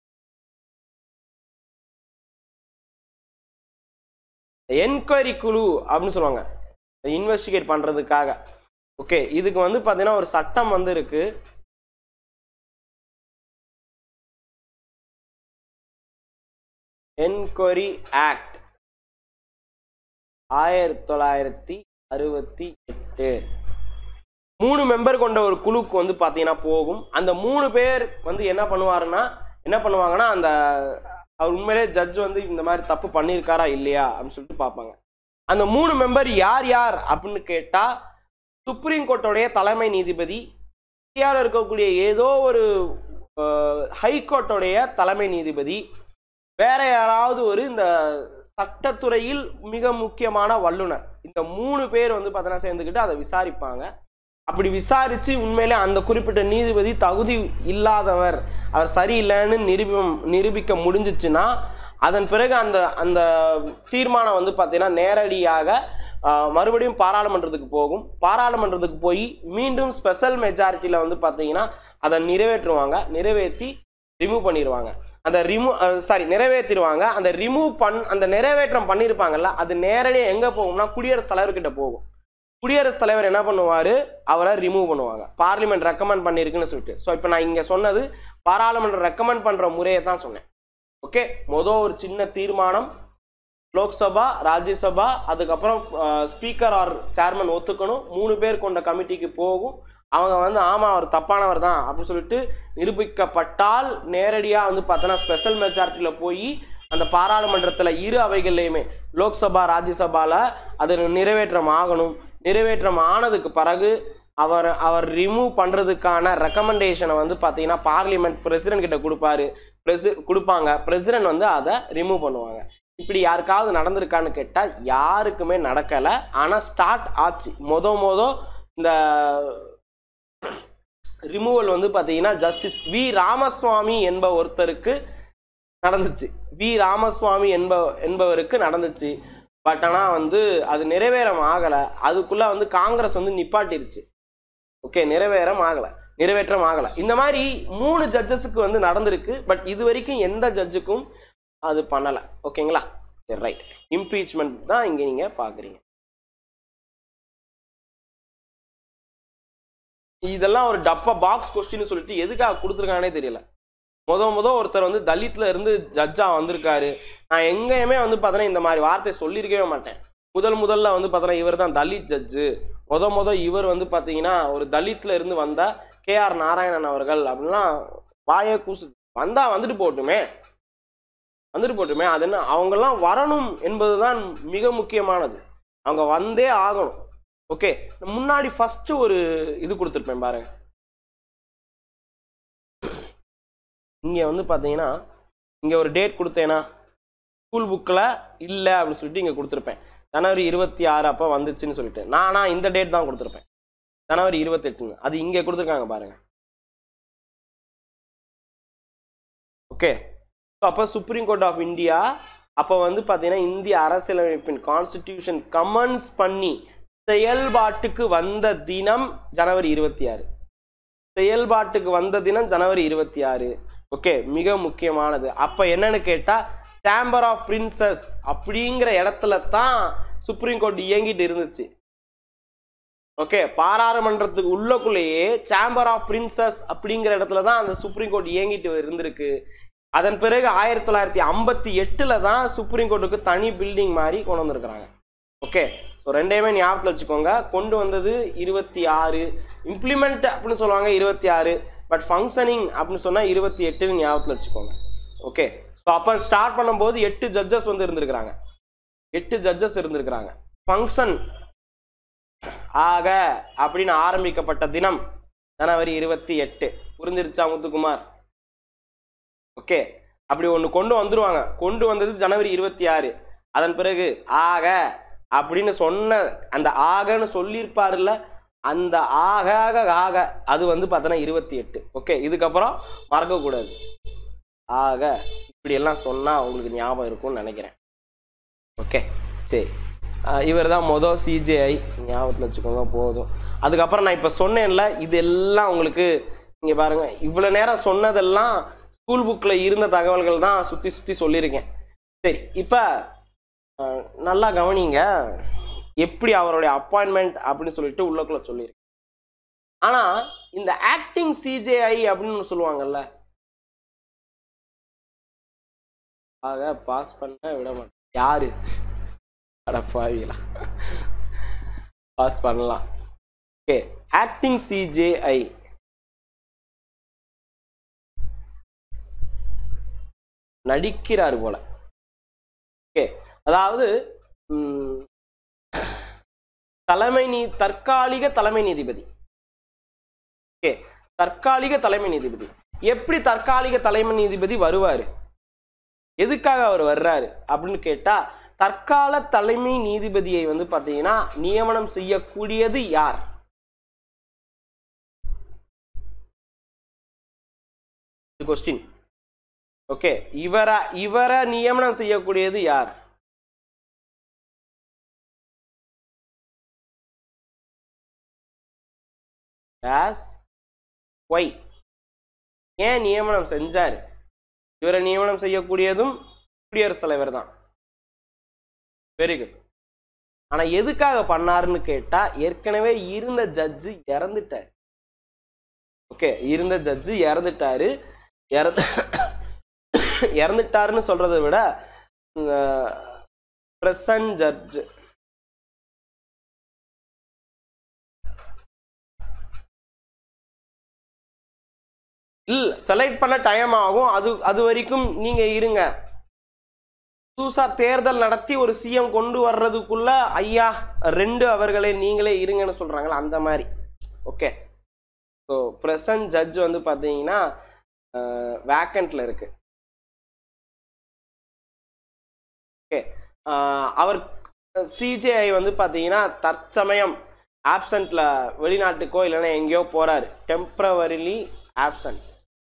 என்கொயரி குழு அப்படின்னு சொல்லுவாங்க இன்வெஸ்டிகேட் பண்றதுக்காக ஓகே இதுக்கு வந்து பார்த்தீங்கன்னா ஒரு சட்டம் வந்து இருக்கு என்கொயரி ஆக்ட் ஆயிரத்தி தொள்ளாயிரத்தி அறுபத்தி எட்டு மூணு மெம்பர் கொண்ட ஒரு குழுக்கு வந்து பார்த்தீங்கன்னா போகும் அந்த மூணு பேர் வந்து என்ன பண்ணுவாருன்னா என்ன பண்ணுவாங்கன்னா அந்த அவர் உண்மையிலே ஜட்ஜ் வந்து இந்த மாதிரி தப்பு பண்ணியிருக்காரா இல்லையா அப்படின்னு சொல்லிட்டு பார்ப்பாங்க அந்த மூணு மெம்பர் யார் யார் அப்படின்னு கேட்டா சுப்ரீம் கோர்ட்டோடைய தலைமை நீதிபதி இந்தியாவில் இருக்கக்கூடிய ஏதோ ஒரு ஹைகோர்ட்டோடைய தலைமை நீதிபதி வேற யாராவது ஒரு இந்த சட்டத்துறையில் மிக முக்கியமான வல்லுனர் இந்த மூணு பேர் வந்து பார்த்தீங்கன்னா சேர்ந்துக்கிட்டு அதை விசாரிப்பாங்க அப்படி விசாரிச்சு உண்மையிலே அந்த குறிப்பிட்ட நீதிபதி தகுதி இல்லாதவர் அவர் சரியில்லைன்னு நிரூபம் நிரூபிக்க முடிஞ்சிச்சுன்னா அதன் பிறகு அந்த அந்த தீர்மானம் வந்து பார்த்தீங்கன்னா நேரடியாக ஆஹ், மறுபடியும் பாராளுமன்றத்துக்கு போகும் பாராளுமன்றத்துக்கு போய் மீண்டும் ஸ்பெஷல் மெஜாரிட்டியில் வந்து பார்த்தீங்கன்னா அதை நிறைவேற்றுவாங்க நிறைவேற்றி ரிமூவ் பண்ணிடுவாங்க அந்த ரிமூவ் சாரி நிறைவேற்றிடுவாங்க அந்த ரிமூவ் பண் அந்த நிறைவேற்றம் பண்ணியிருப்பாங்கல்ல அது நேரடியாக எங்கே போகும்னா குடியரசுத் தலைவர்கிட்ட போகும் குடியரசுத் தலைவர் என்ன பண்ணுவார் அவரை ரிமூவ் பண்ணுவாங்க பார்லிமெண்ட் ரெக்கமெண்ட் பண்ணியிருக்குன்னு சொல்லிட்டு ஸோ இப்போ நான் இங்கே சொன்னது பாராளுமன்றம் ரெக்கமெண்ட் பண்ணுற முறையை தான் சொன்னேன் ஓகே மொதல் ஒரு சின்ன தீர்மானம் லோக்சபா ராஜ்யசபா அதுக்கப்புறம் ஸ்பீக்கர் ஆர் சேர்மன் ஒத்துக்கணும் மூணு பேர் கொண்ட கமிட்டிக்கு போகும் அவங்க வந்து ஆமாம் அவர் தப்பானவர் தான் அப்படின்னு சொல்லிட்டு நிரூபிக்கப்பட்டால் நேரடியாக வந்து பார்த்தோன்னா ஸ்பெஷல் மெஜாரிட்டியில் போய் அந்த பாராளுமன்றத்தில் இரு அவைகள்லையுமே லோக்சபா ராஜ்யசபாவில் அது நிறைவேற்றம் ஆகணும் நிறைவேற்றம் ஆனதுக்கு பிறகு அவர் அவர் ரிமூவ் பண்ணுறதுக்கான ரெக்கமெண்டேஷனை வந்து பார்த்தீங்கன்னா பார்லிமெண்ட் பிரசிடென்ட் கிட்ட கொடுப்பாரு பிரசி கொடுப்பாங்க பிரசிடென்ட் வந்து அதை ரிமூவ் பண்ணுவாங்க இப்படி யாருக்காவது நடந்திருக்கான்னு கேட்டால் யாருக்குமே நடக்கலை ஆனால் ஸ்டார்ட் ஆச்சு மொத மொத இந்த ரிமூவல் வந்து பார்த்தீங்கன்னா ஜஸ்டிஸ் வி ராமசுவாமி என்ப ஒருத்தருக்கு நடந்துச்சு வி ராமசுவாமி என்ப என்பவருக்கு நடந்துச்சு பட் ஆனால் வந்து அது நிறைவேறம் ஆகலை அதுக்குள்ளே வந்து காங்கிரஸ் வந்து நிப்பாட்டிருச்சு ஓகே நிறைவேறம் ஆகலை நிறைவேற்றம் ஆகலை இந்த மாதிரி மூணு ஜட்ஜஸுக்கு வந்து நடந்திருக்கு பட் இது வரைக்கும் எந்த ஜட்ஜுக்கும் அது பண்ணலை ஓகேங்களா சரி ரைட் இம்பீச்மெண்ட் தான் இங்கே நீங்கள் பார்க்குறீங்க இதெல்லாம் ஒரு டப்பா பாக்ஸ் கொஸ்டின்னு சொல்லிட்டு எதுக்காக கொடுத்துருக்கானே தெரியல முத முத ஒருத்தர் வந்து தலித்ல இருந்து ஜட்ஜா வந்திருக்காரு நான் எங்கேயுமே வந்து பார்த்தோன்னா இந்த மாதிரி வார்த்தை சொல்லியிருக்கவே மாட்டேன் முதல் முதல்ல வந்து பார்த்தோன்னா இவர் தான் தலித் ஜட்ஜு முத முத இவர் வந்து பார்த்தீங்கன்னா ஒரு தலித்ல இருந்து வந்த கே ஆர் நாராயணன் அவர்கள் அப்படின்லாம் வாயே கூசு வந்தா வந்துட்டு போட்டுமே வந்துட்டு போட்டுமே அது என்ன அவங்கெல்லாம் வரணும் என்பதுதான் மிக முக்கியமானது அவங்க வந்தே ஆகணும் ஓகே முன்னாடி ஃபர்ஸ்ட் ஒரு இது கொடுத்துருப்பேன் பாருங்க இங்கே வந்து பார்த்தீங்கன்னா இங்கே ஒரு டேட் கொடுத்தேனா ஸ்கூல் புக்கில் இல்லை அப்படின்னு சொல்லிட்டு இங்கே கொடுத்துருப்பேன் ஜனவரி இருபத்தி ஆறு அப்போ வந்துச்சுன்னு சொல்லிட்டு நானா இந்த டேட் தான் கொடுத்துருப்பேன் ஜனவரி இருபத்தெட்டுங்க அது இங்கே கொடுத்துருக்காங்க பாருங்க ஓகே ஸோ அப்போ சுப்ரீம் கோர்ட் ஆஃப் இந்தியா அப்போ வந்து பார்த்தீங்கன்னா இந்திய அரசியலமைப்பின் கான்ஸ்டிடியூஷன் கமெண்ட்ஸ் பண்ணி செயல்பாட்டுக்கு வந்த தினம் ஜனவரி இருபத்தி ஆறு செயல்பாட்டுக்கு வந்த தினம் ஜனவரி இருபத்தி ஆறு ஓகே மிக முக்கியமானது அப்போ என்னன்னு கேட்டால் சேம்பர் ஆஃப் பிரின்சஸ் அப்படிங்கிற இடத்துல தான் சுப்ரீம் கோர்ட் இயங்கிட்டு இருந்துச்சு ஓகே பாராளுமன்றத்துக்கு உள்ளக்குள்ளேயே சேம்பர் ஆஃப் பிரின்சஸ் அப்படிங்கிற இடத்துல தான் அந்த சுப்ரீம் கோர்ட் இயங்கிட்டு இருந்திருக்கு அதன் பிறகு ஆயிரத்தி தொள்ளாயிரத்தி ஐம்பத்தி எட்டில் தான் சுப்ரீம் கோர்ட்டுக்கு தனி பில்டிங் மாதிரி கொண்டு வந்திருக்கிறாங்க ஓகே ஸோ ரெண்டையுமே ஞாபகத்தில் வச்சுக்கோங்க கொண்டு வந்தது இருபத்தி ஆறு இம்ப்ளிமெண்ட் அப்படின்னு சொல்லுவாங்க இருபத்தி ஆறு பட் ஃபங்க்ஷனிங் அப்படின்னு சொன்னால் இருபத்தி எட்டுன்னு ஞாபகத்தில் வச்சுக்கோங்க ஓகே ஸோ அப்போ ஸ்டார்ட் பண்ணும்போது எட்டு ஜட்ஜஸ் வந்து இருந்திருக்கிறாங்க எட்டு ஜட்ஜஸ் இருந்திருக்கிறாங்க ஃபங்க்ஷன் ஆக அப்படின்னு ஆரம்பிக்கப்பட்ட தினம் ஜனவரி இருபத்தி எட்டு புரிஞ்சிருச்சா முத்துக்குமார் ஓகே அப்படி ஒன்று கொண்டு வந்துருவாங்க கொண்டு வந்தது ஜனவரி இருபத்தி ஆறு அதன் பிறகு ஆக அப்படின்னு சொன்ன அந்த ஆகன்னு சொல்லியிருப்பாருல்ல அந்த ஆக ஆக ஆக அது வந்து பார்த்தோன்னா இருபத்தி எட்டு ஓகே இதுக்கப்புறம் மறக்கக்கூடாது ஆக இப்படியெல்லாம் சொன்னால் உங்களுக்கு ஞாபகம் இருக்கும்னு நினைக்கிறேன் ஓகே சரி இவர் தான் மொதல் சிஜிஐ ஞாபகத்தில் வச்சுக்கோங்க போதும் அதுக்கப்புறம் நான் இப்போ சொன்னேன்ல இது எல்லாம் உங்களுக்கு இங்கே பாருங்கள் இவ்வளோ நேரம் சொன்னதெல்லாம் ஸ்கூல் புக்கில் இருந்த தகவல்கள் தான் சுற்றி சுற்றி சொல்லியிருக்கேன் சரி இப்போ நல்லா கவனிங்க எப்படி அவருடைய அப்பாயின்மெண்ட் அப்படின்னு சொல்லிட்டு உள்ளக்குள்ள சொல்லியிருக்கேன் ஆனால் இந்த ஆக்டிங் சிஜேஐ அப்படின்னு சொல்லுவாங்கல்ல ஆக பாஸ் பண்ண விட மாட்டேன் யாரு அடப்பாவிகளா பாஸ் பண்ணலாம் ஓகே ஆக்டிங் சிஜேஐ நடிக்கிறார் போல ஓகே அதாவது ம், தலைமை நீ தற்காலிக தலைமை நீதிபதி ஓகே தற்காலிக தலைமை நீதிபதி எப்படி தற்காலிக தலைமை நீதிபதி வருவாரு எதுக்காக அவர் வர்றாரு அப்படின்னு கேட்டா தற்கால தலைமை நீதிபதியை வந்து பாத்தீங்கன்னா நியமனம் செய்யக்கூடியது யார் கொஸ்டின் ஓகே இவரை இவரை நியமனம் செய்யக்கூடியது யார் டேஸ் ஒய் ஏன் நியமனம் செஞ்சார் இவரை நியமனம் செய்யக்கூடியதும் குடியரசுத் தலைவர் தான் வெரி குட் ஆனா எதுக்காக பண்ணாருன்னு கேட்டா ஏற்கனவே இருந்த ஜட்ஜு இறந்துட்டார் ஓகே இருந்த ஜட்ஜு இறந்துட்டாரு இறந்து இறந்துட்டாருன்னு சொல்றதை விட பிரசன்ட் ஜட்ஜ் இல்ல செலக்ட் பண்ண டைம் ஆகும் அது அது வரைக்கும் நீங்க இருங்க புதுசா தேர்தல் நடத்தி ஒரு சிஎம் கொண்டு வர்றதுக்குள்ள ஐயா ரெண்டு அவர்களே நீங்களே இருங்கன்னு சொல்றாங்களா அந்த மாதிரி ஓகே ஸோ ப்ரெசன்ட் ஜட்ஜ் வந்து பார்த்தீங்கன்னா வேக்கண்ட்ல இருக்கு ஓகே அவர் சிஜேஐ வந்து பார்த்தீங்கன்னா தற்சமயம் ஆப்சண்ட்ல வெளிநாட்டுக்கோ இல்லைன்னா எங்கேயோ போறாரு டெம்பரவரிலி ஆப்சண்ட்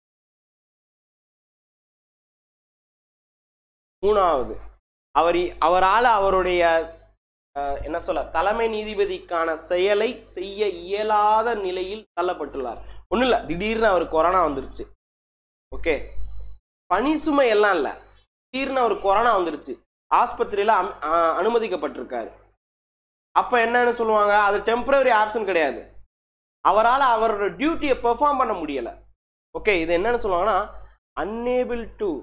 மூணாவது அவர் அவரால் அவருடைய அஹ், என்ன சொல்ல தலைமை நீதிபதிக்கான செயலை செய்ய இயலாத நிலையில் தள்ளப்பட்டுள்ளார் ஒன்றும் இல்லை திடீர்னு அவர் கொரோனா வந்துருச்சு ஓகே பணி சுமை எல்லாம் இல்லை திடீர்னு அவர் கொரோனா வந்துருச்சு ஆஸ்பத்திரியில் அம்- அஹ், அனுமதிக்கப்பட்டிருக்காரு அப்போ என்னன்னு சொல்லுவாங்க அது டெம்பரரி ஆப்ஷன் கிடையாது அவரால் அவரோட டியூட்டியை பெர்ஃபார்ம் பண்ண முடியலை ஓகே இது என்னன்னு சொல்லுவாங்கன்னா அன்னேபிள் டு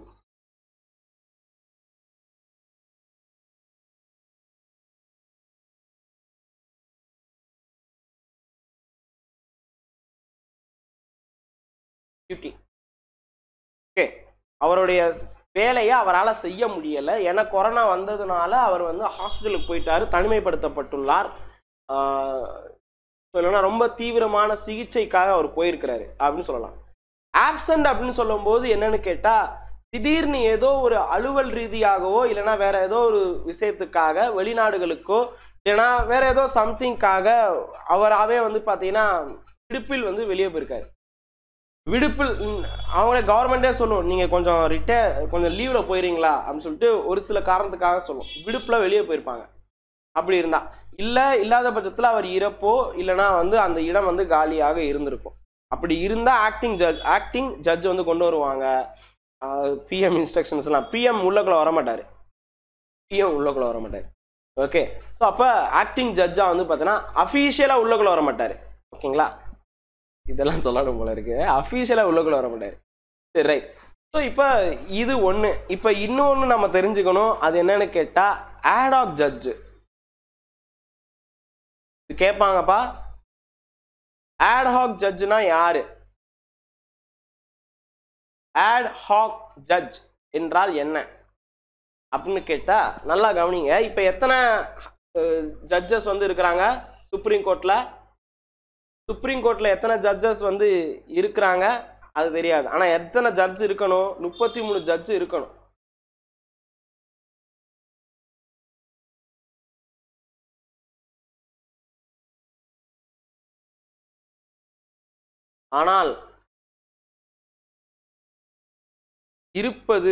டியூட்டி ஓகே அவருடைய வேலையை அவரால் செய்ய முடியலை ஏன்னா கொரோனா வந்ததுனால அவர் வந்து ஹாஸ்பிட்டலுக்கு போயிட்டாரு தனிமைப்படுத்தப்பட்டுள்ளார் ஆஹ் சொல்லணும்னா ரொம்ப தீவிரமான சிகிச்சைக்காக அவர் போயிருக்கிறாரு அப்படின்னு சொல்லலாம் ஆப்சண்ட் அப்படின்னு சொல்லும்போது என்னன்னு கேட்டா திடீர்னு ஏதோ ஒரு அலுவல் ரீதியாகவோ இல்லைன்னா வேற ஏதோ ஒரு விஷயத்துக்காக வெளிநாடுகளுக்கோ இல்லைன்னா வேற ஏதோ சம்திங்காக அவராகவே வந்து பார்த்தீங்கன்னா விடுப்பில் வந்து வெளியே போயிருக்காரு விடுப்பில் ம், அவங்களே கவர்மெண்டே சொல்லும் நீங்கள் கொஞ்சம் ரிட்டையர் கொஞ்சம் லீவில் போயிடுறீங்களா அப்படின்னு சொல்லிட்டு ஒரு சில காரணத்துக்காக சொல்லும் விடுப்பில் வெளியே போயிருப்பாங்க அப்படி இருந்தா இல்லை இல்லாத பட்சத்தில் அவர் இறப்போ இல்லைன்னா வந்து அந்த இடம் வந்து காலியாக இருந்திருக்கும் அப்படி இருந்தால் ஆக்டிங் ஜட்ஜ் ஆக்டிங் ஜட்ஜ் வந்து கொண்டு வருவாங்க பிஎம் இன்ஸ்ட்ரக்ஷன்ஸ்லாம் பிஎம் உள்ளக்குள்ள வர மாட்டார் பிஎம் உள்ளக்குள்ள வர மாட்டார் ஓகே ஸோ அப்போ ஆக்டிங் ஜட்ஜாக வந்து பார்த்தீங்கன்னா அஃபீஷியலாக உள்ளக்குள்ள வர மாட்டார் ஓகேங்களா இதெல்லாம் சொல்லணும் போல இருக்கு அஃபீஷியலாக உள்ளக்குள்ள வர மாட்டார் சரி ரைட் ஸோ இப்போ இது ஒன்று இப்போ இன்னொன்று நம்ம தெரிஞ்சுக்கணும் அது என்னன்னு கேட்டால் ஆடாக் ஜட்ஜு இது கேட்பாங்கப்பா ஆட்ஹாக் ஜட்ஜ்னா யாரு ஆட் ஹாக் ஜட்ஜ் என்றால் என்ன அப்படின்னு கேட்டா நல்லா கவனிங்க இப்போ எத்தனை ஜட்ஜஸ் வந்து இருக்கிறாங்க சுப்ரீம் கோர்ட்ல சுப்ரீம் கோர்ட்ல எத்தனை ஜட்ஜஸ் வந்து இருக்கிறாங்க அது தெரியாது ஆனா எத்தனை ஜட்ஜ் இருக்கணும் முப்பத்தி மூணு ஜட்ஜ் இருக்கணும் ஆனால் இருப்பது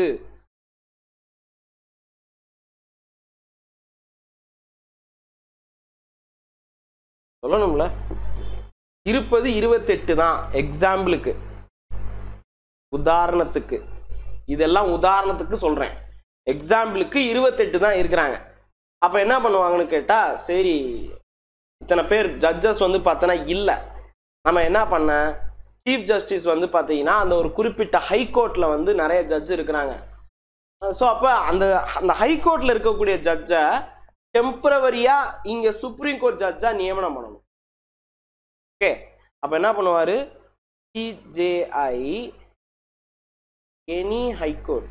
சொல்லணும்ல இருப்பது இருபத்தெட்டு தான் எக்ஸாம்பிளுக்கு உதாரணத்துக்கு இதெல்லாம் உதாரணத்துக்கு சொல்றேன் எக்ஸாம்பிளுக்கு இருபத்தெட்டு தான் இருக்கிறாங்க அப்ப என்ன பண்ணுவாங்கன்னு கேட்டா சரி இத்தனை பேர் ஜட்ஜஸ் வந்து பார்த்தோன்னா இல்லை நம்ம என்ன பண்ண சீஃப் ஜஸ்டிஸ் வந்து பார்த்தீங்கன்னா அந்த ஒரு குறிப்பிட்ட ஹைகோர்ட்டில் வந்து நிறைய ஜட்ஜ் இருக்கிறாங்க ஸோ அப்போ அந்த அந்த ஹைகோர்ட்டில் இருக்கக்கூடிய ஜட்ஜை டெம்பரவரியாக இங்கே சுப்ரீம் கோர்ட் ஜட்ஜாக நியமனம் பண்ணணும் ஓகே அப்போ என்ன பண்ணுவார் சிஜேஐ எனி ஹைகோர்ட்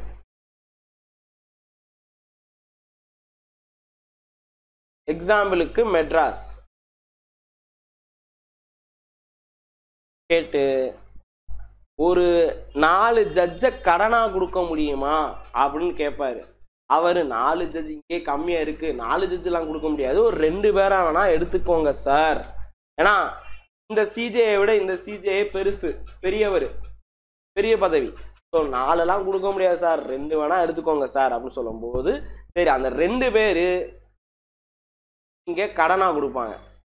எக்ஸாம்பிளுக்கு மெட்ராஸ் கேட்டு ஒரு நாலு ஜட்ஜை கடனா கொடுக்க முடியுமா அப்படின்னு கேட்பாரு அவர் நாலு ஜட்ஜ் இங்கே கம்மியா இருக்கு நாலு ஜட்ஜெல்லாம் கொடுக்க முடியாது ஒரு ரெண்டு பேரா வேணா எடுத்துக்கோங்க சார் ஏன்னா இந்த சிஜேயை விட இந்த சிஜே பெருசு பெரியவர் பெரிய பதவி ஸோ நாலெல்லாம் கொடுக்க முடியாது சார் ரெண்டு வேணா எடுத்துக்கோங்க சார் அப்படின்னு சொல்லும்போது சரி அந்த ரெண்டு பேர் இங்கே கடனா கொடுப்பாங்க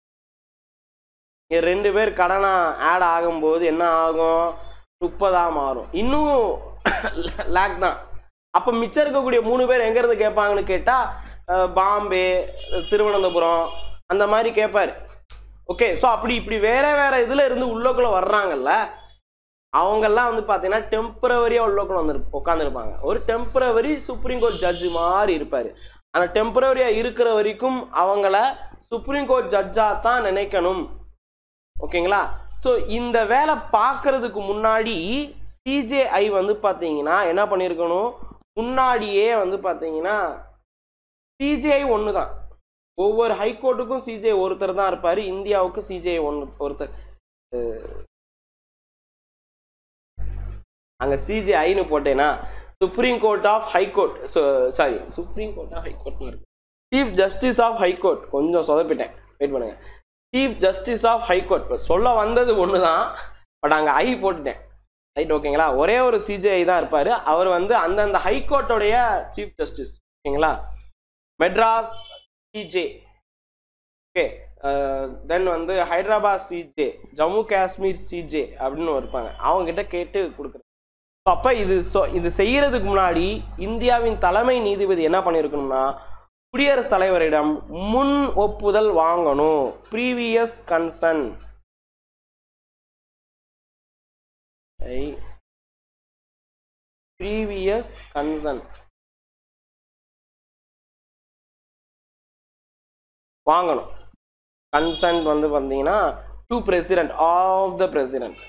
இங்க ரெண்டு பேர் கடனா ஆட் ஆகும்போது என்ன ஆகும் முப்பதா மாறும் இன்னும் லேக் தான் அப்போ மிச்சம் இருக்கக்கூடிய மூணு பேர் எங்க இருந்து கேட்பாங்கன்னு கேட்டா அஹ், பாம்பே திருவனந்தபுரம் அந்த மாதிரி கேட்பாரு ஓகே ஸோ அப்படி இப்படி வேற வேற இதுல இருந்து உள்ளக்குள்ள வர்றாங்கல்ல அவங்கெல்லாம் வந்து பார்த்தீங்கன்னா டெம்பரவரியாக உள்ளக்குள்ள வந்து உட்காந்துருப்பாங்க ஒரு டெம்பரவரி சுப்ரீம் கோர்ட் ஜட்ஜு மாதிரி இருப்பார் அந்த டெம்பரவரியாக இருக்கிற வரைக்கும் அவங்கள சுப்ரீம் கோர்ட் ஜட்ஜாக தான் நினைக்கணும் ஓகேங்களா ஸோ இந்த வேலை பார்க்கறதுக்கு முன்னாடி சிஜேஐ வந்து பார்த்தீங்கன்னா என்ன பண்ணியிருக்கணும் முன்னாடியே வந்து பார்த்தீங்கன்னா சிஜேஐ ஒன்று தான் ஒவ்வொரு ஹைகோர்ட்டுக்கும் சிஜே ஒருத்தர் தான் இருப்பார் இந்தியாவுக்கு சிஜே ஒன்று ஒருத்தர் அங்கே சிஜேஐன்னு போட்டேன்னா supreme court of high court sorry supreme court of ஹைகோர்ட்னு இருக்கு சீஃப் ஜஸ்டிஸ் ஆஃப் ஹைகோர்ட் கொஞ்சம் சொதப்பிட்டேன் வெயிட் பண்ணுங்க சீஃப் ஜஸ்டிஸ் ஆஃப் ஹைகோர்ட் இப்போ சொல்ல வந்தது ஒன்று தான் பட் அங்கே ஐ போட்டுட்டேன் ரைட் ஓகேங்களா ஒரே ஒரு சிஜிஐ தான் இருப்பார் அவர் வந்து அந்தந்த ஹைகோர்ட்டோடைய சீஃப் ஜஸ்டிஸ் ஓகேங்களா மெட்ராஸ் சிஜே ஓகே தென் வந்து ஹைதராபாத் சிஜே ஜம்மு காஷ்மீர் சிஜே அப்படின்னு இருப்பாங்க அவங்க கிட்ட கேட்டு கொடுக்குறது அப்போ இது சொ இது செய்யறதுக்கு முன்னாடி இந்தியாவின் தலைமை நீதிபதி என்ன பண்ணியிருக்கணும்னா குடியரசுத் தலைவரிடம் முன் ஒப்புதல் வாங்கணும் ப்ரீவியஸ் கன்சன் ப்ரீவியஸ் கன்சன் வாங்கணும் கன்சன்ட் வந்து பார்த்தீங்கன்னா to president of the president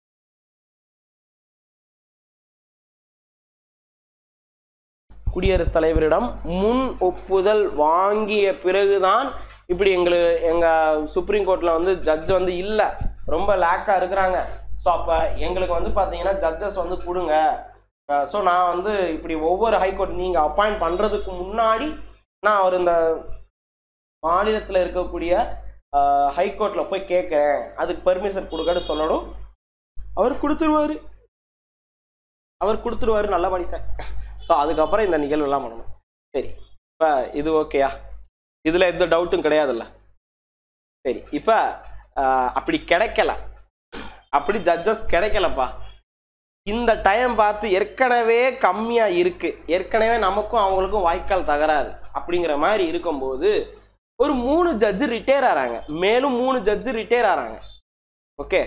குடியரசுத் தலைவரிடம் முன் ஒப்புதல் வாங்கிய பிறகுதான் இப்படி எங்களுக்கு எங்க சுப்ரீம் கோர்ட்ல வந்து ஜட்ஜ் வந்து இல்ல ரொம்ப லேக்கா இருக்கிறாங்க ஸோ அப்போ எங்களுக்கு வந்து பார்த்தீங்கன்னா ஜட்ஜஸ் வந்து கொடுங்க ஸோ நான் வந்து இப்படி ஒவ்வொரு ஹைகோர்ட் நீங்கள் அப்பாயிண்ட் பண்ணுறதுக்கு முன்னாடி நான் அவர் இந்த மாநிலத்தில் இருக்கக்கூடிய ஹைகோர்ட்டில் போய் கேட்குறேன் அதுக்கு பெர்மிஷன் கொடுக்கன்னு சொல்லணும் அவர் கொடுத்துருவாரு அவர் கொடுத்துருவாரு நல்லபடி சார் ஸோ அதுக்கப்புறம் இந்த நிகழ்வுலாம் பண்ணணும் சரி இப்போ இது ஓகேயா இதில் எந்த டவுட்டும் கிடையாதுல்ல சரி இப்போ அப்படி கிடைக்கல அப்படி ஜட்ஜஸ் கிடைக்கலப்பா இந்த டைம் பார்த்து ஏற்கனவே கம்மியாக இருக்கு ஏற்கனவே நமக்கும் அவங்களுக்கும் வாய்க்கால் தகராறு அப்படிங்கிற மாதிரி இருக்கும்போது ஒரு மூணு ஜட்ஜு ரிட்டையர் ஆறாங்க மேலும் மூணு ஜட்ஜு ரிட்டையர் ஆறாங்க ஓகே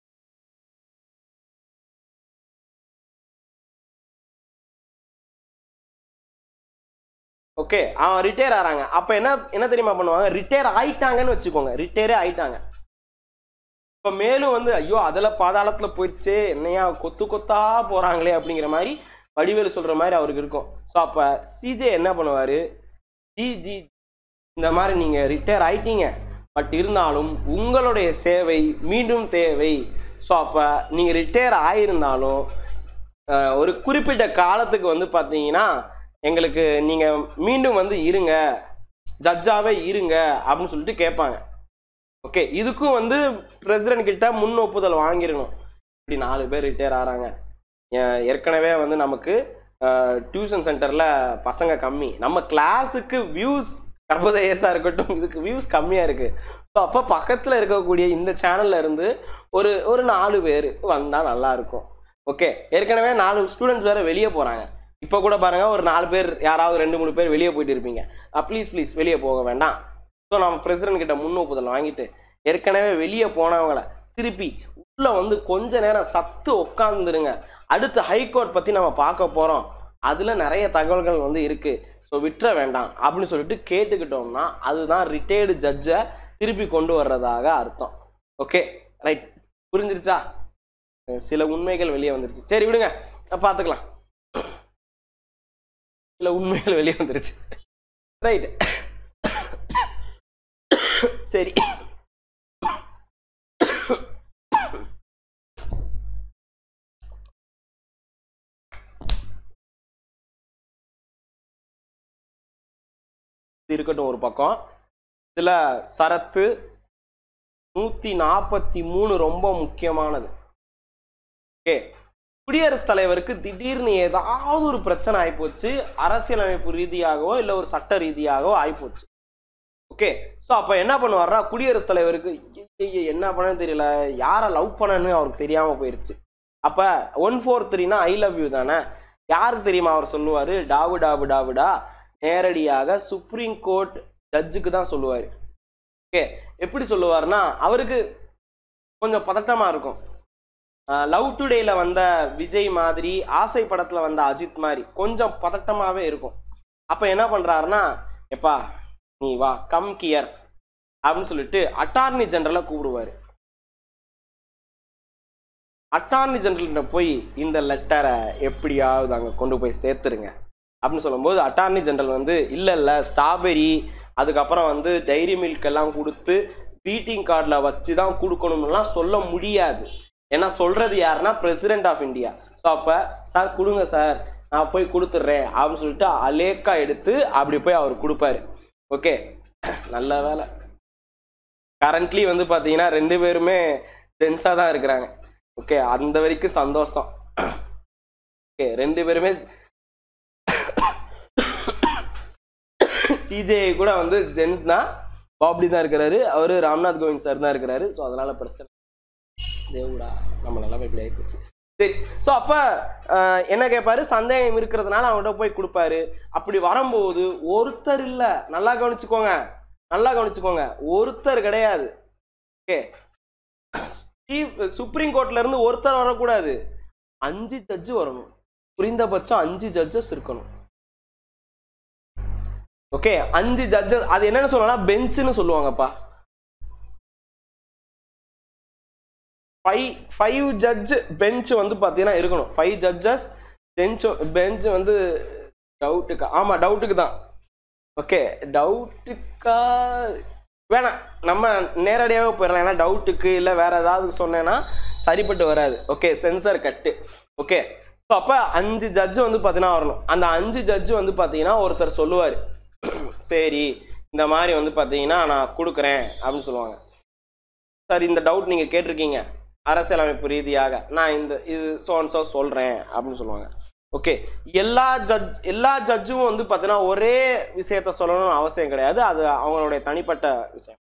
ஓகே அவன் ரிட்டையர் ஆறாங்க அப்போ என்ன என்ன தெரியுமா பண்ணுவாங்க ரிட்டையர் ஆயிட்டாங்கன்னு வச்சுக்கோங்க ரிட்டையரே ஆயிட்டாங்க இப்போ மேலும் வந்து ஐயோ அதில் பாதாளத்தில் போயிடுச்சே என்னையா கொத்து கொத்தா போகிறாங்களே அப்படிங்கிற மாதிரி வடிவேலு சொல்கிற மாதிரி அவருக்கு இருக்கும் ஸோ அப்போ சிஜே என்ன பண்ணுவார் ஜி ஜி இந்த மாதிரி நீங்கள் ரிட்டையர் ஆயிட்டீங்க பட் இருந்தாலும் உங்களுடைய சேவை மீண்டும் தேவை ஸோ அப்போ நீங்கள் ரிட்டையர் ஆயிருந்தாலும் அஹ், ஒரு குறிப்பிட்ட காலத்துக்கு வந்து பார்த்தீங்கன்னா எங்களுக்கு நீங்கள் மீண்டும் வந்து இருங்க ஜட்ஜாவே இருங்க அப்படின்னு சொல்லிட்டு கேட்பாங்க ஓகே இதுக்கும் வந்து பிரசிடென்ட் கிட்ட முன் ஒப்புதல் வாங்கிடணும் இப்படி நாலு பேர் ரிட்டையர் ஆகிறாங்க ஏற்கனவே வந்து நமக்கு டியூஷன் சென்டரில் பசங்க கம்மி நம்ம கிளாஸுக்கு வியூஸ் கர்பதேசா இருக்கட்டும் இதுக்கு வியூஸ் கம்மியாக இருக்குது ஸோ அப்போ பக்கத்தில் இருக்கக்கூடிய இந்த சேனல்ல இருந்து ஒரு ஒரு நாலு பேர் வந்தால் நல்லா இருக்கும் ஓகே ஏற்கனவே நாலு ஸ்டூடெண்ட்ஸ் வேறு வெளியே போகிறாங்க இப்போ கூட பாருங்க ஒரு நாலு பேர் யாராவது ரெண்டு மூணு பேர் வெளியே போயிட்டு இருப்பீங்க ப்ளீஸ் ப்ளீஸ் வெளியே போக வேண்டாம் ஸோ நம்ம பிரசிடென்ட் கிட்ட முன் ஒப்புதல் வாங்கிட்டு ஏற்கனவே வெளியே போனவங்கள திருப்பி உள்ள வந்து கொஞ்ச நேரம் சத்து உட்காந்துருங்க அடுத்து ஹைகோர்ட் பற்றி நம்ம பார்க்க போகிறோம் அதில் நிறைய தகவல்கள் வந்து இருக்குது ஸோ விட்டுற வேண்டாம் அப்படின்னு சொல்லிட்டு கேட்டுக்கிட்டோம்னா அதுதான் ரிட்டையர்டு ஜட்ஜை திருப்பி கொண்டு வர்றதாக அர்த்தம் ஓகே ரைட் புரிஞ்சிருச்சா அஹ் சில உண்மைகள் வெளியே வந்துருச்சு சரி விடுங்க அஹ் பார்த்துக்கலாம் சில உண்மைகள் வெளியே வந்துருச்சு ரைட் சரி இது இருக்கட்டும் ஒரு பக்கம் இதுல சரத்து நூத்தி நாற்பத்தி மூணு ரொம்ப முக்கியமானது ஓகே குடியரசுத் தலைவருக்கு திடீர்னு ஏதாவது ஒரு பிரச்சனை ஆயிப்போச்சு அரசியலமைப்பு ரீதியாகவோ இல்லை ஒரு சட்ட ரீதியாகவோ ஆயிப்போச்சு ஓகே ஸோ அப்போ என்ன பண்ணுவார்னா குடியரசுத் தலைவருக்கு ஐயையே, என்ன பண்ணன்னு தெரியல யாரை லவ் பண்ணன்னு அவருக்கு தெரியாமல் போயிருச்சு அப்போ ஒன் ஃபோர் த்ரீனா ஐ லவ் யூ தானே யாருக்கு தெரியுமா அவர் சொல்லுவார் டாவு டாவு டாவுடா நேரடியாக சுப்ரீம் கோர்ட் ஜட்ஜுக்கு தான் சொல்லுவார் ஓகே எப்படி சொல்லுவார்னா அவருக்கு கொஞ்சம் பதட்டமாக இருக்கும் லவ் டுடேல வந்த விஜய் மாதிரி ஆசை படத்தில் வந்த அஜித் மாதிரி கொஞ்சம் பதட்டமாகவே இருக்கும் அப்போ என்ன பண்ணுறாருன்னா எப்பா நீ வா கம் கியர் அப்படின்னு சொல்லிட்டு அட்டார்னி ஜெனரலை கூப்பிடுவார் அட்டார்னி ஜெனரல்கிட்ட போய் இந்த லெட்டரை எப்படியாவது அங்கே கொண்டு போய் சேர்த்துருங்க அப்படின்னு சொல்லும்போது அட்டார்னி ஜெனரல் வந்து இல்லை இல்லை ஸ்ட்ராபெரி அதுக்கப்புறம் வந்து டைரி மில்க் எல்லாம் கொடுத்து greeting கார்டில் வச்சு தான் கொடுக்கணும்லாம் சொல்ல முடியாது ஏன்னா சொல்கிறது யாருன்னா பிரசிடென்ட் ஆஃப் இந்தியா ஸோ அப்போ சார் கொடுங்க சார் நான் போய் கொடுத்துட்றேன் அப்படின்னு சொல்லிட்டு அலேக்கா எடுத்து அப்படி போய் அவர் கொடுப்பாரு ஓகே நல்ல வேலை கரண்ட்லி வந்து பார்த்தீங்கன்னா ரெண்டு பேருமே ஜென்ஸாக தான் இருக்கிறாங்க ஓகே அந்த வரைக்கும் சந்தோஷம் ஓகே ரெண்டு பேருமே சிஜே கூட வந்து ஜென்ஸ் தான் பாப்டி தான் இருக்கிறாரு அவரு ராம்நாத் கோவிந்த் சார் தான் இருக்கிறாரு ஸோ அதனால பிரச்சனை தேவுடா நம்ம நல்லா இப்படி ஆயிப்போச்சு சரி ஸோ அப்போ என்ன கேட்பாரு சந்தேகம் இருக்கிறதுனால அவங்ககிட்ட போய் கொடுப்பாரு அப்படி வரும்போது ஒருத்தர் இல்லை நல்லா கவனிச்சுக்கோங்க நல்லா கவனிச்சுக்கோங்க ஒருத்தர் கிடையாது ஓகே சுப்ரீம் கோர்ட்ல இருந்து ஒருத்தர் வரக்கூடாது அஞ்சு ஜட்ஜு வரணும் குறைந்தபட்சம் அஞ்சு ஜட்ஜஸ் இருக்கணும் ஓகே அஞ்சு ஜட்ஜஸ் அது என்னன்னு சொல்லலாம் பெஞ்சுன்னு சொல்லுவாங்கப்பா ஃபைவ் ஃபைவ் ஜட்ஜ் பெஞ்ச் வந்து பார்த்தீங்கன்னா இருக்கணும் ஃபைவ் ஜட்ஜஸ் பெஞ்ச் பெஞ்ச் வந்து டவுட்டுக்கா ஆமாம் டவுட்டுக்கு தான் ஓகே டவுட்டுக்கா வேணாம் நம்ம நேரடியாகவே போயிடலாம் ஏன்னா டவுட்டுக்கு இல்லை வேற ஏதாவது சொன்னேன்னா சரிப்பட்டு வராது okay censor cut okay so அப்போ அஞ்சு ஜட்ஜு வந்து பார்த்தீங்கன்னா வரணும் அந்த அஞ்சு ஜட்ஜு வந்து பார்த்தீங்கன்னா ஒருத்தர் சொல்லுவார் சரி இந்த மாதிரி வந்து பார்த்தீங்கன்னா நான் கொடுக்குறேன் அப்படின்னு சொல்லுவாங்க சார் இந்த டவுட் நீங்கள் கேட்டிருக்கீங்க அரசியலமைப்பு ரீதியாக நான் இந்த இது சோன் சோ சொல்கிறேன் அப்படின்னு சொல்லுவாங்க ஓகே எல்லா ஜட்ஜ் எல்லா ஜட்ஜும் வந்து பார்த்தீங்கன்னா ஒரே விஷயத்த சொல்லணும்னு அவசியம் கிடையாது அது அவங்களுடைய தனிப்பட்ட விஷயம்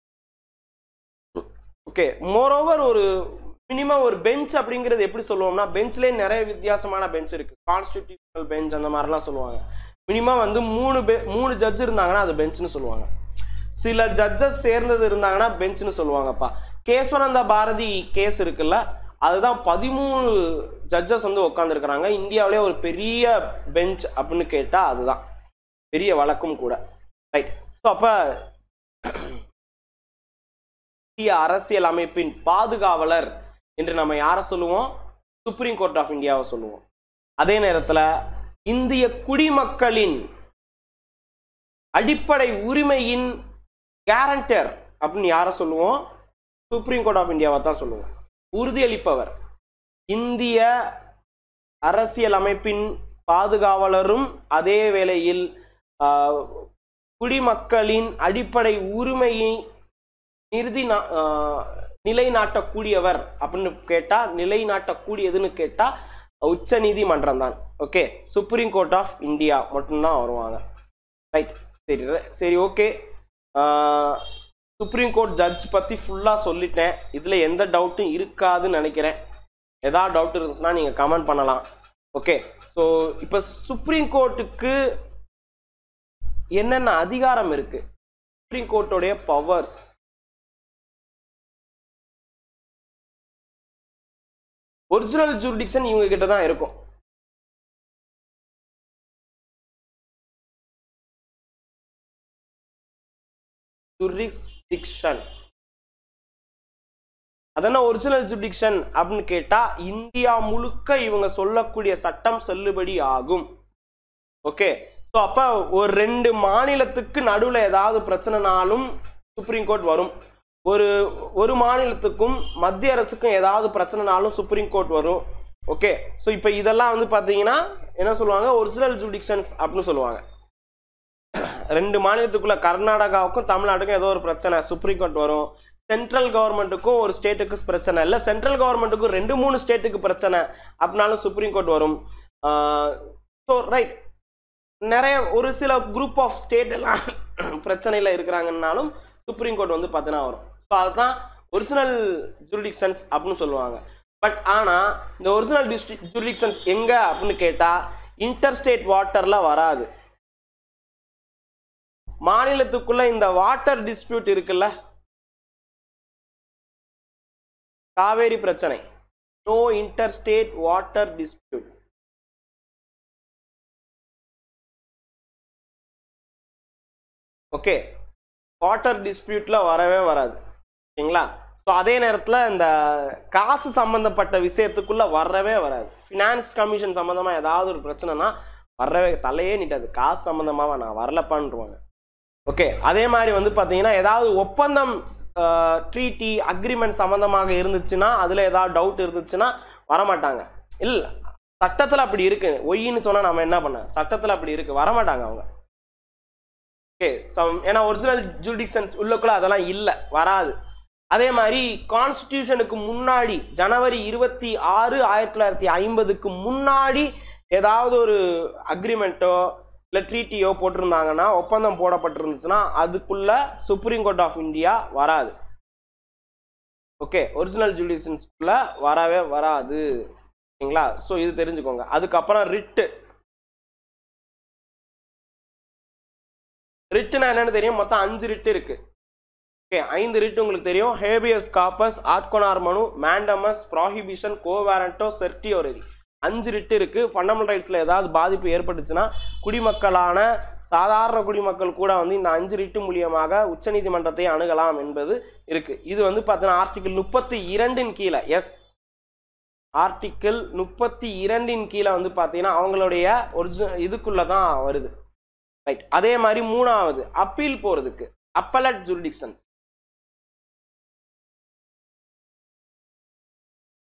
ஓகே மோரோவர் ஒரு மினிமம் ஒரு பெஞ்ச் அப்படிங்கிறது எப்படி சொல்லுவோம்னா பெஞ்ச்லேயே நிறைய வித்தியாசமான பெஞ்ச் இருக்கு கான்ஸ்டிடியூஷனல் பெஞ்ச் அந்த மாதிரிலாம் சொல்லுவாங்க மினிமம் வந்து மூணு பெ மூணு ஜட்ஜ் இருந்தாங்கன்னா அது பெஞ்ச்னு சொல்லுவாங்க சில ஜட்ஜஸ் சேர்ந்தது இருந்தாங்கன்னா பெஞ்ச்னு சொல்லுவாங்கப்பா கேஸ்வரந்த பாரதி கேஸ் இருக்குல்ல அதுதான் பதிமூணு ஜட்ஜஸ் வந்து உட்காந்துருக்குறாங்க இந்தியாவிலே ஒரு பெரிய பெஞ்ச் அப்படின்னு கேட்டால் அதுதான் பெரிய வழக்கும் கூட ரைட் ஸோ அப்போ இந்திய அரசியல் அமைப்பின் பாதுகாவலர் என்று நம்ம யாரை சொல்லுவோம் சுப்ரீம் கோர்ட் ஆஃப் இந்தியாவை சொல்லுவோம் அதே நேரத்தில் இந்திய குடிமக்களின் அடிப்படை உரிமையின் கேரண்டர் அப்படின்னு யாரை சொல்லுவோம் சுப்ரீம் கோர்ட் ஆஃப் இந்தியாவை தான் சொல்லுவோம் உறுதியளிப்பவர் இந்திய அரசியல் அமைப்பின் பாதுகாவலரும் அதே வேளையில் ஆஹ், குடிமக்களின் அடிப்படை உரிமையை நிறுதி நா- ஆஹ், நிலைநாட்டக்கூடியவர் அப்படின்னு கேட்டா நிலைநாட்டக்கூடியதுன்னு கேட்டா உச்ச நீதிமன்றம் தான் okay supreme court of India மட்டும்தான் வருவாங்க ரைட் சரி ர- சரி ஓகே சுப்ரீம் கோர்ட் ஜட்ஜ் பற்றி ஃபுல்லாக சொல்லிட்டேன் இதில் எந்த டவுட்டும் இருக்காதுன்னு நினைக்கிறேன் ஏதாவது டவுட் இருந்துச்சுன்னா நீங்கள் கமெண்ட் பண்ணலாம் ஓகே ஸோ இப்போ சுப்ரீம் கோர்ட்டுக்கு என்னென்ன அதிகாரம் இருக்கு சுப்ரீம் கோர்ட்டோடைய பவர்ஸ் ஒரிஜினல் ஜூரிடிக்ஷன் இவங்க கிட்ட தான் இருக்கும் ஜுரிஸ்டிக்ஷன் அதென்ன ஒரிஜினல் ஜுரிடிக்ஷன் அப்படின்னு கேட்டா இந்தியா முழுக்க இவங்க சொல்லக்கூடிய சட்டம் செல்லுபடி ஆகும் ஓகே ஸோ அப்போ ஒரு ரெண்டு மாநிலத்துக்கு நடுவில் ஏதாவது பிரச்சனைனாலும் சுப்ரீம் கோர்ட் வரும் ஒரு ஒரு மாநிலத்துக்கும் மத்திய அரசுக்கும் ஏதாவது பிரச்சனைனாலும் சுப்ரீம் கோர்ட் வரும் ஓகே ஸோ இப்போ இதெல்லாம் வந்து பார்த்தீங்கன்னா என்ன சொல்லுவாங்க ஒரிஜினல் ஜுடிக்ஷன்ஸ் அப்படின்னு சொல்லுவாங்க ரெண்டு மாநிலத்துக்குள்ள கர்நாடகாவுக்கும் தமிழ்நாட்டுக்கும் ஏதோ ஒரு பிரச்சனை சுப்ரீம் கோர்ட் வரும் சென்ட்ரல் கவர்மெண்ட்டுக்கும் ஒரு ஸ்டேட்டுக்கு பிரச்சனை இல்லை சென்ட்ரல் கவர்மெண்ட்டுக்கும் ரெண்டு மூணு ஸ்டேட்டுக்கு பிரச்சனை அப்படின்னாலும் சுப்ரீம் கோர்ட் வரும் ஸோ ரைட் நிறைய ஒரு சில குரூப் ஆஃப் ஸ்டேட் எல்லாம் பிரச்சனையில் இருக்கிறாங்கன்னாலும் சுப்ரீம் கோர்ட் வந்து பார்த்தீங்கன்னா வரும் ஸோ அதுதான் ஒரிஜினல் ஜூரிடிக்ஷன்ஸ் அப்படின்னு சொல்லுவாங்க பட் ஆனால் இந்த ஒரிஜினல் டிஸ்ட்ரி ஜூரிடிக்ஷன்ஸ் எங்கே அப்படின்னு கேட்டால் இன்டர் ஸ்டேட் வாட்டரில் வராது மாநிலத்துக்குள்ள இந்த வாட்டர் டிஸ்பியூட் இருக்குல்ல காவேரி பிரச்சனை no inter state water dispute okay water டிஸ்பியூட்ல வரவே வராது ஓகேங்களா ஸோ அதே நேரத்தில் இந்த காசு சம்மந்தப்பட்ட விஷயத்துக்குள்ள வரவே வராது ஃபினான்ஸ் கமிஷன் சம்மந்தமா ஏதாவது ஒரு பிரச்சனைனா வரவே தலையே நீட்டாது காசு சம்மந்தமாக நான் வரலப்பான்ருவாங்க ஓகே அதே மாதிரி வந்து பார்த்தீங்கன்னா ஏதாவது ஒப்பந்தம் ட்ரீட்டி அக்ரிமெண்ட் சம்மந்தமாக இருந்துச்சுன்னா அதில் ஏதாவது டவுட் இருந்துச்சுன்னா வரமாட்டாங்க இல்லை சட்டத்தில் அப்படி இருக்கு ஒய்ன்னு சொன்னால் நம்ம என்ன பண்ண சட்டத்தில் அப்படி இருக்கு வரமாட்டாங்க அவங்க ஓகே சம் ஏன்னா ஒரிஜினல் ஜூடிக்ஷன்ஸ் உள்ளக்குள்ள அதெல்லாம் இல்லை வராது அதே மாதிரி கான்ஸ்டிடியூஷனுக்கு முன்னாடி ஜனவரி இருபத்தி ஆறு ஆயிரத்தி தொள்ளாயிரத்தி ஐம்பதுக்கு முன்னாடி ஏதாவது ஒரு அக்ரிமெண்ட்டோ இல்லை ட்ரீட்டியோ போட்டிருந்தாங்கன்னா ஒப்பந்தம் போடப்பட்டிருந்துச்சுன்னா அதுக்குள்ள சுப்ரீம் கோர்ட் ஆஃப் இந்தியா வராது ஓகே ஒரிஜினல் ஜூடிஷன்ஸ்குள்ள வரவே வராது ஓகேங்களா ஸோ இது தெரிஞ்சுக்கோங்க அதுக்கப்புறம் ரிட்டு ரிட்டுனா என்னன்னு தெரியும் மொத்தம் அஞ்சு ரிட்டு இருக்கு ஓகே ஐந்து ரிட்டு உங்களுக்கு தெரியும் ஹேபியஸ் காப்பஸ் ஆட்கொனார் மனு மேண்டமஸ் ப்ராஹிபிஷன் கோவேரண்டோ செர்டியோரரி அஞ்சு ரிட்டு இருக்கு ஃபண்டமெண்டல் ரைட்ஸில் ஏதாவது பாதிப்பு ஏற்பட்டுச்சுன்னா குடிமக்களான சாதாரண குடிமக்கள் கூட வந்து இந்த அஞ்சு ரிட்டு மூலியமாக உச்சநீதிமன்றத்தை அணுகலாம் என்பது இருக்கு இது வந்து பார்த்தீங்கன்னா ஆர்டிகிள் முப்பத்தி இரண்டின் கீழே எஸ் ஆர்டிக்கிள் முப்பத்தி இரண்டின் கீழே வந்து பார்த்தீங்கன்னா அவங்களுடைய ஒரிஜினல் இதுக்குள்ள தான் வருது ரைட் அதே மாதிரி மூணாவது அப்பீல் போறதுக்கு அப்பலட் ஜுரிடிக்ஷன்ஸ்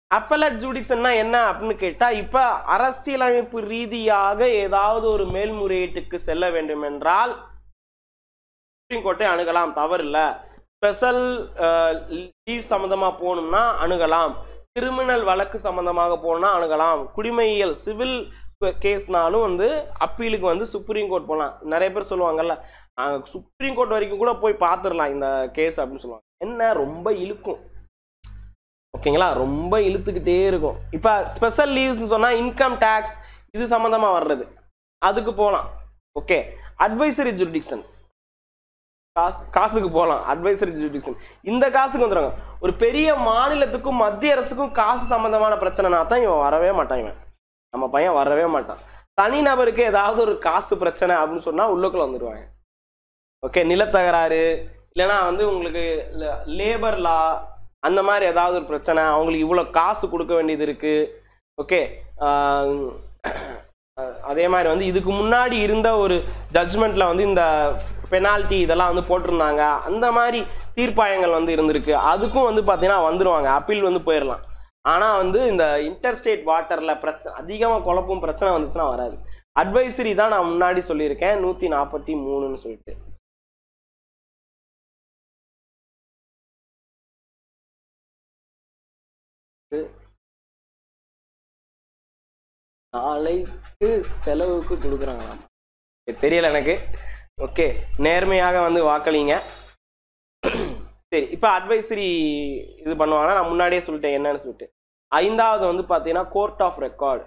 அப்பலட் ஜூடிக்ஷன்னா என்ன அப்படின்னு கேட்டா இப்ப அரசியலமைப்பு ரீதியாக ஏதாவது ஒரு மேல்முறையீட்டுக்கு செல்ல வேண்டும் என்றால் சுப்ரீம் கோர்ட்டை அணுகலாம் தவறு இல்ல ஸ்பெஷல் லீவ் சம்மந்தமா போகணும்னா அணுகலாம் கிரிமினல் வழக்கு சம்பந்தமாக போகணும்னா அணுகலாம் குடிமையியல் சிவில் கேஸ்னாலும் வந்து அப்பீலுக்கு வந்து சுப்ரீம் கோர்ட் போகலாம் நிறைய பேர் சொல்லுவாங்கல்ல நாங்கள் சுப்ரீம் கோர்ட் வரைக்கும் கூட போய் பார்த்துடலாம் இந்த கேஸ் அப்படின்னு சொல்லுவாங்க என்ன ரொம்ப இழுக்கும் ஓகேங்களா ரொம்ப இழுத்துக்கிட்டே இருக்கும் இப்போ ஸ்பெஷல் லீவ்ஸ் சொன்னால் இன்கம் டேக்ஸ் இது சம்மந்தமாக வர்றது அதுக்கு போகலாம் ஓகே அட்வைசரி ஜுரிடிக்ஷன்ஸ் காசு காசுக்கு போகலாம் அட்வைசரி ஜுரிடிக்ஷன் இந்த காசுக்கு வந்துடுவாங்க ஒரு பெரிய மாநிலத்துக்கும் மத்திய அரசுக்கும் காசு சம்பந்தமான பிரச்சனைனா தான் இவன் வரவே மாட்டான் இவன் நம்ம பையன் வரவே மாட்டான் தனிநபருக்கு ஏதாவது ஒரு காசு பிரச்சனை அப்படின்னு சொன்னால் உள்ளுக்குள்ள வந்துடுவாங்க ஓகே நிலத்தகராறு இல்லைன்னா வந்து உங்களுக்கு லேபர் லா அந்த மாதிரி ஏதாவது ஒரு பிரச்சனை அவங்களுக்கு இவ்வளோ காசு கொடுக்க வேண்டியது இருக்கு ஓகே அதே மாதிரி வந்து இதுக்கு முன்னாடி இருந்த ஒரு ஜட்ஜ்மெண்ட்ல வந்து இந்த பெனால்ட்டி இதெல்லாம் வந்து போட்டிருந்தாங்க அந்த மாதிரி தீர்ப்பாயங்கள் வந்து இருந்திருக்கு அதுக்கும் வந்து பார்த்தீங்கன்னா வந்துருவாங்க அப்பீல் வந்து போயிடலாம் ஆனால் வந்து இந்த இன்டர்ஸ்டேட் வாட்டரில் பிரச்சனை அதிகமாக குழப்பம் பிரச்சனை வந்துச்சுன்னா வராது அட்வைசரி தான் நான் முன்னாடி சொல்லியிருக்கேன் நூற்றி நாற்பத்தி மூணுன்னு சொல்லிட்டு நாளைக்கு செலவுக்கு கொடுக்குறாங்களாம் தெரியல எனக்கு ஓகே நேர்மையாக வந்து வாக்களிங்க சரி இப்போ அட்வைசரி இது பண்ணுவாங்கன்னா நான் முன்னாடியே சொல்லிட்டேன் என்னன்னு சொல்லிட்டு ஐந்தாவது வந்து பார்த்தீங்கன்னா court of record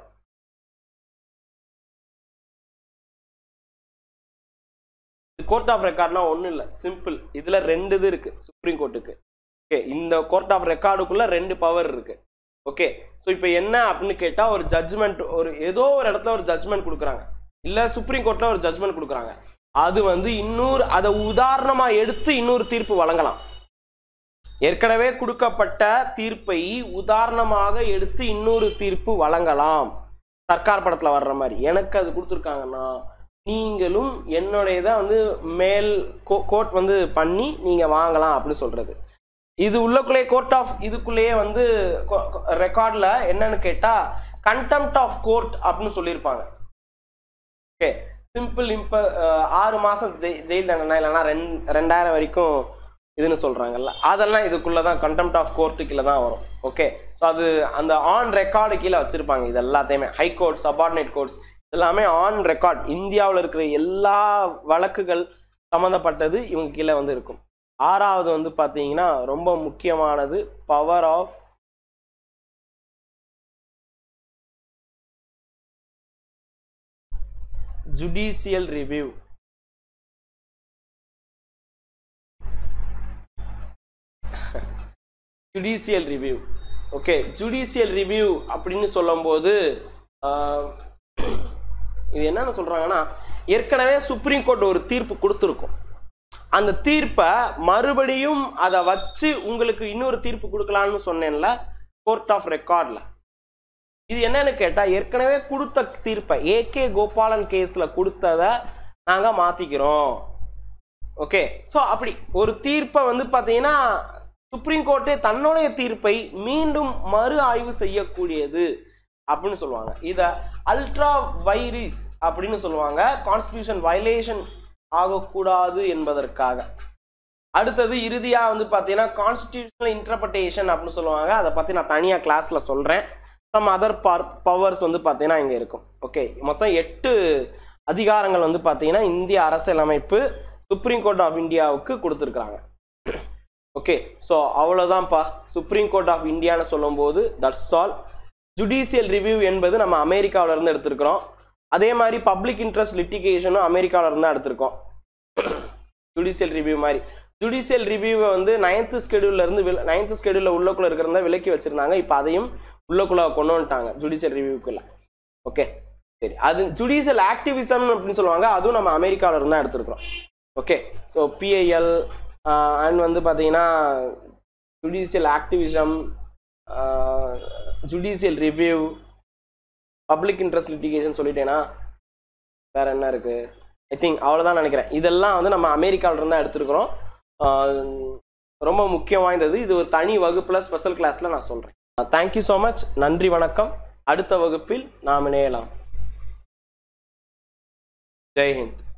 court of ரெக்கார்ட்னா ஒன்றும் இல்லை சிம்பிள் இதில் ரெண்டு இது இருக்கு சுப்ரீம் கோர்ட்டுக்கு ஓகே இந்த கோர்ட் ஆஃப் ரெக்கார்டுக்குள்ள ரெண்டு பவர் இருக்கு ஓகே ஸோ இப்போ என்ன அப்படின்னு கேட்டால் ஒரு ஜட்ஜ்மெண்ட் ஒரு ஏதோ ஒரு இடத்துல ஒரு ஜட்ஜ்மெண்ட் கொடுக்குறாங்க இல்லை சுப்ரீம் கோர்ட்டில் ஒரு ஜட்ஜ்மெண்ட் கொடுக்குறாங்க அது வந்து இன்னொரு அதை உதாரணமாக எடுத்து இன்னொரு தீர்ப்பு வழங்கலாம் ஏற்கனவே கொடுக்கப்பட்ட தீர்ப்பை உதாரணமாக எடுத்து இன்னொரு தீர்ப்பு வழங்கலாம் சர்க்கார் படத்தில் வர்ற மாதிரி எனக்கு அது கொடுத்துருக்காங்கன்னா நீங்களும் என்னுடையதை வந்து மேல் கோர்ட் வந்து பண்ணி நீங்கள் வாங்கலாம் அப்படின்னு சொல்கிறது இது உள்ளக்குள்ளேயே கோர்ட் ஆஃப் இதுக்குள்ளேயே வந்து ரெக்கார்டில் என்னன்னு கேட்டால் கண்டெம்ட் ஆஃப் கோர்ட் அப்படின்னு சொல்லியிருப்பாங்க ஓகே சிம்பிள் இம்ப ஆறு மாதம் ஜெய் ஜெயில் தண்டனை இல்லைன்னா ரெண் ரெண்டாயிரம் வரைக்கும் இதுன்னு சொல்கிறாங்கல்ல அதெல்லாம் இதுக்குள்ளே தான் கண்டெம்ட் ஆஃப் கோர்ட்டு கீழே தான் வரும் ஓகே ஸோ அது அந்த ஆன் ரெக்கார்டு கீழே வச்சுருப்பாங்க இது எல்லாத்தையுமே ஹை கோர்ட் சபார்டினேட் கோர்ட்ஸ் எல்லாமே ஆன் ரெக்கார்ட் இந்தியாவில் இருக்கிற எல்லா வழக்குகள் சம்மந்தப்பட்டது இவங்க கீழே வந்து இருக்கும் ஆறாவது வந்து பார்த்தீங்கன்னா ரொம்ப முக்கியமானது power of judicial review judicial review okay judicial review அப்படின்னு சொல்லும்போது இது என்னன்னு சொல்றாங்கன்னா ஏற்கனவே சுப்ரீம் கோர்ட் ஒரு தீர்ப்பு கொடுத்துருக்கும் அந்த தீர்ப்பை மறுபடியும் அதை வச்சு உங்களுக்கு இன்னொரு தீர்ப்பு கொடுக்கலான்னு சொன்னேன்ல கோர்ட் ஆஃப் ரெக்கார்டில் இது என்னன்னு கேட்டால் ஏற்கனவே கொடுத்த தீர்ப்பை ஏகே கோபாலன் கேஸில் கொடுத்ததை நாங்கள் மாற்றிக்கிறோம் ஓகே ஸோ அப்படி ஒரு தீர்ப்பை வந்து பார்த்தீங்கன்னா சுப்ரீம் கோர்ட்டே தன்னுடைய தீர்ப்பை மீண்டும் மறு ஆய்வு செய்யக்கூடியது அப்படின்னு சொல்லுவாங்க இதை அல்ட்ரா வைரிஸ் அப்படின்னு சொல்லுவாங்க கான்ஸ்டியூஷன் வயலேஷன் ஆகக்கூடாது என்பதற்காக அடுத்தது இறுதியாக வந்து பார்த்தீங்கன்னா கான்ஸ்டியூஷனல் இன்டர்பிரட்டேஷன் அப்படின்னு சொல்லுவாங்க அதை பற்றி நான் தனியாக கிளாஸில் சொல்கிறேன் சம் அதர் பார் பவர்ஸ் வந்து பார்த்தீங்கன்னா இங்கே இருக்கும் ஓகே மொத்தம் எட்டு அதிகாரங்கள் வந்து பார்த்தீங்கன்னா இந்திய அரசியலமைப்பு சுப்ரீம் கோர்ட் ஆஃப் இந்தியாவுக்கு கொடுத்துருக்குறாங்க ஓகே ஸோ அவ்வளோதான்ப்பா சுப்ரீம் கோர்ட் ஆஃப் இந்தியான்னு சொல்லும்போது தட்ஸ் ஆல் ஜுடிஷியல் ரிவ்யூ என்பது நம்ம அமெரிக்காவில இருந்து எடுத்திருக்கிறோம் அதே மாதிரி பப்ளிக் இன்ட்ரெஸ்ட் லிட்டிகேஷனும் அமெரிக்காவில இருந்து தான் எடுத்திருக்கோம் ஜுடிஷியல் ரிவ்யூ மாதிரி ஜுடிஷியல் ரிவ்யூவை வந்து நைன்த்து ஸ்கெடியூல்ல இருந்து நைன்த்து ஸ்கெடியூல்ல உள்ளக்குள்ள இருக்கிறதா விலக்கி வச்சிருந்தாங்க இப்போ அதையும் உள்ளக்குள்ள கொண்டு வந்துட்டாங்க ஜுடிஷியல் ரிவ்யூக்குள்ள ஓகே சரி அது ஜுடிஷியல் ஆக்டிவிசம் அப்படின்னு சொல்லுவாங்க அதுவும் நம்ம அமெரிக்காவில இருந்து தான் எடுத்திருக்கிறோம் ஓகே ஸோ பிஐஎல் அண்ட் வந்து பார்த்தீங்கன்னா judicial activism judicial review public interest litigation சொல்லிட்டேன்னா வேற என்ன இருக்கு ஐ திங்க் அவ்வளோதான் நினைக்கிறேன் இதெல்லாம் வந்து நம்ம அமெரிக்காவில இருந்து தான் எடுத்திருக்கிறோம் ஆஹ் ரொம்ப முக்கியம் வாய்ந்தது இது ஒரு தனி வகுப்புல ஸ்பெஷல் கிளாஸ்ல நான் சொல்றேன் தேங்க்யூ ஸோ மச் நன்றி வணக்கம் அடுத்த வகுப்பில் நாம் இணையலாம் ஜெய்ஹிந்த்